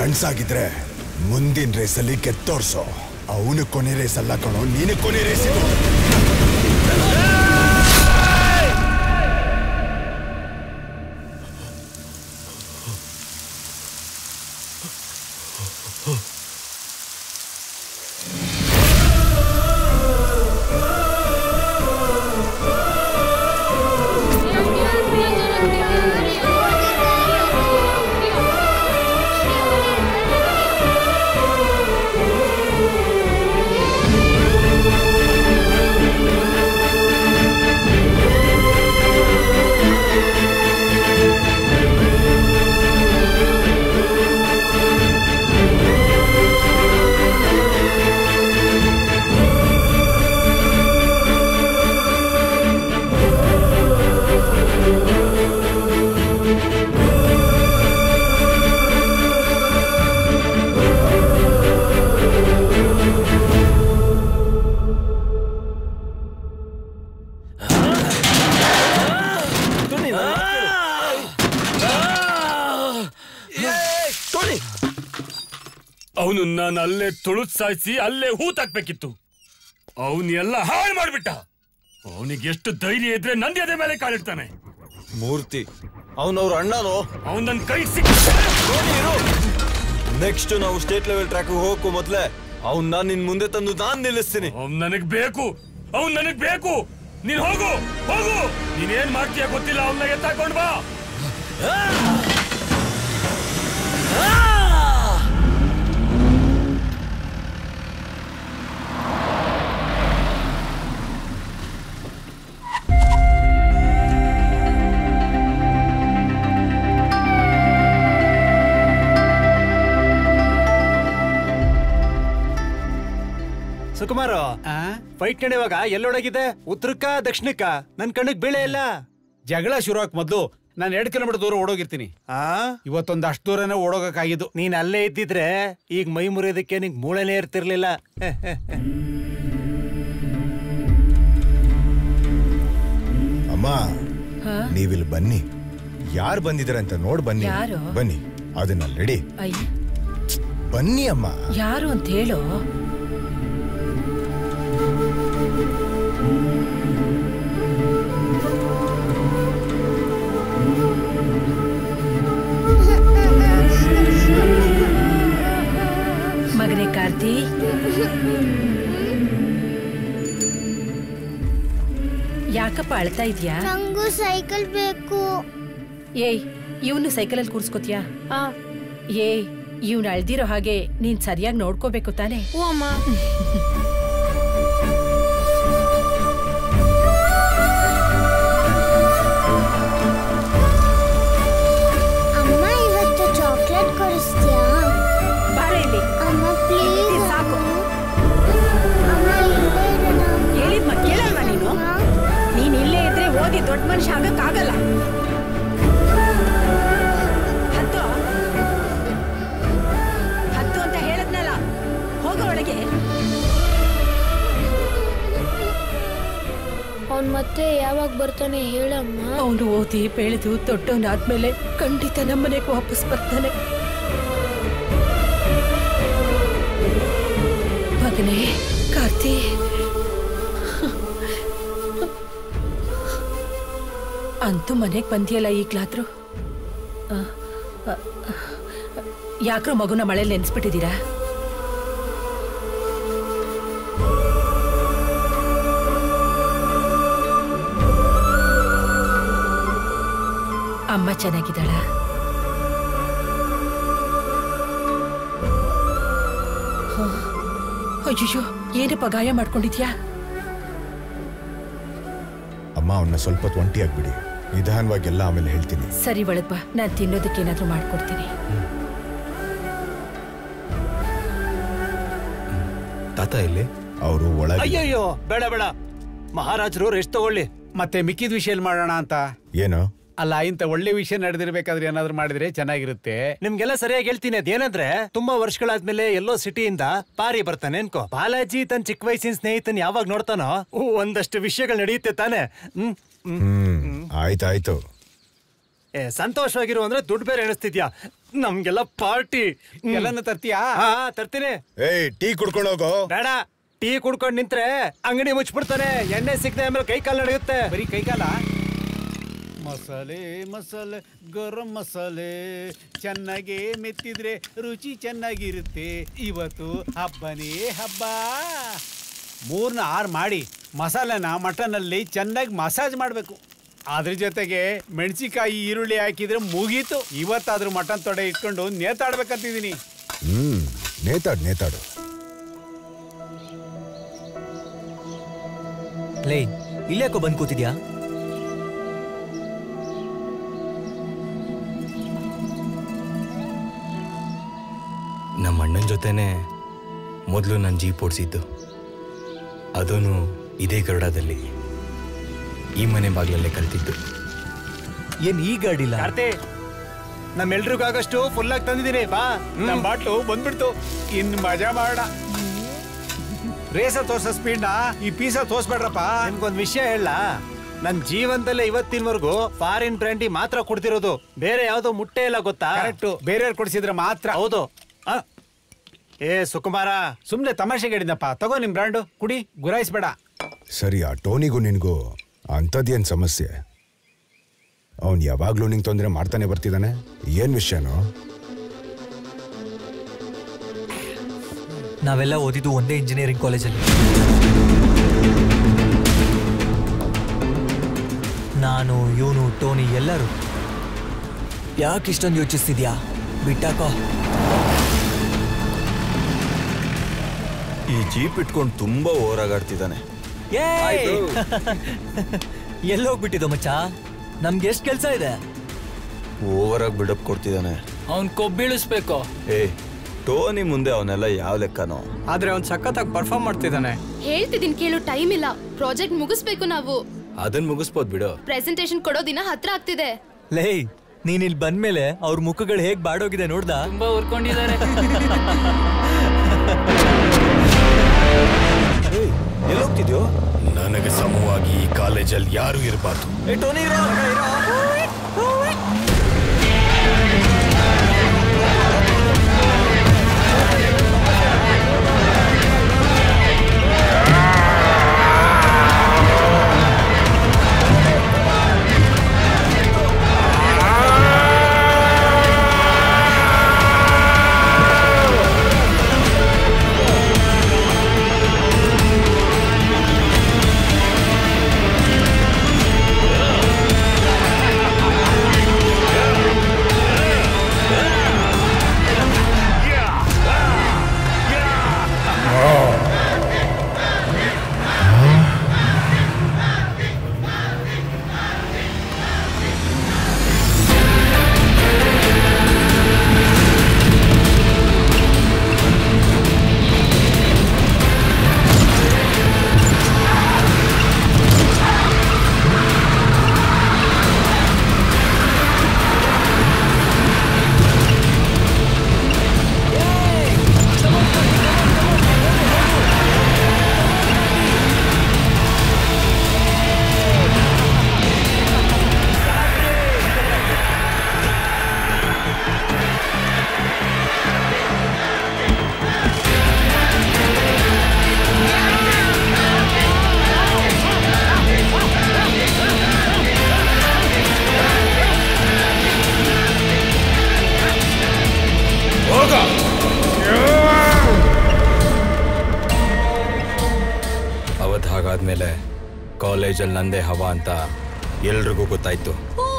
ಗಂಡ್ಸಾಗಿದ್ರೆ ಮುಂದಿನ ರೇಸಲ್ಲಿ ಗೆದ್ದೋರ್ಸೋ ಅವನು ಕೊನೆ ರೇಸ್ ಅಲ್ಲ ಕಣೋ ನೀನು ಕೊನೆ ರೇಸ್ ಇದು ಅವನು ನಾನು ಅಲ್ಲೇ ತುಳುದ್ ಸಾಯಿಸಿ ಅಲ್ಲೇ ಹೂತಾಕ್ಬೇಕಿತ್ತು ಅವನು ಎಲ್ಲ ಹಾಳು ಮಾಡ್ಬಿಟ್ಟ ಅವನಿಗೆ ಎಷ್ಟು ಧೈರ್ಯ ಇದ್ರೆ ನಂದಿ ಅದೇ ಮೇಲೆ ಕಾಲಿಡ್ತಾನೆ ಮೂರ್ತಿ ಅವನವ್ರ ಅಣ್ಣನೋ ಅವನ್ ನನ್ ಕೈ ಸಿಕ್ಕ ನೆಕ್ಸ್ಟ್ ನಾವು ಸ್ಟೇಟ್ ಲೆವೆಲ್ ಟ್ರ್ಯಾಕ್ ಹೋಗಕ್ಕೂ ಮೊದ್ಲೇ ಅವ್ನ್ ನಾನ್ ನಿನ್ ಮುಂದೆ ತಂದು ನಾನ್ ನಿಲ್ಲಿಸ್ತೀನಿ ಅವ್ನ್ ನನಗ್ ಬೇಕು ಅವ್ನ್ ನನಗ್ ಬೇಕು ನೀನ್ ಹೋಗು ಹೋಗು ನೀನೇನ್ ಮಾಡ್ತೀಯ ಗೊತ್ತಿಲ್ಲ ಅವನ್ನ ಎತ್ತಾಕೊಂಡ್ ಬಾ ಸುಕುಮಾರ ಫೈಟ್ ನಡೆಯುವಾಗ ಎಲ್ಲೊಡಗಿದೆ ಉತ್ತರಕ್ಕ ದಕ್ಷಿಣಕ್ಕ ನನ್ ಕಣ್ಣಿಗೆ ಬೀಳೆ ಇಲ್ಲ ಜಗಳ ಶುರು ಆಗ್ ಮೊದ್ಲು ನಾನು ಎರಡ್ ಕಿಲೋಮೀಟರ್ ದೂರ ಓಡೋಗಿರ್ತೀನಿ ಇವತ್ತೊಂದು ಅಷ್ಟು ದೂರನೇ ಓಡೋಗಕ್ಕಾಗಿದ್ದು ನೀನ್ ಅಲ್ಲೇ ಇದ್ದಿದ್ರೆ ಈಗ ಮೈ ಮುರಿಯೋದಕ್ಕೆ ನಿಂಗ್ ಮೂಳೆನೇ ಇರ್ತಿರ್ಲಿಲ್ಲ ಅಮ್ಮ ನೀವಿಲ್ಲಿ ಬನ್ನಿ ಯಾರು ಬಂದಿದ್ದಾರೆ ಅಂತ ನೋಡ್ ಬನ್ನಿ ಯಾರು? ಬನ್ನಿ ಅದನ್ನ ರೆಡಿ ಅಯ್ಯ ಬನ್ನಿ ಅಮ್ಮ ಯಾರು ಅಂತ ಹೇಳು ಮಗನೇ ಕಾರ್ತಿ ಯಾಕಪ್ಪ ಅಳ್ತಾ ಇದ್ಯಾ ನಂಗೂ ಸೈಕಲ್ ಬೇಕು ಏಯ್ ಇವನು ಸೈಕಲಲ್ಲಿ ಕೂರ್ಸ್ಕೊತ್ಯಾ ಏಯ್ ಇವ್ನು ಅಳ್ದಿರೋ ಹಾಗೆ ನೀನ್ ಸರಿಯಾಗಿ ನೋಡ್ಕೋಬೇಕು ತಾನೆ ಓ ಅಮ್ಮ ಅಮ್ಮ ಇವತ್ತು ಚಾಕ್ಲೇಟ್ ಕೊಡಿಸ್ತೀಯಾ ಬಾರ ಇಲ್ಲಿ ಅಮ್ಮ ಪ್ಲೀಸ್ ಸಾಕು ಅಮ್ಮ ಇಲ್ಲೇ ಇರೋಣ ಹೇಳಿದ್ ಕೇಳಲ್ವಾ ನೀನು ನೀನ್ ಇಲ್ಲೇ ಇದ್ರೆ ಓದಿ ದೊಡ್ಡ ಮನುಷ್ಯ ಆಗಕ್ಕಾಗಲ್ಲ ಹತ್ತು ಹತ್ತು ಅಂತ ಹೇಳದ್ನಲ್ಲ ಹೋಗೋ ಒಳಗೆ ಅವ್ನ್ ಮತ್ತೆ ಯಾವಾಗ ಬರ್ತಾನೆ ಹೇಳಮ್ಮ ಅವನು ಓದಿ ಬೆಳೆದು ದೊಡ್ಡವನಾದ್ಮೇಲೆ ಖಂಡಿತ ನಮ್ಮನೆಗೆ ವಾಪಸ್ ಬರ್ತಾನೆ ಮಗನೇ ಕಾರ್ತಿ ಅಂತೂ ಮನೆಗೆ ಬಂದಿಯಲ್ಲ ಈಗ್ಲಾದ್ರು ಆ, ಆ, ಯಾಕ್ರೋ ಮಗುನ ಮಳೆಯಲ್ಲಿ ನೆನ್ಸ್ಬಿಟ್ಟಿದ್ದೀರಾ ಅಮ್ಮ ಚೆನ್ನಾಗಿದ್ದಾಳ ಅಯ್ಯೋ ಏನಪ್ಪ ಗಾಯ ಮಾಡ್ಕೊಂಡಿದ್ಯಾ ಅಮ್ಮ ಅವನ್ನ ಸ್ವಲ್ಪ ಹೊತ್ತು ಒಂಟಿ ಆಗ್ಬಿಡಿ ನಿಧಾನವಾಗಿ ಎಲ್ಲ ಆಮೇಲೆ ಹೇಳ್ತೀನಿ ಸರಿ ಒಳಗ್ ಬಾ ನಾನು ತಿನ್ನೋದಕ್ಕೆ ಏನಾದ್ರೂ ಮಾಡ್ಕೊಡ್ತೀನಿ ತಾತ ಇಲ್ಲಿ ಅವರು ಒಳಗೆ ಅಯ್ಯಯ್ಯೋ ಬೇಡ ಬೇಡ ಮಹಾರಾಜರು ರೆಸ್ಟ್ ತಗೊಳ್ಳಿ ಮತ್ತೆ ಮಿಕ್ಕಿದ ವಿಷಯ ಮಾಡೋಣ ಅಂತ ಏನು ಅಲ್ಲ ಇಂಥ ಒಳ್ಳೆ ವಿಷಯ ನಡೆದಿರ್ಬೇಕಾದ್ರೆ ಏನಾದ್ರು ಮಾಡಿದ್ರೆ ಚೆನ್ನಾಗಿರುತ್ತೆ ನಿಮ್ಗೆಲ್ಲ ಸರಿಯಾಗಿ ಹೇಳ್ತೀನಿ ಅದೇನಂದ್ರೆ ತುಂಬಾ ವರ್ಷಗಳಾದ್ಮೇಲೆ ಎಲ್ಲೋ ಸಿಟಿಯಿಂದ ಪಾರಿ ಬರ್ತಾನೆ ಅನ್ಕೋ ಬಾಲಾಜಿ ತನ್ನ ಚಿಕ್ಕ ವಯಸ್ಸಿನ ಸ್ನೇಹಿತನ್ ಯಾವಾಗ ನೋಡ್ತಾನೋ ಊ, ಒಂದಷ್ಟು ವಿಷಯಗಳು ನಡೆಯುತ್ತೆ ತಾನೆ ಹ್ಮ್ ಹ್ಮ್. ಹ್ಮ್ ಆಯ್ತಾಯ್ತು ಏ ಸಂತೋಷವಾಗಿರು ಅಂದ್ರೆ ದುಡ್ಡು ಬೇರೆ ಎಣಿಸ್ತಿದ್ಯಾ ನಮ್ಗೆಲ್ಲ ಪಾರ್ಟಿ ಎಲ್ಲಾನು ತರ್ತೀಯಾ ಹಾ ತರ್ತೀನಿ ಏಯ್ ಟೀ ಕುಡ್ಕೊಂಡು ಹೋಗೋ ಬೇಡ ಟೀ ಕುಡ್ಕೊಂಡ್ ನಿಂತ್ರೆ ಅಂಗಡಿ ಮುಚ್ಚಿಬಿಡ್ತಾನೆ ಎಣ್ಣೆ ಸಿಕ್ಕದೆ ಆಮೇಲೆ ಕೈ ಕಾಲು ನಡೆಯುತ್ತೆ ಬರೀ ಕೈಕಾಲ ಮಸಾಲೆ ಮಸಾಲೆ ಗರಂ ಮಸಾಲೆ ಚೆನ್ನಾಗಿ ಮೆತ್ತಿದ್ರೆ ರುಚಿ ಚೆನ್ನಾಗಿರುತ್ತೆ ಇವತ್ತು ಹಬ್ಬನೇ ಹಬ್ಬ ಮೂರ್ನ ಆರು ಮಾಡಿ ಮಸಾಲೆನ ಮಟನಲ್ಲಿ ಚೆನ್ನಾಗಿ ಮಸಾಜ್ ಮಾಡಬೇಕು ಅದ್ರ ಜೊತೆಗೆ ಮೆಣಸಿಕಾಯಿ ಈರುಳ್ಳಿ ಹಾಕಿದ್ರೆ ಮುಗೀತು ಇವತ್ತಾದ್ರೂ ಮಟನ್ ತೊಡೆ ಇಟ್ಕೊಂಡು ನೇತಾಡ್ಬೇಕಂತಿದ್ದೀನಿ ಹ್ಮ್ ನೇತಾಡು ನೇತಾಡು ಲೇ ಇಲ್ಯಾಕೋ ಬಂದ್ ಕೂತಿದ್ಯಾ ನಮ್ಮ ಅಣ್ಣನ ಜೊತೆನೆ ಮೊದಲು ನಾನು ಜೀಪ್ ಓಡಿಸಿದ್ದು ಅದೂ ಇದೇ ಗರುಡದಲ್ಲಿ ಈ ಮನೆ ಬಾಗ್ಲಲ್ಲೇ ಕಲ್ತಿದ್ದು ಏನ್ ಈ ಗಾಡಿಲ ಕಾರ್ತಿ ನಮ್ಮೆಲ್ರಿಗಾಗಷ್ಟು ಫುಲ್ ಆಗಿ ತಂದಿದ್ದೀನಿ ಬಾ ನಮ್ ಬಾಟ್ಲು ಬಂದ್ಬಿಡ್ತು ಇನ್ ಮಜಾ ಮಾಡ ರೇಸ ತೋರ್ಸೋ ಸ್ಪೀಡ್ನ ಈ ಪೀಸ ತೋರ್ಸ್ಬೇಡ್ರಪ್ಪ ನಿಮ್ಗೊಂದ್ ವಿಷಯ ಹೇಳ ನನ್ ಜೀವನದಲ್ಲೇ ಇವತ್ತಿನವರೆಗೂ ಫಾರಿನ್ ಬ್ರ್ಯಾಂಡಿ ಮಾತ್ರ ಕುಡ್ದಿರೋದು ಬೇರೆ ಯಾವ್ದೋ ಮುಟ್ಟೆ ಇಲ್ಲ ಗೊತ್ತಾ ಕರೆಕ್ಟ್ ಬೇರೆಯವ್ರು ಕೊಡಿಸಿದ್ರೆ ಮಾತ್ರ ಹೌದು ಆ, ಏ ಸುಕುಮಾರ ಸುಮ್ನೆ ತಮಾಷೆಗೆ ಹೇಳಿದ್ನಪ್ಪ ತಗೋ ನಿಮ್ ಬ್ರ್ಯಾಂಡು ಕುಡಿ ಗುರಾಯಿಸ್ಬೇಡ ಸರಿ ಆ ಟೋನಿಗೂ ನಿನಗೂ ಅಂಥದ್ದೇನು ಸಮಸ್ಯೆ ಅವನು ಯಾವಾಗ್ಲೂ ನಿಂಗೆ ತೊಂದರೆ ಮಾಡ್ತಾನೆ ಬರ್ತಿದ್ದಾನೆ ಏನ್ ವಿಷಯನೋ ನಾವೆಲ್ಲ ಓದಿದ್ದು ಒಂದೇ ಇಂಜಿನಿಯರಿಂಗ್ ಕಾಲೇಜಲ್ಲಿ ನಾನು ಇವನು ಟೋನಿ ಎಲ್ಲರೂ ಯಾಕೆ ಇಷ್ಟೊಂದು ಯೋಚಿಸ್ತಿದ್ಯಾ ಬಿಟ್ಟಾಕೋ ಈ ಜೀಪ್ ಇಟ್ಕೊಂಡು ತುಂಬಾ ಓರಾಗಾಡ್ತಿದ್ದಾನೆ ಎಲ್ಲೋಗ್ಬಿಟ್ಟಿದ್ದು ಮಚ್ಚ ನಮ್ಗೆ ಎಷ್ಟು ಕೆಲಸ ಇದೆ ಓವರ್ ಆಗಿ ಬಿಡಪ್ ಕೊಡ್ತಿದ್ದಾನೆ ಅವ್ನ್ ಕೊಬ್ಬಿಳಿಸ್ಬೇಕು ಏ ಟೋನಿ ಮುಂದೆ ಅವನೆಲ್ಲ ಯಾವ ಲೆಕ್ಕನೋ ಆದ್ರೆ ಅವ್ನ್ ಸಖತ್ತಾಗಿ ಪರ್ಫಾರ್ಮ್ ಮಾಡ್ತಿದ್ದಾನೆ ಹೇಳ್ತಿದ್ದೀನಿ ಕೇಳು ಟೈಮ್ ಇಲ್ಲ ಪ್ರಾಜೆಕ್ಟ್ ಮುಗಿಸ್ಬೇಕು ನಾವು ಅದನ್ನ ಮುಗಿಸ್ಬೋದು ಬಿಡು ಪ್ರೆಸೆಂಟೇಶನ್ ಕೊಡೋ ದಿನ ಹತ್ರ ಆಗ್ತಿದೆ ಲೇ ನೀನ್ ಇಲ್ಲಿ ಬಂದ್ಮೇಲೆ ಅವ್ರ ಮುಖಗಳು ಹೇಗ್ ಬಾಡೋಗಿದೆ ನೋಡ್ದ ತುಂಬಾ ಉರ್ಕೊಂಡಿದ್ದಾರೆ ಎಲ್ಲೋಗ್ತಿದ್ಯೋ ನನಗೆ ಸಮವಾಗಿ ಈ ಕಾಲೇಜಲ್ಲಿ ಯಾರು ಇರಬಾರ್ದು ಏ ಟೋನಿ ಇರೋ ಅವತ್ತು ಹಾಗಾದ್ಮೇಲೆ ಕಾಲೇಜಲ್ಲಿ ನಂದೇ ಹವಾ ಅಂತ ಎಲ್ರಿಗೂ ಗೊತ್ತಾಯ್ತು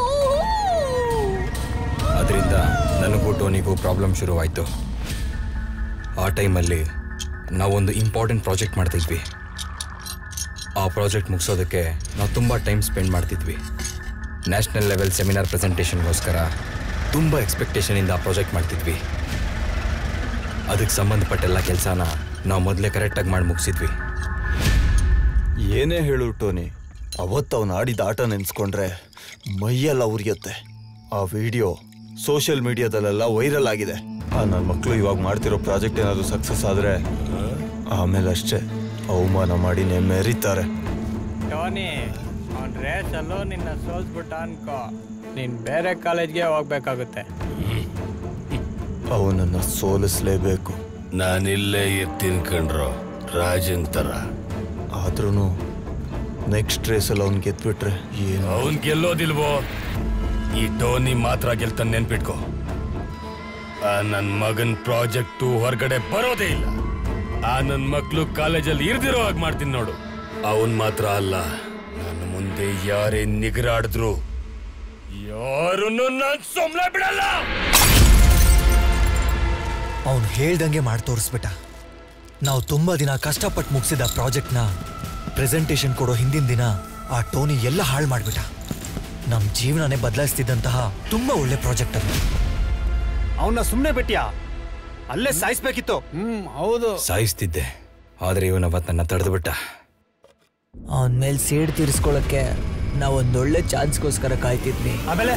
ಅದರಿಂದ ನನಗೂ ಟೋನಿಗೂ ಪ್ರಾಬ್ಲಮ್ ಶುರುವಾಯಿತು ಆ ಟೈಮಲ್ಲಿ ನಾವೊಂದು ಇಂಪಾರ್ಟೆಂಟ್ ಪ್ರಾಜೆಕ್ಟ್ ಮಾಡ್ತಿದ್ವಿ ಆ ಪ್ರಾಜೆಕ್ಟ್ ಮುಗಿಸೋದಕ್ಕೆ ನಾವು ತುಂಬ ಟೈಮ್ ಸ್ಪೆಂಡ್ ಮಾಡ್ತಿದ್ವಿ ನ್ಯಾಷನಲ್ ಲೆವೆಲ್ ಸೆಮಿನಾರ್ ಪ್ರೆಸೆಂಟೇಷನ್ಗೋಸ್ಕರ ತುಂಬ ಎಕ್ಸ್ಪೆಕ್ಟೇಷನಿಂದ ಆ ಪ್ರಾಜೆಕ್ಟ್ ಮಾಡ್ತಿದ್ವಿ ಅದಕ್ಕೆ ಸಂಬಂಧಪಟ್ಟೆಲ್ಲ ಕೆಲಸನ ನಾವು ಮೊದಲೇ ಕರೆಕ್ಟಾಗಿ ಮಾಡಿ ಮುಗಿಸಿದ್ವಿ ಏನೇ ಹೇಳು ಟೋನಿ ಅವತ್ತು ಅವನು ಆಡಿದ ಆಟ ನೆನ್ಸ್ಕೊಂಡ್ರೆ ಮೈಯೆಲ್ಲ ಉರಿಯುತ್ತೆ ಆ ವಿಡಿಯೋ ಸೋಷಿಯಲ್ ಮೀಡಿಯಾದಲ್ಲೆಲ್ಲ ವೈರಲ್ ಆಗಿದೆ ಆ ನನ್ನ ಮಕ್ಕಳು ಇವಾಗ ಮಾಡ್ತಿರೋ ಪ್ರಾಜೆಕ್ಟ್ ಏನಾದರೂ ಸಕ್ಸಸ್ ಆದರೆ ಆಮೇಲೆ ಅಷ್ಟೇ ಅವಮಾನ ಮಾಡಿ ಮೆರೀತಾರೆ ಟೋನಿ ಅವ್ನ್ ರೇಸ್ ಅಲ್ಲೂ ನಿನ್ನ ಸೋಲ್ಸ್ಬಿಟ್ಟ ಅನ್ಕೋ ನೀನ್ ಬೇರೆ ಕಾಲೇಜ್ಗೆ ಹೋಗ್ಬೇಕಾಗುತ್ತೆ ಅವನನ್ನ ಸೋಲಿಸ್ಲೇಬೇಕು ನಾನಿಲ್ಲೇ ಇರ್ತೀನಿ ಕಣ್ರೋ ರಾಜನ್ ತರ ಆದ್ರೂ ನೆಕ್ಸ್ಟ್ ರೇಸಲ್ಲಿ ಅವ್ನು ಗೆದ್ಬಿಟ್ರೆ ಏನು ಅವನ್ ಗೆಲ್ಲೋದಿಲ್ವೋ ಈ ಟೋನಿ ಮಾತ್ರ ಗೆಲ್ತಾನೆ ನೆನ್ಪಿಟ್ಕೋ ಆ ನನ್ ಮಗನ್ ಪ್ರಾಜೆಕ್ಟು ಹೊರಗಡೆ ಬರೋದೇ ಇಲ್ಲ ಆ ನನ್ ಮಕ್ಳು ಕಾಲೇಜಲ್ಲಿ ಇರ್ದಿರೋ ಹಾಗೆ ಮಾಡ್ತೀನಿ ನೋಡು ಅವನ್ ಮಾತ್ರ ಅಲ್ಲ ನನ್ನ ಮುಂದೆ ಯಾರೇ ನಿಗರಾಡಿದ್ರು ಯಾರನ್ನು ನಾನ್ ಸುಮ್ನೆ ಬಿಡಲ್ಲ ಅವನು ಹೇಳ್ದಂಗೆ ಮಾಡಿ ತೋರಿಸ್ಬಿಟ್ಟ ನಾವು ತುಂಬಾ ದಿನ ಕಷ್ಟಪಟ್ಟು ಮುಗಿಸಿದ ಪ್ರಾಜೆಕ್ಟ್ನ ಪ್ರೆಸೆಂಟೇಷನ್ ಕೊಡೋ ಹಿಂದಿನ ದಿನ ಆ ಟೋನಿ ಎಲ್ಲ ಹಾಳು ಮಾಡ್ಬಿಟ್ಟ ನಮ್ಮ ಜೀವನನೇ ಬದಲಾಯಿಸ್ತಿದ್ದಂತಹ ತುಂಬಾ ಒಳ್ಳೆ ಪ್ರಾಜೆಕ್ಟ್ ಅದು ಅವನ್ನ ಸುಮ್ಮನೆ ಬಿಟ್ಯಾ ಅಲ್ಲೇ ಸಾಯಿಸ್ಬೇಕಿತ್ತು ಹ್ಮ್ ಹೌದು ಸಾಯಿಸ್ತಿದ್ದೆ ಆದ್ರೆ ಇವನ ಅವತ್ತನ್ನ ತಡೆದ್ಬಿಟ್ಟ ಅವನ ಮೇಲೆ ಸೇಡ್ ತೀರಿಸ್ಕೊಳ್ಳೋಕ್ಕೆ ನಾವು ಒಂದೊಳ್ಳೆ ಚಾನ್ಸ್ಗೋಸ್ಕರ ಕಾಯ್ತಿದ್ವಿ ಆಮೇಲೆ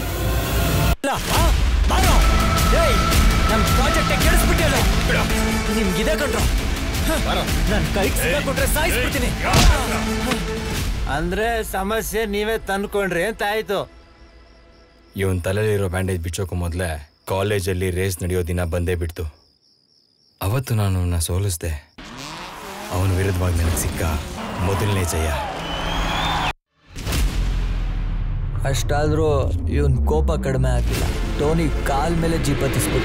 ನಮ್ ಪ್ರಾಜೆಕ್ಟ್ ಕೆಡಿಸ್ಬಿಟ್ಟಿಲ್ಲ ನಿಮ್ಗಿದೆ ಕಣ್ರೋ ನನ್ ಕೈಗೆ ಸಿಕ್ಕಾಕೊಂಡ್ರೆ ಸಾಯಿಸ್ಬಿಡ್ತೀನಿ ಅಂದ್ರೆ ಸಮಸ್ಯೆ ನೀವೇ ತಂದ್ಕೊಂಡ್ರಿ ಅಂತ ಆಯ್ತು ಇವನ್ ತಲೆಯಲ್ಲಿರೋ ಬ್ಯಾಂಡೇಜ್ ಬಿಚ್ಚೋಕು ಮೊದಲೇ ಕಾಲೇಜಲ್ಲಿ ರೇಸ್ ನಡೆಯೋ ದಿನ ಬಂದೇ ಬಿಡ್ತು ಅವತ್ತು ನಾನು ಅವನ್ನ ಸೋಲಿಸ್ದೆ ಅವನ ವಿರುದ್ಧವಾಗಿ ನನಗೆ ಸಿಕ್ಕ ಮೊದಲನೇ ಜಯ ಅಷ್ಟಾದ್ರೂ ಇವನ್ ಕೋಪ ಕಡಿಮೆ ಆಗಿಲ್ಲ ಟೋನಿ ಕಾಲ್ ಮೇಲೆ ಜೀಪ್ ಹತ್ತಿಸ್ಬಿಟ್ಟ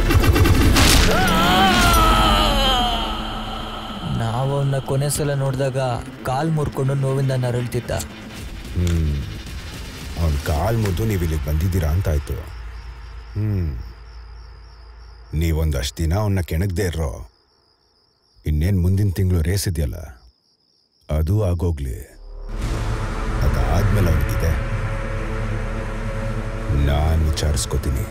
ನಾವು ಅವನ್ನ ಕೊನೆ ಸಲ ನೋಡಿದಾಗ ಕಾಲ್ ಮುರ್ಕೊಂಡು ನೋವಿಂದ ನರಳ್ತಿದ್ದ ಹ್ಮ್ ಅವನ್ ಕಾಲ್ ಮುದ್ದು ನೀವು ಇಲ್ಲಿಗೆ ಬಂದಿದ್ದೀರಾ ಅಂತ ಆಯ್ತು ಹ್ಮ್ ನೀವೊಂದಷ್ಟು ದಿನ ಅವನ್ನ ಕೆಣಗ್ದೇ ಇರೋ ಇನ್ನೇನು ಮುಂದಿನ ತಿಂಗಳು ರೇಸ್ ಇದೆಯಲ್ಲ ಅದು ಆಗೋಗ್ಲಿ ಅದಾದ್ಮೇಲೆ ಅವನಿಗಿದೆ ನಾನು ವಿಚಾರಿಸ್ಕೋತೀನಿ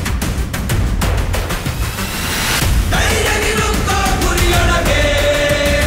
ಧೈರ್ಯವಿರುತ್ತೋ ಗುರಿಯೊಳಗೆ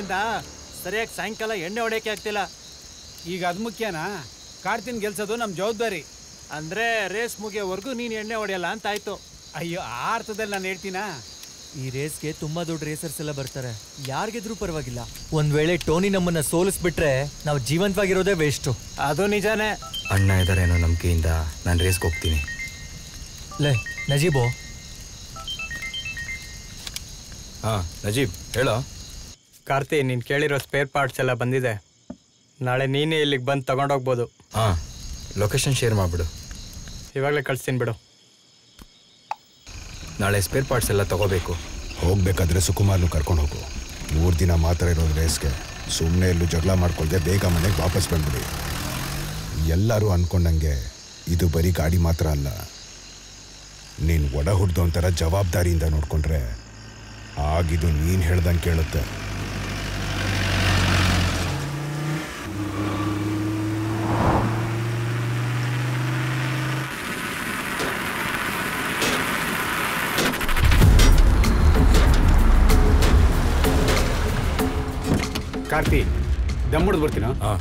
ಬೆಳಗ್ಗೆಯಿಂದ ಸರಿಯಾಗಿ ಸಾಯಂಕಾಲ ಎಣ್ಣೆ ಹೊಡೆಯಕ್ಕೆ ಆಗ್ತಿಲ್ಲ ಈಗ ಅದು ಮುಖ್ಯನಾ ಕಾರ್ತಿನ್ ಗೆಲ್ಸೋದು ನಮ್ಮ ಜವಾಬ್ದಾರಿ ಅಂದ್ರೆ ರೇಸ್ ಮುಗಿಯೋವರೆಗೂ ನೀನು ಎಣ್ಣೆ ಹೊಡೆಯಲ್ಲ ಅಂತ ಆಯ್ತು ಅಯ್ಯೋ ಆ ಅರ್ಥದಲ್ಲಿ ನಾನು ಹೇಳ್ತೀನಾ ಈ ರೇಸ್ಗೆ ತುಂಬಾ ದೊಡ್ಡ ರೇಸರ್ಸ್ ಎಲ್ಲ ಬರ್ತಾರೆ ಯಾರಿಗೆದ್ರೂ ಪರವಾಗಿಲ್ಲ ಒಂದ್ ವೇಳೆ ಟೋನಿ ನಮ್ಮನ್ನ ಸೋಲಿಸ್ಬಿಟ್ರೆ ನಾವು ಜೀವಂತವಾಗಿರೋದೇ ವೇಸ್ಟು ಅದು ನಿಜಾನೇ ಅಣ್ಣ ಇದ್ದಾರೆ ಅನ್ನೋ ನಂಬಿಕೆಯಿಂದ ನಾನು ರೇಸ್ಗೆ ಹೋಗ್ತೀನಿ ಲೇ ನಜೀಬೋ ಹಾ ನಜೀಬ್ ಹೇಳೋ ಕಾರ್ತಿ ನೀನು ಕೇಳಿರೋ ಸ್ಪೇರ್ ಪಾರ್ಟ್ಸ್ ಎಲ್ಲ ಬಂದಿದೆ ನಾಳೆ ನೀನೇ ಇಲ್ಲಿಗೆ ಬಂದು ತಗೊಂಡೋಗ್ಬೋದು ಹಾ ಲೊಕೇಶನ್ ಶೇರ್ ಮಾಡಿಬಿಡು ಇವಾಗಲೇ ಕಳಿಸ್ತೀನಿ ಬಿಡು ನಾಳೆ ಸ್ಪೇರ್ ಪಾರ್ಟ್ಸ್ ಎಲ್ಲ ತಗೋಬೇಕು ಹೋಗ್ಬೇಕಾದ್ರೆ ಸುಕುಮಾರ್ನು ಕರ್ಕೊಂಡು ಹೋಗು ಮೂರು ದಿನ ಮಾತ್ರ ಇರೋದು ರೇಸ್ಗೆ ಸುಮ್ಮನೆ ಎಲ್ಲೂ ಜಗಳ ಮಾಡ್ಕೊಳ್ದೆ ಬೇಗ ಮನೆಗೆ ವಾಪಸ್ ಬಂದ್ಬಿಡಿ ಎಲ್ಲರೂ ಅನ್ಕೊಂಡಂಗೆ ಇದು ಬರೀ ಗಾಡಿ ಮಾತ್ರ ಅಲ್ಲ ನೀನು ಒಡ ಹುಡ್ದು ಒಂಥರ ಜವಾಬ್ದಾರಿಯಿಂದ ನೋಡ್ಕೊಂಡ್ರೆ ಆಗಿದು ನೀನು ಹೇಳ್ದಂಗೆ ಕೇಳುತ್ತೆ ಕಾರ್ತಿ ದಮ್ಮುಡ್ದು ಬರ್ತೀನೋ ಹಾ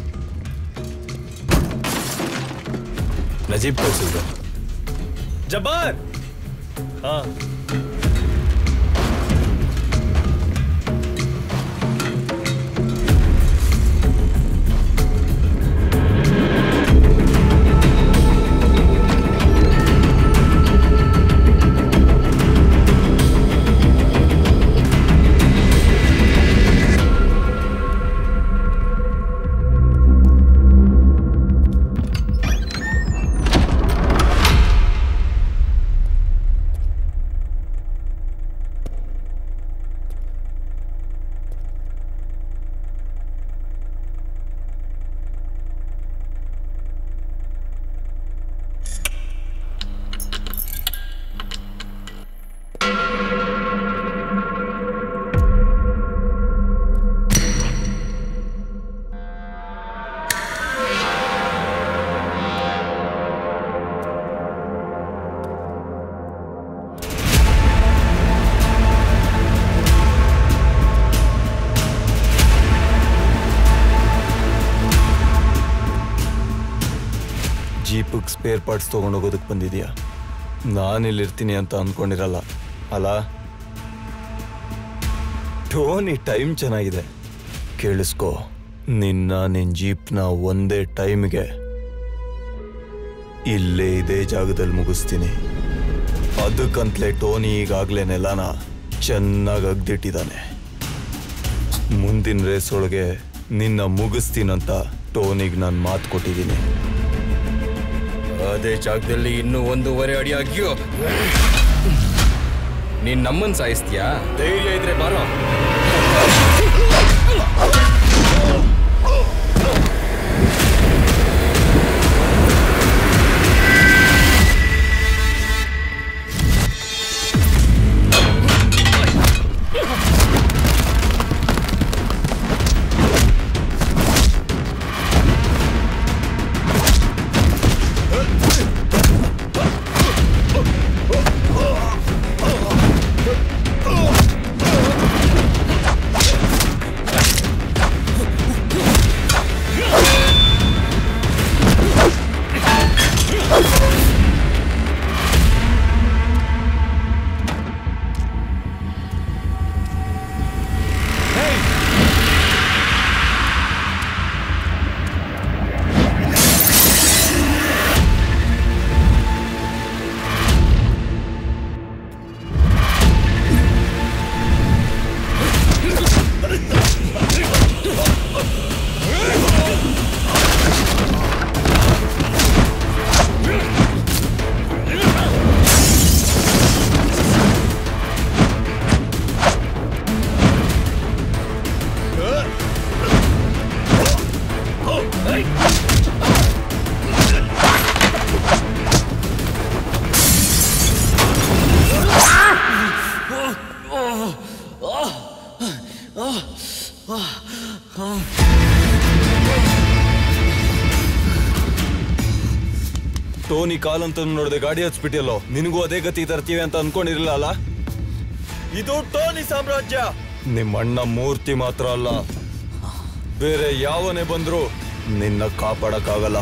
ನಜೀಬ್ ಕಳ್ಸಿದ್ರು ಜಬ್ಬಾರ್ ಹಾ ಜೀಪಿಗೆ ಸ್ಪೇರ್ ಪಾರ್ಟ್ಸ್ ತೊಗೊಂಡೋಗೋದಕ್ಕೆ ಬಂದಿದ್ಯಾ ನಾನಿಲ್ಲಿರ್ತೀನಿ ಅಂತ ಅಂದ್ಕೊಂಡಿರಲ್ಲ ಅಲ್ಲ ಟೋನಿ ಟೈಮ್ ಚೆನ್ನಾಗಿದೆ ಕೇಳಿಸ್ಕೊ ನಿನ್ನ ನಿನ್ನ ಜೀಪ್ನ ಒಂದೇ ಟೈಮ್ಗೆ ಇಲ್ಲೇ ಇದೇ ಜಾಗದಲ್ಲಿ ಮುಗಿಸ್ತೀನಿ ಅದಕ್ಕಂತಲೇ ಟೋನಿ ಈಗಾಗಲೇ ನೆಲನ ಚೆನ್ನಾಗಿ ಅಗ್ದಿಟ್ಟಿದ್ದಾನೆ ಮುಂದಿನ ರೇಸ್ ಒಳಗೆ ನಿನ್ನ ಮುಗಿಸ್ತೀನಂತ ಟೋನಿಗೆ ನಾನು ಮಾತು ಕೊಟ್ಟಿದ್ದೀನಿ ಅದೇ ಜಾಗದಲ್ಲಿ ಇನ್ನೂ ಒಂದೂವರೆ ಅಡಿ ಆಗಿಯೋ ನೀನ್ ನಮ್ಮನ್ ಸಾಯಿಸ್ತೀಯಾ ಧೈರ್ಯ ಇದ್ರೆ ಬಾರೋ ಟೋನಿ ಕಾಲಂತ ನೋಡದೆ ಗಾಡಿ ಹಚ್ಬಿಟ್ಟಿಯಲ್ಲೋ ನಿನಗೂ ಅದೇ ಗತಿ ತರ್ತೀವಿ ಅಂತ ಅನ್ಕೊಂಡಿರಲಿಲ್ಲ ಅಲ್ಲ ಇದು ಟೋನಿ ಸಾಮ್ರಾಜ್ಯ ನಿಮ್ಮಣ್ಣ ಮೂರ್ತಿ ಮಾತ್ರ ಅಲ್ಲ ಬೇರೆ ಯಾವನೇ ಬಂದ್ರು ನಿನ್ನ ಕಾಪಾಡಕ್ಕಾಗಲ್ಲ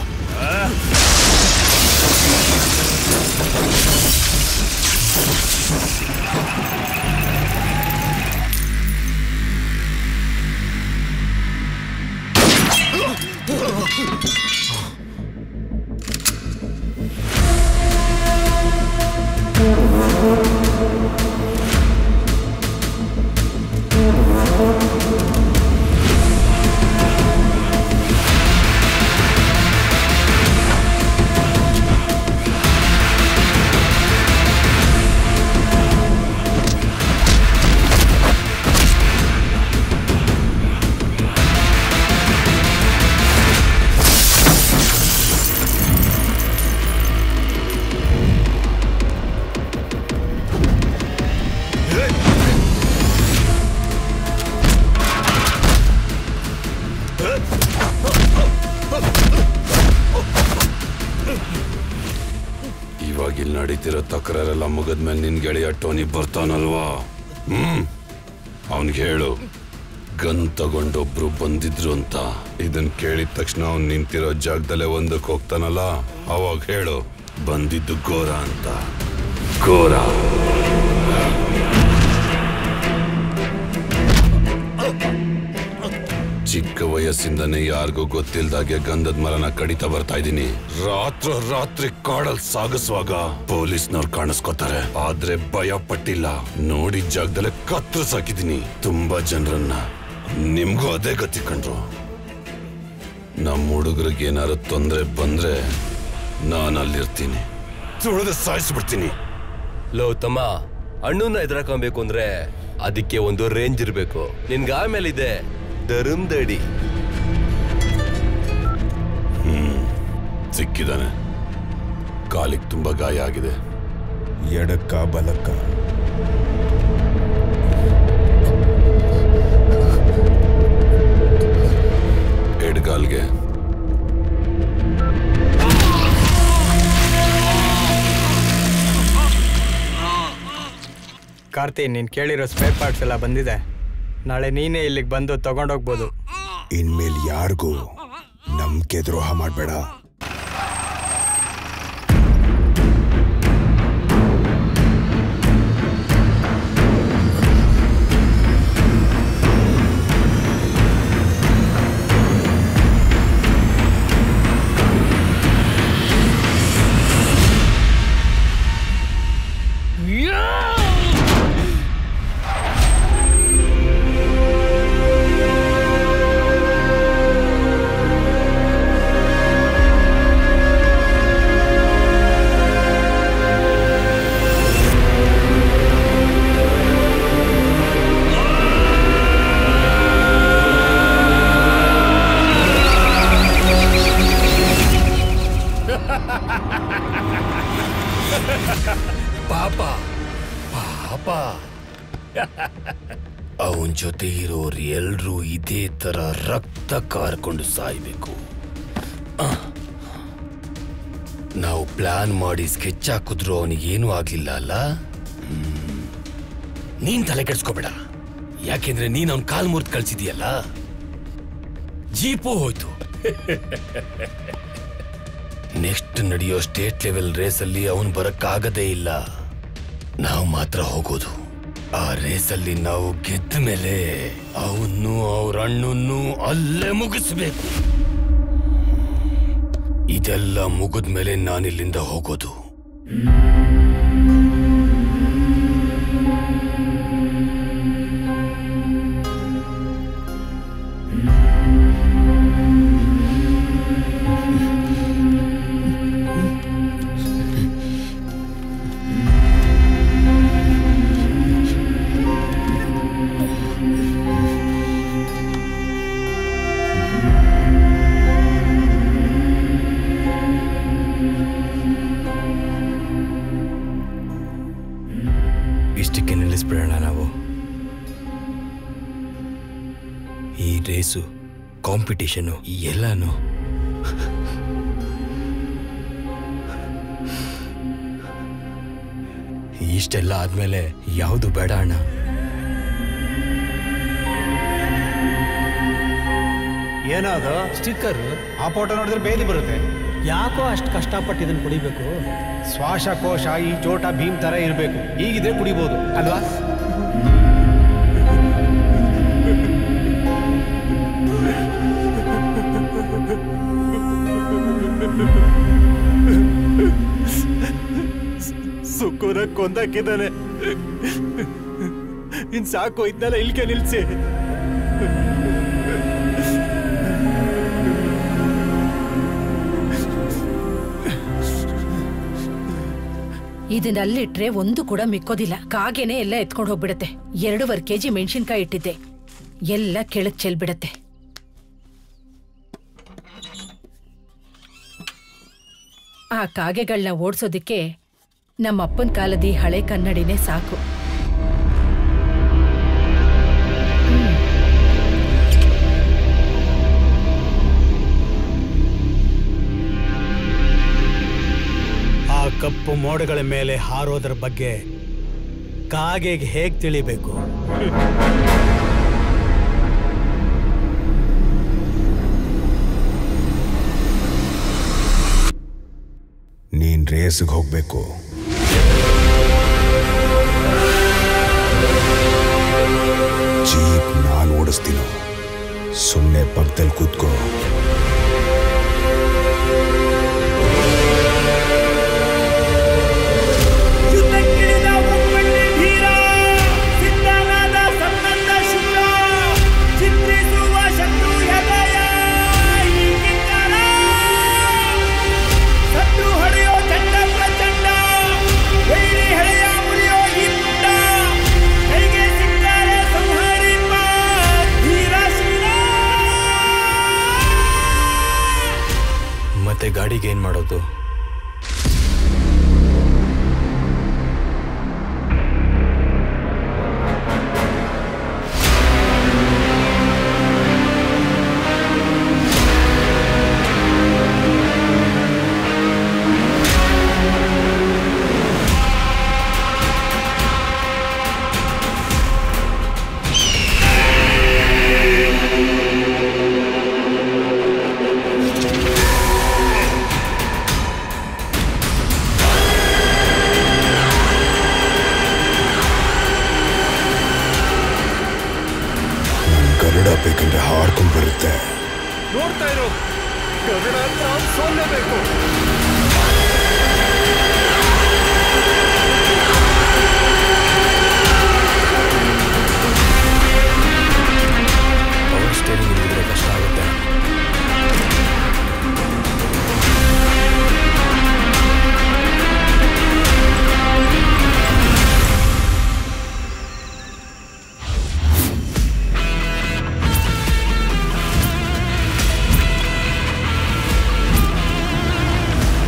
ಇವಾಗ ಇಲ್ಲಿ ನಡೀತಿರೋ ತಕರಾರೆಲ್ಲ ಮುಗಿದ್ಮೇಲೆ ನಿನ್ ಗೆಳೆಯ ಟೋನಿ ಬರ್ತಾನಲ್ವಾ ಹ್ಮ್ ಅವನ್ಗೆ ಹೇಳು ಗನ್ ತಗೊಂಡೊಬ್ರು ಬಂದಿದ್ರು ಅಂತ ಇದನ್ ಕೇಳಿದ ತಕ್ಷಣ ಅವ್ನ್ ನಿಂತಿರೋ ಜಾಗದಲ್ಲೇ ಒಂದಕ್ಕೆ ಹೋಗ್ತಾನಲ್ಲ ಅವಾಗ ಹೇಳು ಬಂದಿದ್ದು ಘೋರ ಅಂತ ಘೋರ ಚಿಕ್ಕ ವಯಸ್ಸಿಂದನೇ ಯಾರಿಗೂ ಗೊತ್ತಿಲ್ದಾಗೆ ಗಂಧದ ಮರನ ಕಡಿತಾ ಬರ್ತಾ ಇದೀನಿ ರಾತ್ರೋ ರಾತ್ರಿ ಕಾಡಲ್ ಸಾಗಿಸುವಾಗ ಪೊಲೀಸ್ನವ್ರು ಕಾಣಿಸ್ಕೋತಾರೆ ಆದ್ರೆ ಭಯ ಪಟ್ಟಿಲ್ಲ ನೋಡಿದ ಜಾಗದಲ್ಲೇ ಕತ್ತರಿಸಾಕಿದೀನಿ ತುಂಬಾ ಜನರನ್ನ ನಿಮ್ಗೂ ಅದೇ ಗತಿ ಕಂಡ್ರು ನಮ್ಮ ಹುಡುಗರಿಗೆ ಏನಾರು ತೊಂದ್ರೆ ಬಂದ್ರೆ ನಾನು ಅಲ್ಲಿರ್ತೀನಿ ತುಳಿದು ಸಾಯಿಸ್ಬಿಡ್ತೀನಿ ಲೋ ತಮ್ಮ ಹಣ್ಣನ್ನ ಎದುರಾಕೊಬೇಕು ಅಂದ್ರೆ ಅದಕ್ಕೆ ಒಂದು ರೇಂಜ್ ಇರಬೇಕು ನಿನ್ಗೆ ಆಮೇಲೆ ಇದೆ ದರುಮ್ದಡಿ ಹ್ಮ್ ಸಿಕ್ಕಿದಾನೆ ಕಾಲಿಗೆ ತುಂಬಾ ಗಾಯ ಆಗಿದೆ ಎಡಕ್ಕ ಬಲಕ್ಕ ಎಡ್ಗಾಲ್ಗೆ ಕಾರ್ತಿ ನೀನು ಕೇಳಿರೋ ಸ್ಪೇರ್ ಪಾರ್ಟ್ಸ್ ಎಲ್ಲ ಬಂದಿದೆ ನಾಳೆ ನೀನೇ ಇಲ್ಲಿಗೆ ಬಂದು ತಗೊಂಡೋಗ್ಬೋದು ಇನ್ಮೇಲೆ ಯಾರಿಗೂ ನಂಬಿಕೆ ದ್ರೋಹ ಮಾಡಬೇಡ ಪಾಪ ಪಾಪ ಅವನ್ ಜೊತೆ ಇರೋರು ಎಲ್ರೂ ಇದೇ ತರ ರಕ್ತ ಕಾರ್ಕೊಂಡು ಸಾಯ್ಬೇಕು ಅಹ್. ನಾವು ಪ್ಲಾನ್ ಮಾಡಿ ಸ್ಕೆಚ್ ಹಾಕಿದ್ರು ಅವನಿಗೇನು ಆಗ್ಲಿಲ್ಲ ಅಲ್ಲ ಹ್ಮ್. ನೀನ್ ತಲೆ ಕೆಡ್ಸ್ಕೋಬೇಡ ಯಾಕೆಂದ್ರೆ ನೀನ್ ಅವ್ನ್ ಕಾಲ್ ಮುರ್ದ್ ಕಳ್ಸಿದ್ಯಲ್ಲ ಜೀಪು ಹೋಯ್ತು ನೆಕ್ಸ್ಟ್ ನಡೆಯೋ ಸ್ಟೇಟ್ ಲೆವೆಲ್ ರೇಸಲ್ಲಿ ಅವನು ಬರಕ್ಕಾಗದೇ ಇಲ್ಲ ನಾವು ಮಾತ್ರ ಹೋಗೋದು ಆ ರೇಸಲ್ಲಿ ನಾವು ಗೆದ್ದ ಮೇಲೆ ಅವನು ಅವ್ರ ಅಣ್ಣನ್ನು ಅಲ್ಲೇ ಮುಗಿಸ್ಬೇಕು ಇದೆಲ್ಲ ಮುಗಿದ ಮೇಲೆ ನಾನಿಲ್ಲಿಂದ ಹೋಗೋದು ಇಷ್ಟಕ್ಕೆ ನಿಲ್ಲಿಸ್ಬಿಡೋಣ ನಾವು ಈ ರೇಸು ಕಾಂಪಿಟೇಷನು ಈ ಎಲ್ಲಾನು ಇಷ್ಟೆಲ್ಲ ಆದ್ಮೇಲೆ ಯಾವುದು ಬೇಡ ಅಣ್ಣ ಏನೋ ಅದು ಸ್ಟಿಕ್ಕರ್ ಆ ಫೋಟೋ ನೋಡಿದ್ರೆ ಬೇದಿ ಬರುತ್ತೆ ಯಾಕೋ ಅಷ್ಟು ಕಷ್ಟಪಟ್ಟು ಇದನ್ನ ಕುಡಿಬೇಕು ಶ್ವಾಸಕೋಶ ಈ ಚೋಟ ಭೀಮ್ ತರ ಇರಬೇಕು ಹೀಗಿದ್ರೆ ಕುಡಿಬೋದು ಅಲ್ವಾ ಸುಕ್ಕೂರ ಕೊಂದಾಕಿದ್ದಾನೆ ಇನ್ ಸಾಕು ಇದನ್ನೆಲ್ಲ ಇಲ್ಕೆ ನಿಲ್ಸಿ ಇದನ್ನಲ್ಲಿಟ್ರೆ ಒಂದು ಕೂಡ ಮಿಕ್ಕೋದಿಲ್ಲ ಕಾಗೆನೆ ಎಲ್ಲ ಎತ್ಕೊಂಡು ಹೋಗ್ಬಿಡತ್ತೆ ಎರಡೂವರೆ ಕೆಜಿ ಮೆಣಸಿನ್ಕಾಯಿ ಇಟ್ಟಿದ್ದೆ ಎಲ್ಲ ಕೆಳಕ್ ಚೆಲ್ಬಿಡತ್ತೆ ಆ ಕಾಗೆಗಳನ್ನ ಓಡಿಸೋದಿಕ್ಕೆ ನಮ್ಮಪ್ಪನ ಕಾಲದಿ ಹಳೆ ಕನ್ನಡಿನೇ ಸಾಕು ಆ ಕಪ್ಪು ಮೋಡಗಳ ಮೇಲೆ ಹಾರೋದ್ರ ಬಗ್ಗೆ ಕಾಗೆಗೆ ಹೇಗ್ ತಿಳಿಬೇಕು ನೀನ್ ರೇಸ್ಗೆ ಹೋಗ್ಬೇಕು ಜೀಪ್ ನಾನು ಓಡಿಸ್ತೀನೋ ಸುಮ್ಮನೆ ಪಕ್ಕದಲ್ಲಿ ಕೂತ್ಕೋ ಯುದ್ಧಕ್ಕಿಳಿದ ಒಬ್ಬಳ್ಳಿ ಧೀರ ಸಿದ್ಧನಾದ ಸಂಬಂಧ ಶೂರ ಚಿತ್ರಿಸುವ ಶತ್ರು ಹೃದಯ ಈ ಕಿಂಕರ ಶತ್ರು ಹೊಡೆಯೋ ಚಂಡ ಪ್ರಚಂಡ ವೈರಿ ಹಳೆಯ ಮುರಿಯೋ ಈ ಪುಟ್ಟ ಕೈಗೆ ಸಿಕ್ಕರೆ ಸಂಹರಿಪ ಧೀರ ಶೀಲ ಮತ್ತೆ ಗಾಡಿಗೆ ಏನ್ ಮಾಡೋದು ನನ್ ಗರುಡ ಬೇಕಂದ್ರೆ ಹಾಡ್ಕೊಂಡ್ ಬರುತ್ತೆ ನೋಡ್ತಾ ಇರು ಗರುಡ ಅಂದ್ರೆ ಅವ್ನು ಸೋಲ್ಲೇಬೇಕು ಪವರ್ ಸ್ಟೇರಿಂಗ್ ಇಲ್ಲಿದ್ರೆ ಕಷ್ಟ ಆಗುತ್ತೆ ಯುದ್ಧಕ್ಕಿಳಿದ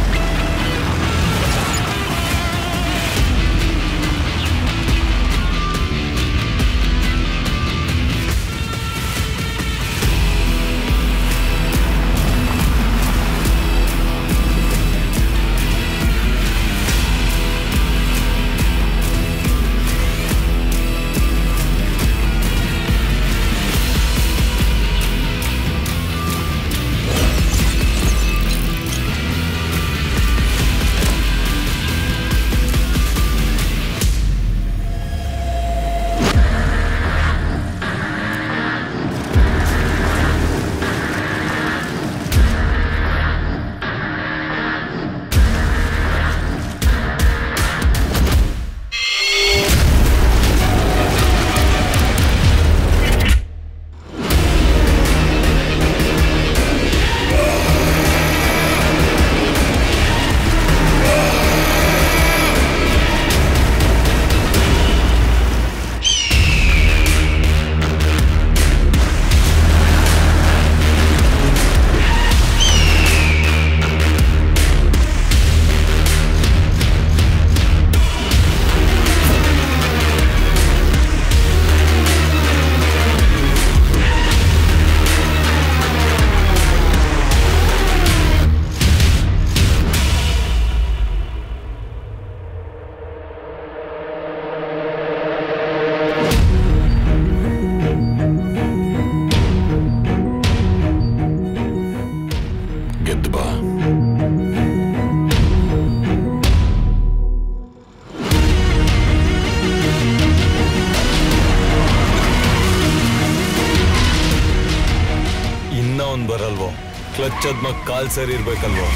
ಕ್ಲಚ್ ಅದ್ಮ ಕಾಲ್ ಸರಿ ಇರ್ಬೇಕಲ್ವೋ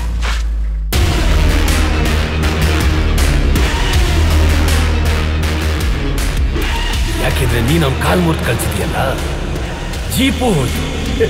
ಯಾಕೆಂದ್ರೆ ನೀನ್ ಅವ್ನ ಕಾಲ್ ಮುರ್ದು ಕಳ್ಸಿದ್ಯಲ್ಲ ಜೀಪು ಹೋಯ್ತು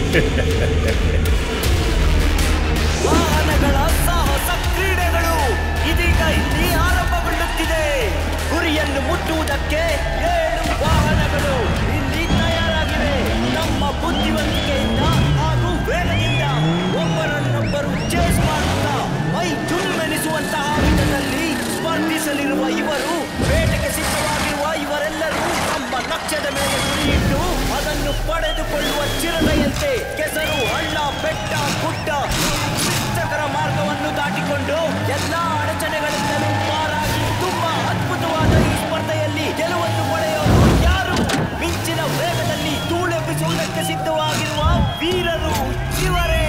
ವಾಹನಗಳ ಸಾಹಸ ಕ್ರೀಡೆಗಳು ಇದೀಗ ಇಲ್ಲಿ ಆರಂಭಗೊಳ್ಳುತ್ತಿದೆ ಗುರಿಯನ್ನು ಮುಟ್ಟುವುದಕ್ಕೆ ಏಳು ವಾಹನಗಳು ಇಲ್ಲಿ ತಯಾರಾಗಿವೆ ನಮ್ಮ ಬುದ್ಧಿವಂತಿಕೆಯಿಂದ ಹಾಗೂ ವೇಗದಿಂದ ಒಬ್ಬರನ್ನೊಬ್ಬರು ಚೇಸ್ ಮಾಡುತ್ತಾ ಮೈ ಜುಮ್ಮೆನಿಸುವಂತಹ ವಿಧದಲ್ಲಿ ಸ್ಪರ್ಧಿಸಲಿರುವ ಇವರು ಬೇಟೆಗೆ ಸಿದ್ಧವಾಗಿರುವ ಇವರೆಲ್ಲರೂ ನಮ್ಮ ಲಕ್ಷ್ಯದ ಮೇಲೆ ಗುರಿಯಿಟ್ಟು ಅದನ್ನು ಪಡೆದುಕೊಳ್ಳುವ ಚಿರತೆಯಂತೆ ಕೆಸರು ಹಳ್ಳ ಬೆಟ್ಟ ಗುಡ್ಡ ಶಿಕ್ಷಕರ ಮಾರ್ಗವನ್ನು ದಾಟಿಕೊಂಡು ಎಲ್ಲಾ ಅಡಚಣೆಗಳಿಂದಲೂ ಪಾರಾಗಿ ತುಂಬಾ ಅದ್ಭುತವಾದ ಈ ಸ್ಪರ್ಧೆಯಲ್ಲಿ ಗೆಲುವನ್ನು ಪಡೆಯೋರು ಯಾರು ಮಿಂಚಿನ ವೇಗದಲ್ಲಿ ಧೂಳೆಬ್ಬಿಸುವುದಕ್ಕೆ ಸಿದ್ಧವಾಗಿರುವ ವೀರರು ಇವರೇ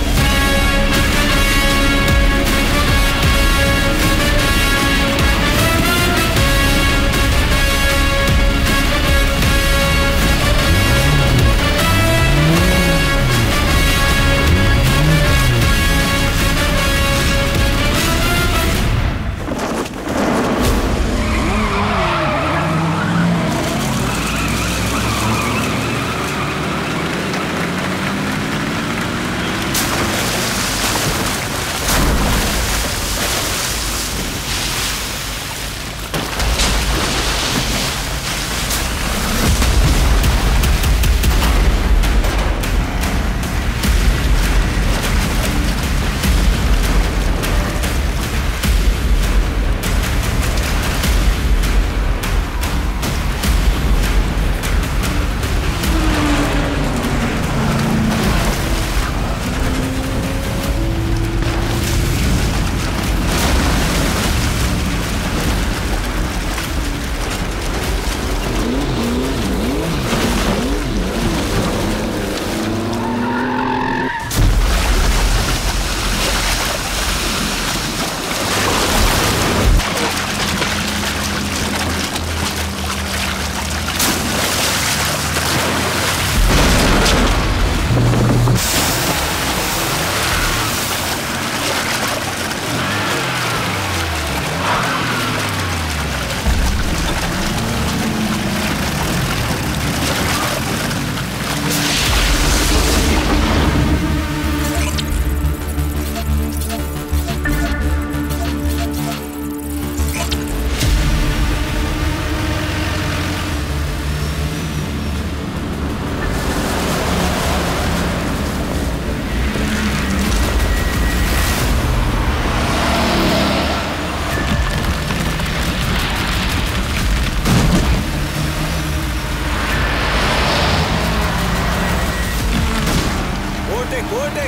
ಕೋಟೆ ಕೋಟೆ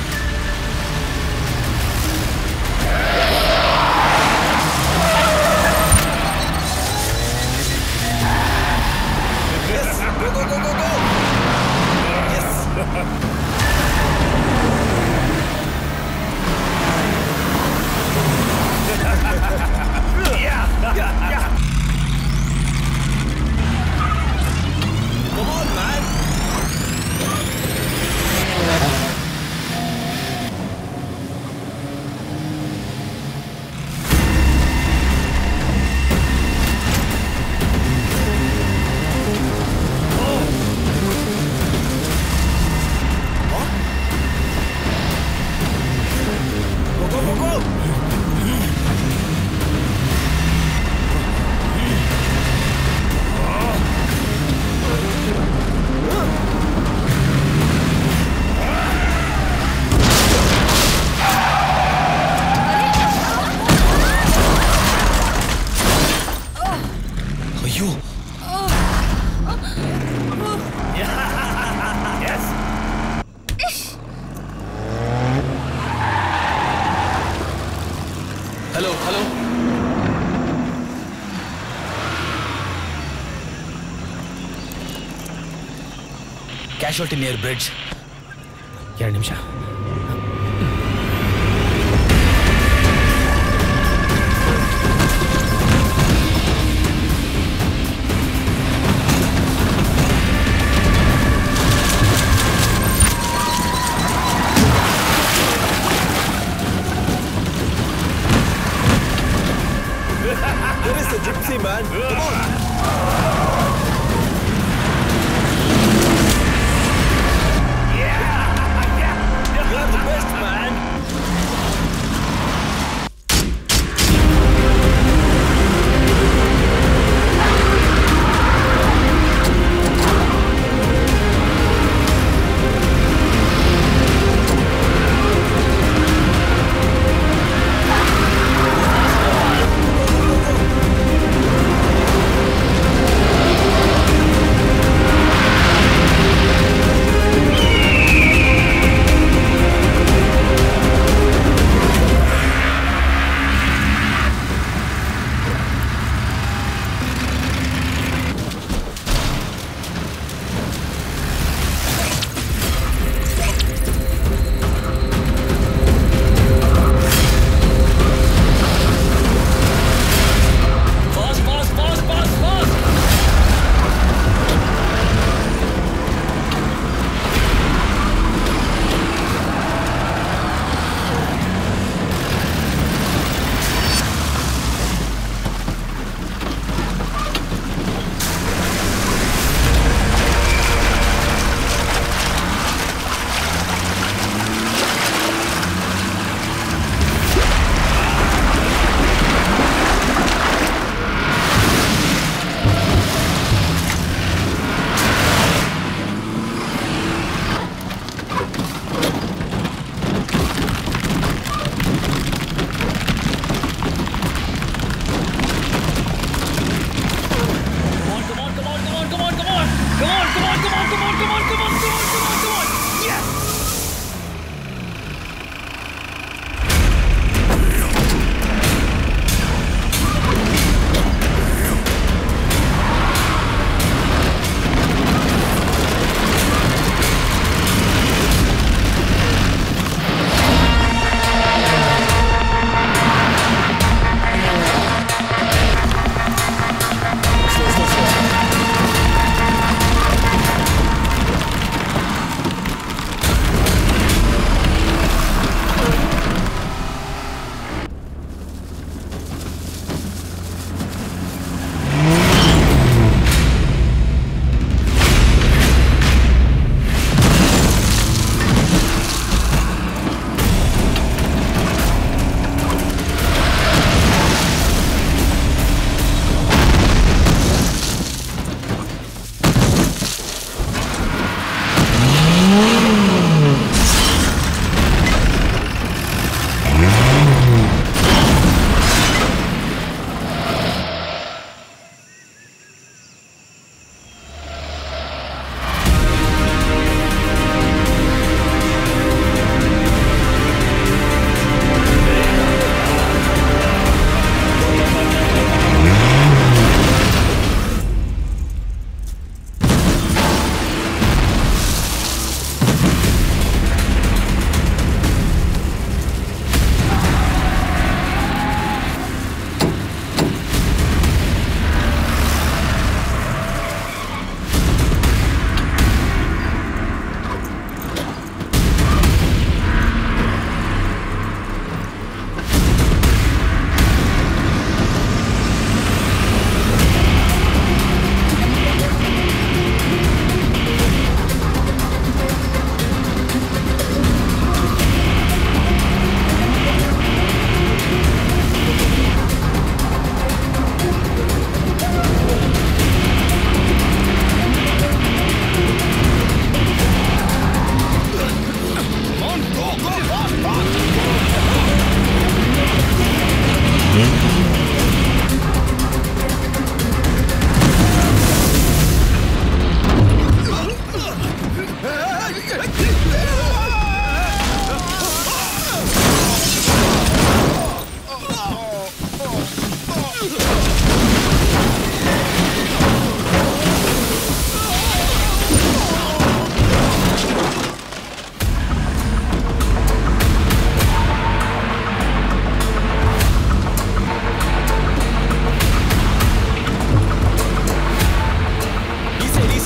ಅಯ್ಯೋ hello hello casualty near bridge ಎರಡು ನಿಮಿಷ ಆ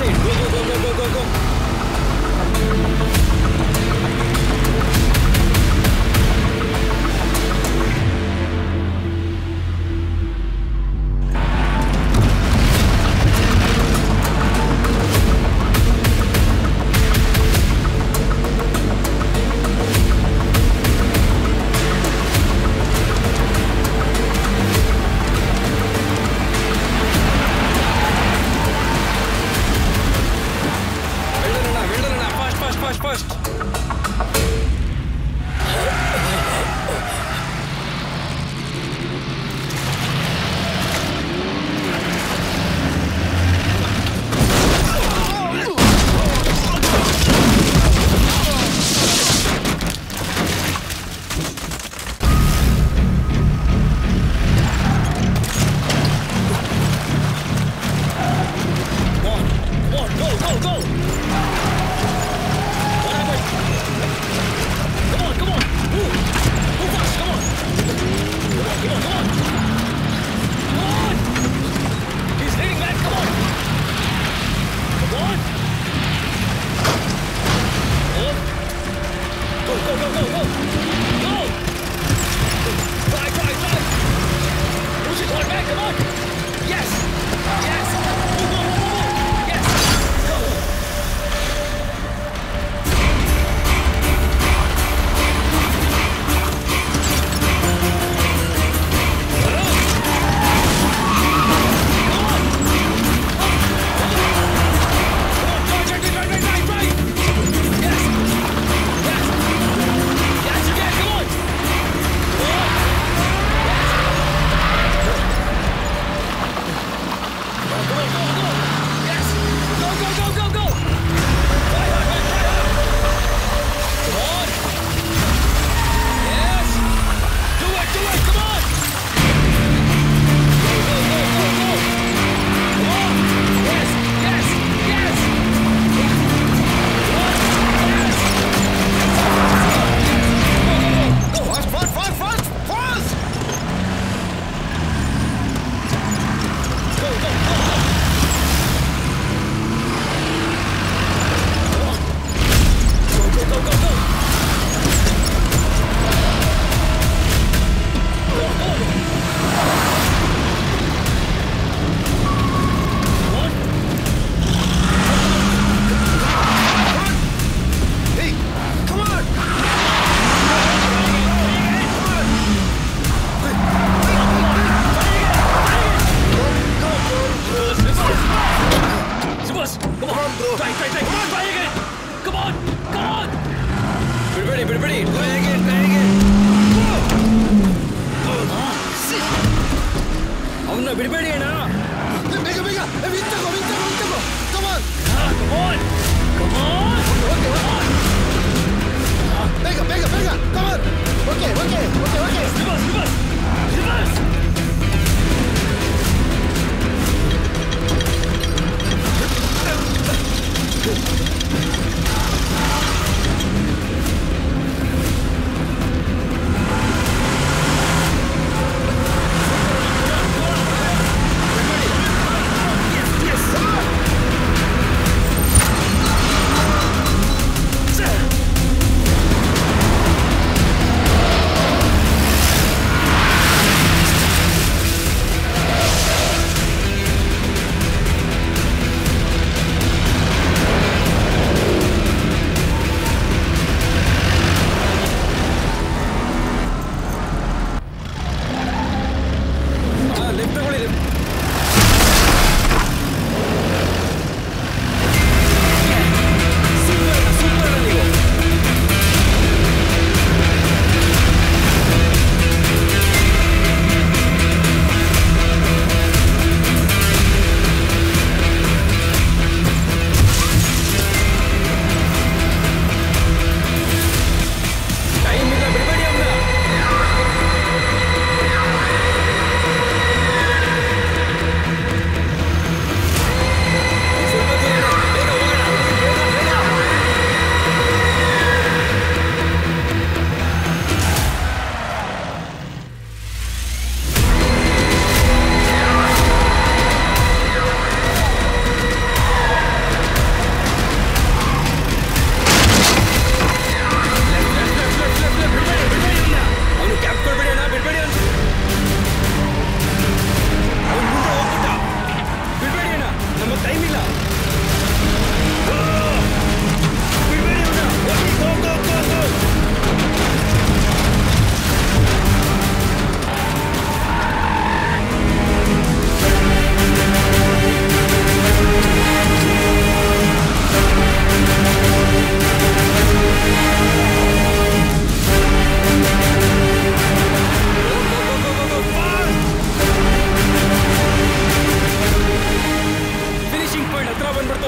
side. Go, go, go, go, go, go, go. వెళ్ళరన్నా వెళ్ళరన్నా fast fast fast fast Come on, come on, go, go, go! Whatever. Come on, come on, move, move fast, come on. Come on, come on, come on. Come on! He's leading back, come on. Come on. Oh. Go, go, go, go, go. Go! Try, try, try. Push it hard back, come on. Yes! Yes! Move, move, move, move. Yes! Go!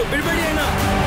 ಬಿಡ್ಬೇಡಿ ಅಣ್ಣ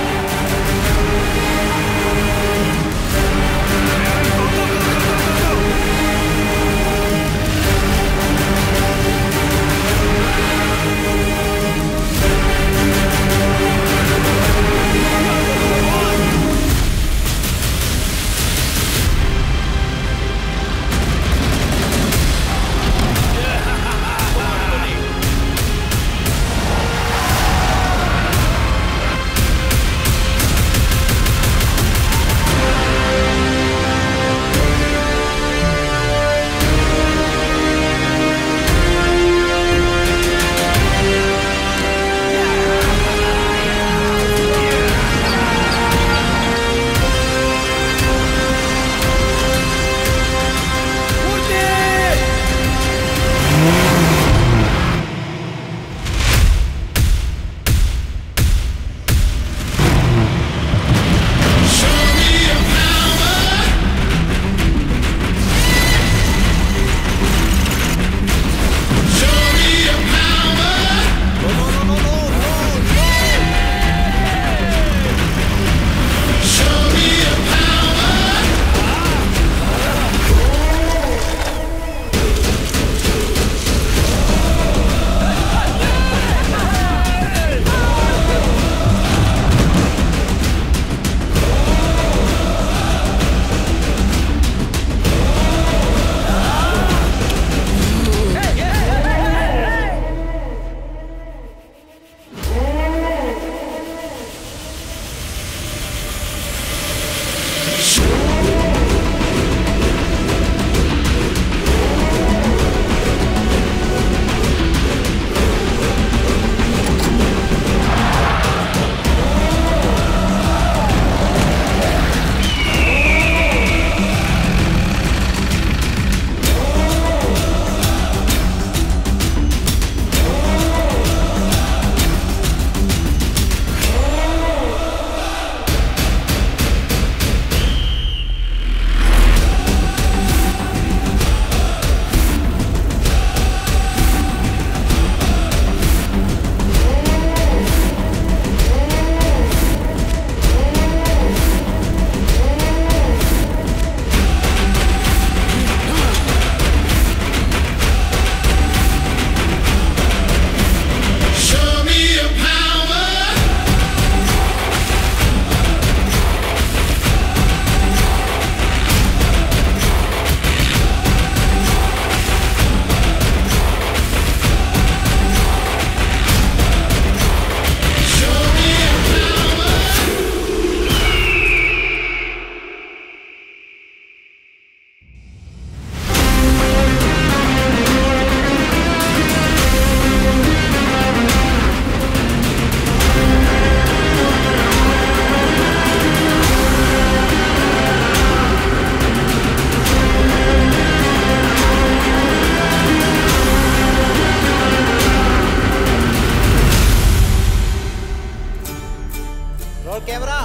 roll camera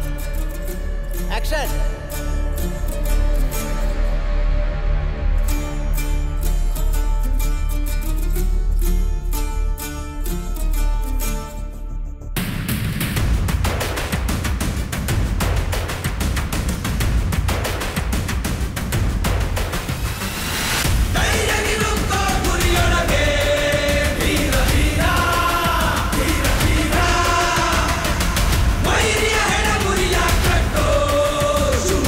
action ವೈರಿಯ ಹೆಣ ಮುರಿಯ ಕಟ್ಟೋ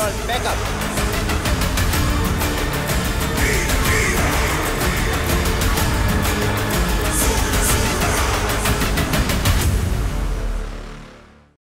backup